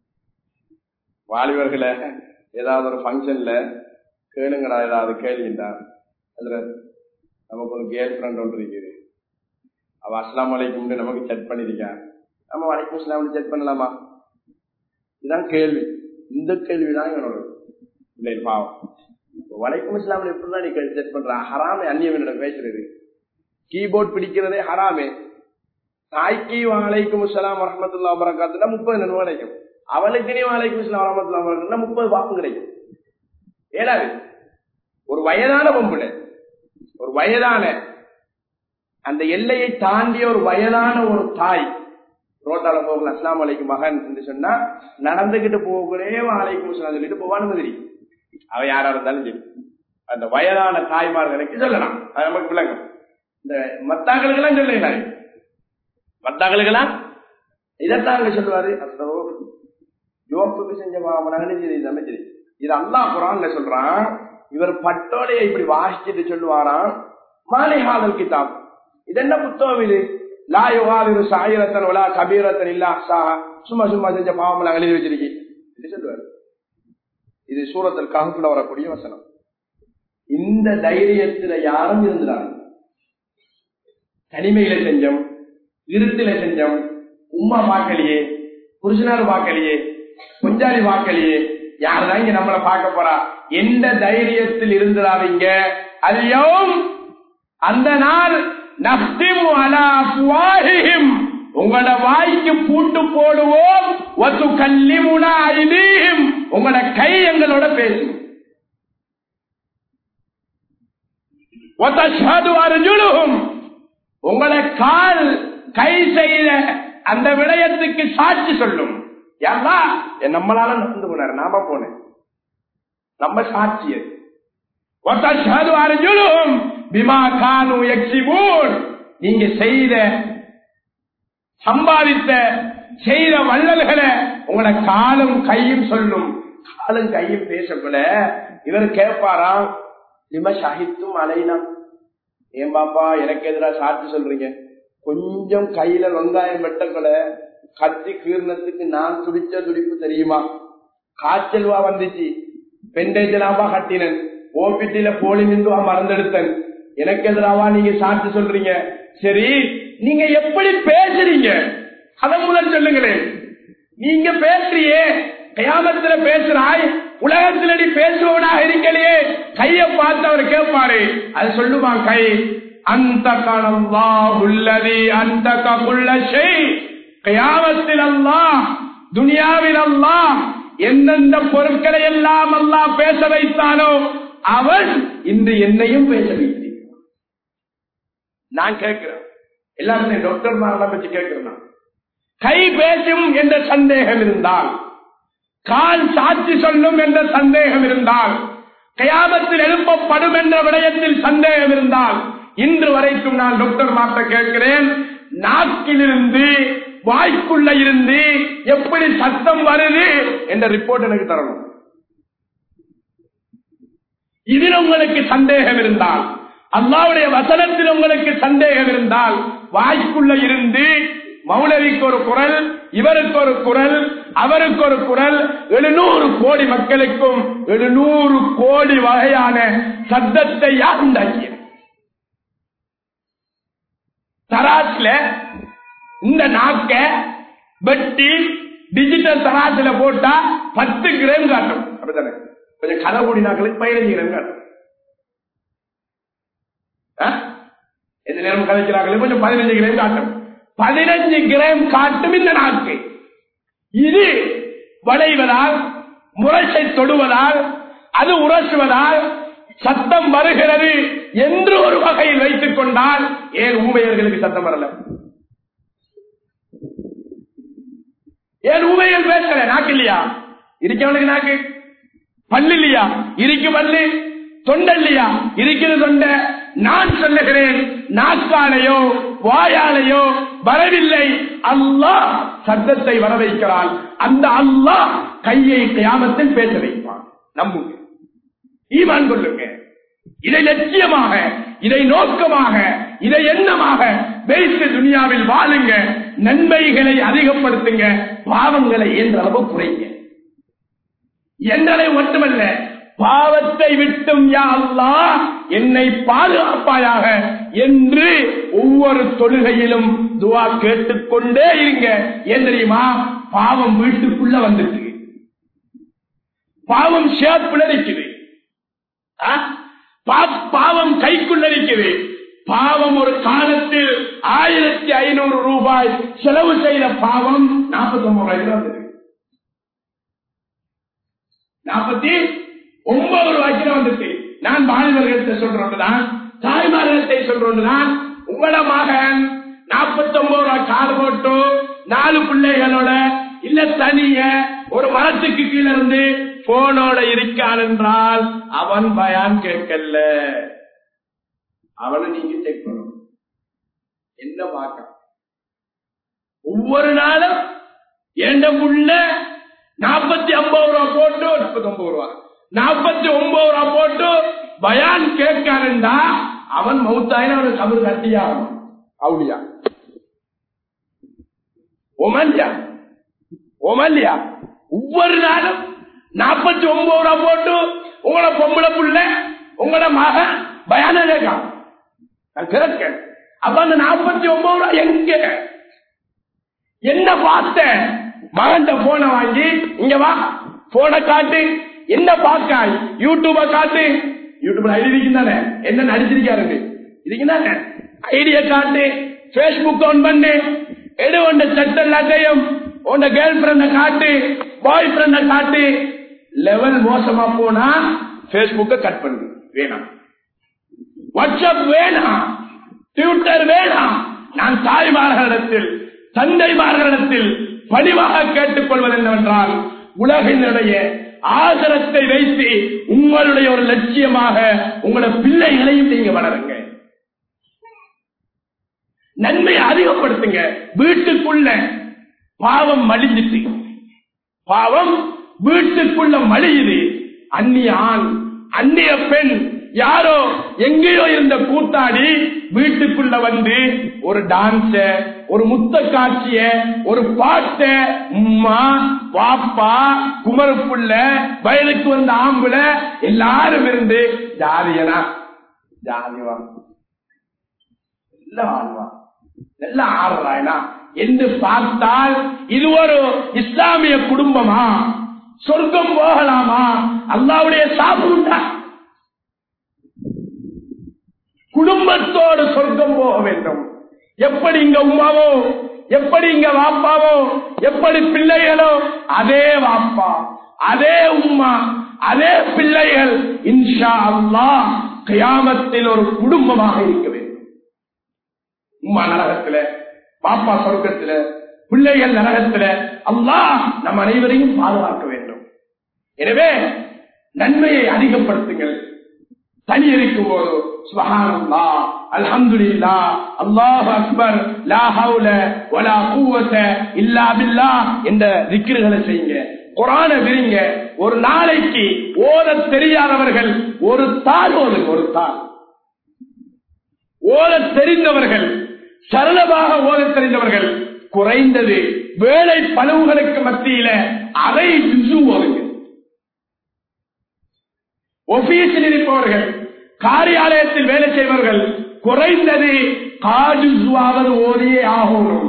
வாலிபர்களை ஏதாவது ஒரு ஃபங்க்ஷன்ல கேளுங்கடா ஏதாவது கேள்விண்டா அதுல நமக்கு ஒரு கேர்ள் ஃப்ரெண்ட் ஒன்று இருக்குது அவ அஸ்லாம் வலைக்கும் நமக்கு செக் பண்ணிருக்கா நம்ம வலைக்கும் இஸ்லாம் செக் பண்ணலாமா இதுதான் கேள்வி இந்த கேள்விதான் இவனோட இல்லை பாவம் வலைக்கும் இஸ்லாமில் எப்படிதான் நீ செக் பண்ற ஹராமே அந்நியவனிடம் பேசுறது கீபோர்ட் பிடிக்கிறதே ஹராமே தாய்க்கு வாழைக்கும் இஸ்லாம் வரமத்துல்லா வரகாத்துனா முப்பது நன்மை கிடைக்கும் அவளுக்கு நீ வாழைக்கும் இஸ்லாம் வரமத்துல்லா வரகாத்துனா முப்பது பாப்பம் கிடைக்கும் ஏழாது ஒரு வயதான பொம்புல ஒரு வயதான அந்த எல்லையை தாண்டிய ஒரு வயதான ஒரு தாய் ரோட்டால போகல அஸ்லாம் வலைக்கும் மகன் என்று சொன்னா நடந்துகிட்டு போகலே வாழைக்கும் இஸ்லாம் சொல்லிட்டு போவான்னு மாதிரி அவ யாரா இருந்தாலும் சரி அந்த வயதான தாய்மார்களுக்கு சொல்லலாம் அது நமக்கு விளங்கும் இந்த மத்தாக்களுக்கெல்லாம் சொல்லுங்க மத்தாக்களுக்கெல்லாம் இதைத்தான் அங்க சொல்லுவாரு அந்த யோப்புக்கு செஞ்ச மாமனாங்கன்னு சரி இதெல்லாம் சரி இது அல்லாஹ் குரான்ல சொல்றான் இவர் பட்டோடைய இப்படி வாசிச்சுட்டு சொல்லுவாராம் மாலிஹாதல் கிதாப் இது என்ன புத்தகம் இது லா யுகாதிரு சாயிரத்தன் உலா கபீரத்தன் இல்லா சாஹா சும்மா சும்மா செஞ்ச பாவமெல்லாம் எழுதி வச்சிருக்கி இது சொல்லுவாரு இது சூரத்தில் ககுப்புல வரக்கூடிய வசனம் இந்த தைரியத்துல யாரும் இருந்தாங்க தனிமையில செஞ்சோம் இருட்டில செஞ்சோம் உம்மா பார்க்கலையே புருஷனார் பார்க்கலையே கொஞ்சாலி பார்க்கலையே யாருதான் இங்க நம்மளை பார்க்க போறா எந்த தைரியத்தில் இருந்துடாதீங்க அல்யோம் அந்த நாள் நப்திமு அலா அஃப்வாஹிஹிம் உங்களோட வாய்க்கு பூட்டு போடுவோம் ஒத்து கல்லிமுனா ஐதீஹிம் உங்களோட கை எங்களோட பேசும் ஒத்தஷது அர்ஜுலுஹும் உங்களை கால் கை செய்த அந்த விடயத்துக்கு சாட்சி சொல்லும் யாரா நம்மளால நடந்து போனாரு நாம போனேன் நம்ம சாட்சி அது وتشهد أرجلهم بما كانوا يكسبون நீங்க செய்த சம்பாதித்த செய்த வள்ளல்களை உங்களோட காலும் கையும் சொல்லும் காலும் கையும் பேசக்கூட இவர் கேட்பாராம் லிம ஷாஹித்தும் அலைனா ஏன் பாப்பா எனக்கு எதிராக சாட்சி சொல்றீங்க கொஞ்சம் கையில வெங்காயம் வெட்டக்கூட கத்தி கீர்ணத்துக்கு நான் துடிச்ச துடிப்பு தெரியுமா காய்ச்சல்வா வந்துச்சு பெண்டேஜலாவா கட்டினன் ஓபிட்டில போலி நின்றுவா மறந்தெடுத்தன் எனக்கு எதிராவா நீங்க சாட்சி சொல்றீங்க சரி நீங்க எப்படி பேசுறீங்க அத முதல் சொல்லுங்களேன் நீங்க பேசுறியே கயாமத்துல பேசுறாய் உலகத்துல நீ பேசுவவனாக இருக்கலையே கைய பார்த்து அவர் கேட்பாரு அது சொல்லுவான் கை அந்த காலம்வா உள்ளதி அந்த கபுள்ள செய் கயாமத்தில் அல்லா துனியாவில் அல்லா எந்தெந்த பொருட்களை எல்லாம் அல்லா பேச வைத்தானோ அவன் இன்று என்னையும் பேச வைத்திருக்கிறான் நான் கேட்கிறேன் எல்லாருமே டாக்டர் மாரனை பற்றி கேட்கிறேன் நான். கை பேசும் என்ற சந்தேகம் இருந்தால் கால் சாட்சி சொல்லும் என்ற சந்தேகம் இருந்தால் கயாமத்தில் எழுப்பப்படும் என்ற விடயத்தில் சந்தேகம் இருந்தால் இன்று வரைக்கும் நான் டாக்டர் மாற்ற கேட்கிறேன் நாக்கிலிருந்து வாய்க்குள்ள இருந்து எப்படி சத்தம் வருது என்ற ரிப்போர்ட் எனக்கு தரணும் இதில் உங்களுக்கு சந்தேகம் இருந்தால் அல்லாவுடைய வசனத்தில் உங்களுக்கு சந்தேகம் இருந்தால் வாய்க்குள்ள இருந்து மௌலவிக்கு ஒரு குரல் இவருக்கு ஒரு குரல் அவருக்கு ஒரு குரல் எழுநூறு கோடி மக்களுக்கும் எழுநூறு கோடி வகையான சத்தத்தை யார் உண்டாக்கியது தராசுல இந்த நாக்க வெட்டி டிஜிட்டல் தராசுல போட்டா பத்து கிராம் காட்டும் அப்படித்தானே கொஞ்சம் கதை கூடி நாட்களுக்கு பதினஞ்சு கிராம் காட்டும் ஆ? எந்த நேரம் கதைக்கிறாங்களே கொஞ்சம் பதினஞ்சு கிராம் காட்டும் பதினஞ்சு கிராம் காட்டும் இந்த நாக்கு இது வளைவதால் முரசை தொடுவதால் அது உரசுவதால் சத்தம் வருகிறது என்று ஒரு வகையில் வைத்துக் கொண்டால் ஏன் ஊமையர்களுக்கு சத்தம் வரல ஏன் ஊமையல் பேசல நாக்கு இல்லையா இருக்கவனுக்கு நாக்கு பல்லு இல்லையா இருக்கு பல்லு தொண்டை இல்லையா இருக்கிற தொண்டை நான் சொல்லுகிறேன் நாக்காலையோ வாயாலையோ வரவில்லை அல்லாஹ் சத்தத்தை வர வைக்கிறான் அந்த அல்லாஹ் கையை கியாமத்தில் பேச வைப்பான் நம்புங்க ஈமான் கொள்ளுங்க இதை லட்சியமாக இதை நோக்கமாக இதை எண்ணமாக வைத்து துனியாவில் வாழுங்க நன்மைகளை அதிகப்படுத்துங்க பாவங்களை என்ற அளவு குறைங்க என்றதை மட்டுமல்ல பாவத்தை விட்டும் யா அல்லாஹ் என்னை பாதுகாப்பாயாக என்று ஒவ்வொரு தொழுகையிலும் துவா கேட்டுக்கொண்டே இருங்க ஏன் தெரியுமா பாவம் வீட்டுக்குள்ள வந்துட்டு பாவம் ஷேப்புல இருக்குது ஆ? பா- பாவம் கைக்குள்ள இருக்குது பாவம் ஒரு காலத்தில் ஆயிரத்தி ஐநூறு ரூபாய் செலவு செய்த பாவம் நாற்பத்தி ஒன்பது ரூபாய்க்கு வந்தது நாற்பத்தி ஒன்பது ரூபாய்க்கு வந்துச்சு நான் வாலிபர்களிடத்தை சொல்றோம்தான் தாய்மார்களிடத்தை சொல்றோம்தான் உங்களோட மகன் நாற்பத்தி ஒன்பது ரூபாய் கால் போட்டு நாலு பிள்ளைகளோட இல்ல தனிய ஒரு மரத்துக்கு கீழே இருந்து போனோட இருக்கான் என்றால் அவன் பயான் கேட்கல அவனை நீங்க செக் பண்ணணும் என்ன பார்க்க ஒவ்வொரு நாளும் எந்த புள்ள நாற்பத்தி ஒன்பது ரூபா போட்டு நாற்பத்தி ஒன்பது ரூபா நாற்பத்தி ஒன்பது ரூபா போட்டு பயான் கேட்காருண்டா அவன் மௌத்தாயின அவன் கபர் கட்டியாகணும் அவளியா ஒமல்யா ஒமல்யா ஒவ்வொரு நாளும் நாற்பத்தி ஒன்பது ரூபா போட்டு உங்களோட பொம்பளை புள்ள உங்களோட மகன் பயான கேட்கான் நான் கேட்க அப்ப அந்த நாற்பத்தி ஒன்பது ரூபா எங்க என்ன பார்த்த மகன் போனை வாங்கி இங்க வா போனை காட்டு என்ன பார்க்க யூடியூப காட்டு யூடியூப்ல ஐடி இருக்குதானே என்ன நடிச்சிருக்காரு இதுக்குதானே ஐடிய காட்டு பேஸ்புக் ஆன் பண்ணு எடு உண்ட சட்ட எல்லாத்தையும் உண்ட கேர்ள் ஃபிரெண்ட காட்டு பாய் ஃபிரெண்ட காட்டு லெவல் மோசமா போனா பேஸ்புக்க கட் பண்ணு வேணாம் வாட்ஸ்அப் வேணாம் ட்விட்டர் வேணாம் நான் தாய்மார்களிடத்தில் தந்தைமார்களிடத்தில் பணிவாக கேட்டுக்கொள்வது என்னவென்றால் உலகினுடைய ஆகரத்தை வைத்து உங்களுடைய ஒரு லட்சியமாக உங்களோட பிள்ளைகளையும் நீங்க வளருங்க நன்மையை அதிகப்படுத்துங்க வீட்டுக்குள்ள பாவம் மலிஞ்சிட்டு பாவம் வீட்டுக்குள்ள மலியுது அந்நிய ஆண் அந்நிய பெண் யாரோ எங்கேயோ இருந்த கூத்தாடி வீட்டுக்குள்ள வந்து ஒரு டான்ஸ ஒரு முத்த காட்சிய ஒரு பாட்ட உம்மா பாப்பா குமரப்புள்ள வயலுக்கு வந்த ஆம்புல எல்லாரும் இருந்து ஜாதியனா ஜாதிவா எல்லாம் ஆடுவான் எல்லாம் ஆடுறாயனா என்று பார்த்தால் இது ஒரு இஸ்லாமிய குடும்பமா சொர்க்கம் போகலாமா அல்லாவுடைய சாப்பிட்டா குடும்பத்தோடு சொர்க்கம் போக வேண்டும் எப்படி இங்க உமாவோ எப்படி இங்க வாப்பாவோ எப்படி பிள்ளைகளோ அதே வாப்பா அதே உம்மா அதே பிள்ளைகள் இன்ஷா அல்லாஹ் கியாமத்தில் ஒரு குடும்பமாக இருக்க வேண்டும் உம்மா நரகத்துல பாப்பா சொர்க்கத்துல பிள்ளைகள் நரகத்துல அல்லாஹ் நம் அனைவரையும் பாதுகாக்க வேண்டும் எனவே நன்மையை அதிகப்படுத்துங்கள் தனி இருக்கும் போது சுபஹானல்லா அல்ஹம்துலில்லா அல்லாஹ் அக்பர் லா ஹவுல வலா குவத இல்லா பில்லாஹ் என்ற திக்ருகளை செய்யுங்க குரான விரிங்க ஒரு நாளைக்கு ஓத தெரியாதவர்கள் ஒரு தாள் ஓதுங்க ஒரு தாள் ஓத தெரிந்தவர்கள் சரளமாக ஓத தெரிந்தவர்கள் குறைந்தது வேலை பழுவுகளுக்கு மத்தியில அதை ஜுசு ஓதுங்க ஒபீஸில் இருப்பவர்கள் காரியாலயத்தில் வேலை செய்பவர்கள் குறைந்தது காஜுவாவது ஓதியே ஆகணும்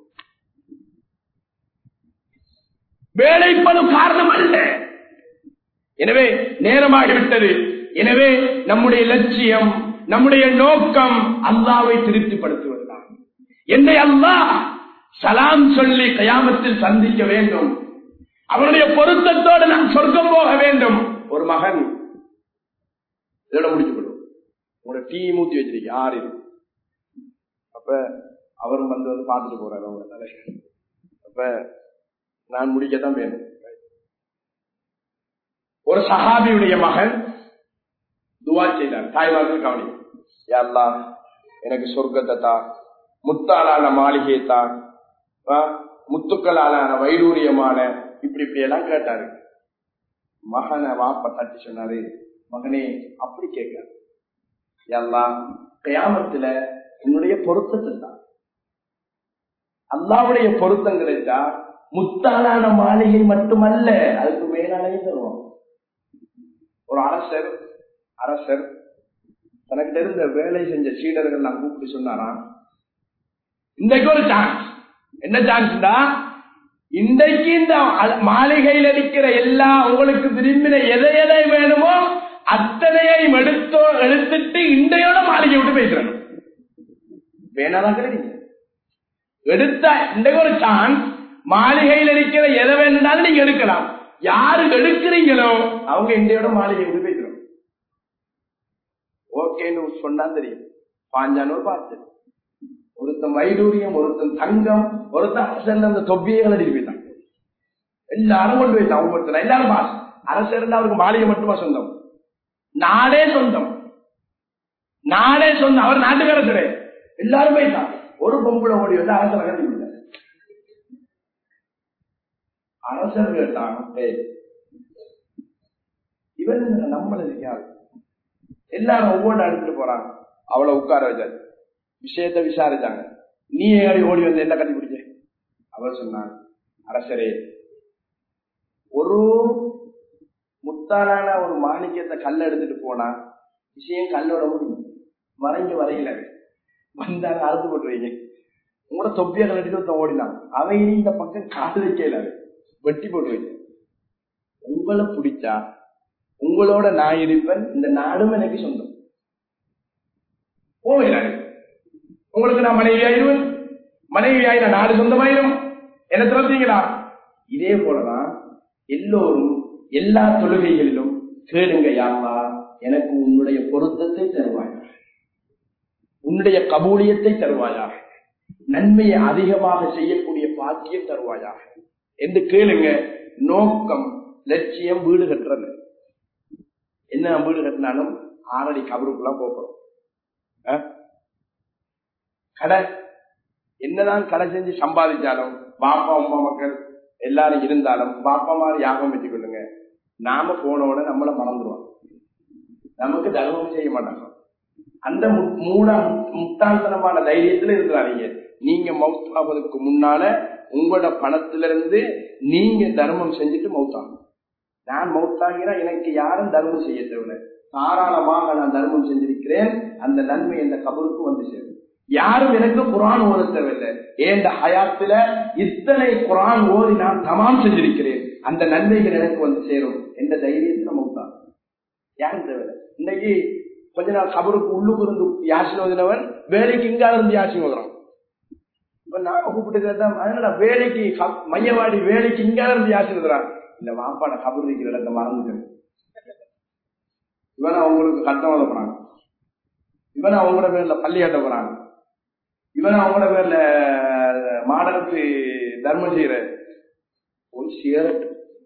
வேலைப்பழு காரணம் அல்ல எனவே நேரமாகிவிட்டது எனவே நம்முடைய லட்சியம் நம்முடைய நோக்கம் அல்லாவை திருப்திப்படுத்துவதுதான் என்னை அல்லாஹ் சலாம் சொல்லி கயாமத்தில் சந்திக்க வேண்டும் அவருடைய பொருத்தத்தோடு நான் சொர்க்கம் போக வேண்டும் ஒரு மகன் இதோட முடிச்சு கொள்ளும் உங்களோட டீ மூத்தி வச்சிருக்க யாரு இது? அப்ப அவரும் வந்து வந்து பார்த்துட்டு போறாரு அவங்க தலை அப்ப நான் முடிக்கத்தான் வேணும் ஒரு சஹாபியுடைய மகன் துவா செய்தார் தாய்மார்கள் கவனி யா அல்லாஹ் எனக்கு சொர்க்கத்தை தான் முத்தாலான மாளிகை தான் ஆ, முத்துக்களாலான வைடூரியமான இப்படி இப்படி எல்லாம் கேட்டாரு மகனை வாப்ப தட்டி சொன்னாரு மகனே அப்படி கேட்க எல்லாம் கயாமத்துல உன்னுடைய பொருத்தத்தை தான் அல்லாவுடைய பொருத்தம் கிடைச்சா முத்தாலான மாளிகை மட்டுமல்ல அதுக்கு மேலாலையும் தருவோம் ஒரு அரசர் அரசர் தனக்கிட்ட இருந்த வேலை செஞ்ச சீடர்கள் நான் கூப்பிட்டு சொன்னாராம் இன்றைக்கு ஒரு சான்ஸ் என்ன சான்ஸ்டா இன்றைக்கு இந்த அ- மாளிகையில் இருக்கிற எல்லா உங்களுக்கு விரும்பின எதை எதை வேணுமோ அத்தனையையும் எடுத்தோ எடுத்துட்டு இன்றையோட மாளிகை விட்டு பேசுறேன் வேணாதான் கிடைக்கும் எடுத்த இன்றைக்கு ஒரு சான்ஸ் மாளிகையில் இருக்கிற எதை வேணும்னாலும் நீங்க எடுக்கலாம் யாரு எடுக்கிறீங்களோ அவங்க இன்றையோட மாளிகை விட்டு பேசுறோம் ஓகேன்னு சொன்னா தெரியும் பாஞ்சானூர் பார்த்து ஒருத்தன் வைடூரியம் ஒருத்தன் தங்கம் ஒருத்தன் அரசன் அந்த தொப்பியங்களை அடிக்க போயிட்டான் எல்லாரும் கொண்டு போயிட்டான் ஒவ்வொருத்தர் எல்லாரும் பாஸ் அரசு இருந்தா அவருக்கு மாளிகை மட்டுமா சொந்தம் நாடே சொந்தம் நாடே சொந்தம் அவர் நாட்டுக்கார கிடையாது எல்லாரும் போயிட்டான் ஒரு பொம்பளை ஓடி வந்து அரசர் கட்டி விட்டார் அரசர் கேட்டான் "ஏய், இவன் நம்மளது யாரு எல்லாரும் ஒவ்வொன்று எடுத்துட்டு போறாங்க அவளை உட்கார வச்சாரு விஷயத்த விசாரிச்சாங்க நீ ஏறி ஓடி வந்து என்ன கட்டி பிடிச்ச அவர் சொன்னான் அரசரே ஒரு முத்தாலான ஒரு மாணிக்கத்தை கல்ல எடுத்துட்டு போனா விஷயம் கல்லோட முடியும் மறைஞ்சு வரையில வந்தாங்க அறுத்து போட்டுருவீங்க உங்களோட தொப்பிய கலட்டிட்டு ஒருத்தன் ஓடினான் அவையில இந்த பக்கம் காது வைக்கல வெட்டி போட்டுருவீங்க உங்களை பிடிச்சா உங்களோட நான் இருப்பேன் இந்த நாடும் எனக்கு சொந்தம் போகிறாரு உங்களுக்கு நான் மனைவி ஆயிடுவேன் மனைவி ஆயிர நாடு சொந்தமாயிரும் என்ன திறந்தீங்களா இதே போலதான் எல்லோரும் எல்லா தொழுகைகளிலும் கேளுங்க யாவா எனக்கு உன்னுடைய பொருத்தத்தை தருவாயா உன்னுடைய கபூலியத்தை தருவாயா நன்மையை அதிகமாக செய்யக்கூடிய பாக்கியம் தருவாயா என்று கேளுங்க நோக்கம் லட்சியம் வீடு கட்டுறது என்ன வீடு கட்டினாலும் ஆறடி கபருக்குலாம் போகிறோம் கடை என்னதான் கடை செஞ்சு சம்பாதிச்சாலும் பாப்பா அம்மா மக்கள் எல்லாரும் இருந்தாலும் பாப்பா மாதிரி யாகம் வச்சு கொள்ளுங்க நாம போனோட நம்மள மறந்துடுவோம் நமக்கு தர்மம் செய்ய மாட்டாங்க அந்த மூடா முட்டாள்தனமான தைரியத்துல இருக்கிறாங்க நீங்க மவுத் ஆவதற்கு முன்னால உங்களோட பணத்திலிருந்து நீங்க தர்மம் செஞ்சுட்டு மவுத்தாகும் நான் மவுத்தாகிறா எனக்கு யாரும் தர்மம் செய்ய தேவை தாராளமாக நான் தர்மம் செஞ்சிருக்கிறேன் அந்த நன்மை இந்த கபருக்கு வந்து சேரும் யாரும் எனக்கு குரான் ஓத தேவையில்லை ஏண்ட ஹயாத்துல இத்தனை குரான் ஓதி நான் தமாம் செஞ்சிருக்கிறேன் அந்த நன்மைகள் எனக்கு வந்து சேரும் என்ற தைரியத்தில் மவுத்தான் யாரும் தேவையில்லை இன்னைக்கு கொஞ்ச நாள் கபருக்கு உள்ளுக்கு இருந்து யாசின் ஓதினவன் வேலைக்கு இங்கால இருந்து யாசின் ஓதுறான் இப்ப நாம கூப்பிட்டு கேட்டா அதனால வேலைக்கு மையவாடி வேலைக்கு இங்கால இருந்து யாசின் ஓதுறான் இந்த வாப்பாட கபர் இருக்கிற இடத்த மறந்துட்டேன் இவன் அவங்களுக்கு கட்டம் ஓத போறாங்க இவன் அவங்களோட பேர்ல பள்ளி கட்ட போறாங்க இவன் அவங்களோட பேர்ல மாடலுக்கு தர்மம் செய்யற ஒரு சிகரெட்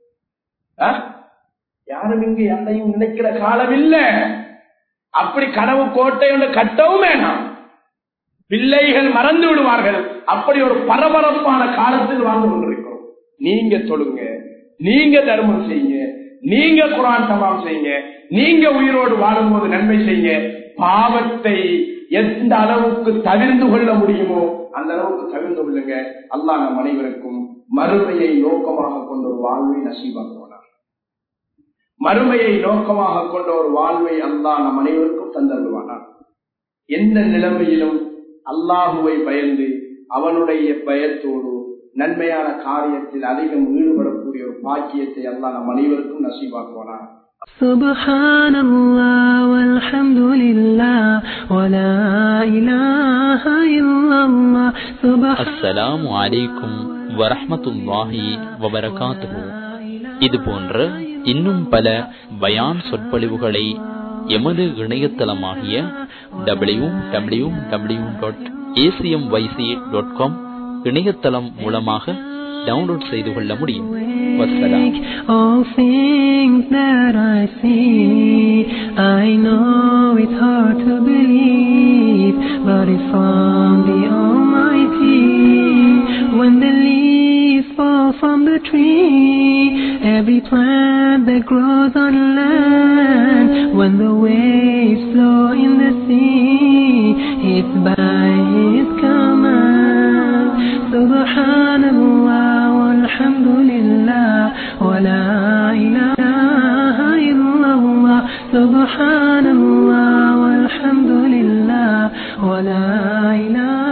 யாரும் இங்கு எதையும் நினைக்கிற காலம் இல்ல அப்படி கனவு கோட்டை ஒன்று கட்டவும் வேணாம் பிள்ளைகள் மறந்து விடுவார்கள் அப்படி ஒரு பரபரப்பான காலத்தில் வாழ்ந்து கொண்டிருக்கிறோம் நீங்க தொழுங்க நீங்க தர்மம் செய்யுங்க நீங்க குரான் தமாம் செய்யுங்க நீங்க உயிரோடு வாழும்போது நன்மை செய்யுங்க பாவத்தை எந்த அளவுக்கு தவிர்ந்து கொள்ள முடியுமோ அந்த அளவுக்கு தவிர்ந்து கொள்ளுங்க அல்லாஹ் நம் அனைவருக்கும் மறுமையை நோக்கமாக கொண்ட ஒரு வாழ்வை நசீபாக்குவானார் மறுமையை நோக்கமாக கொண்ட ஒரு வாழ்வை அல்லாஹ் நம் அனைவருக்கும் தந்தருவானார் எந்த நிலைமையிலும் அல்லாஹுவை பயந்து அவனுடைய பயத்தோடு நன்மையான காரியத்தில் அதிகம் ஈடுபடக்கூடிய ஒரு பாக்கியத்தை அல்லாஹ் நம் அனைவருக்கும் நசீபாக்குவானார் سبحان الله والحمد لله ولا إله إلا الله سبحان அஸ்ஸலாமு அலைக்கும் வரஹ்மத்துல்லாஹி வபரகாத்துஹு இது போன்ற இன்னும் பல பயான் சொற்பொழிவுகளை எமது இணையதளமாகிய W W W dot ACM YC dot com இணையதளம் மூலமாக டவுன்லோட் செய்து கொள்ள முடியும் வசலாம் All things that I see, I know it's hard to believe, but it's from the Almighty. When the leaves fall from the tree, every plant that grows on land, when the waves flow in the sea, it's by His command. Subhanallah walhamdulillah wa la ilaha illallah. Subhanallah walhamdulillah wa la ilaha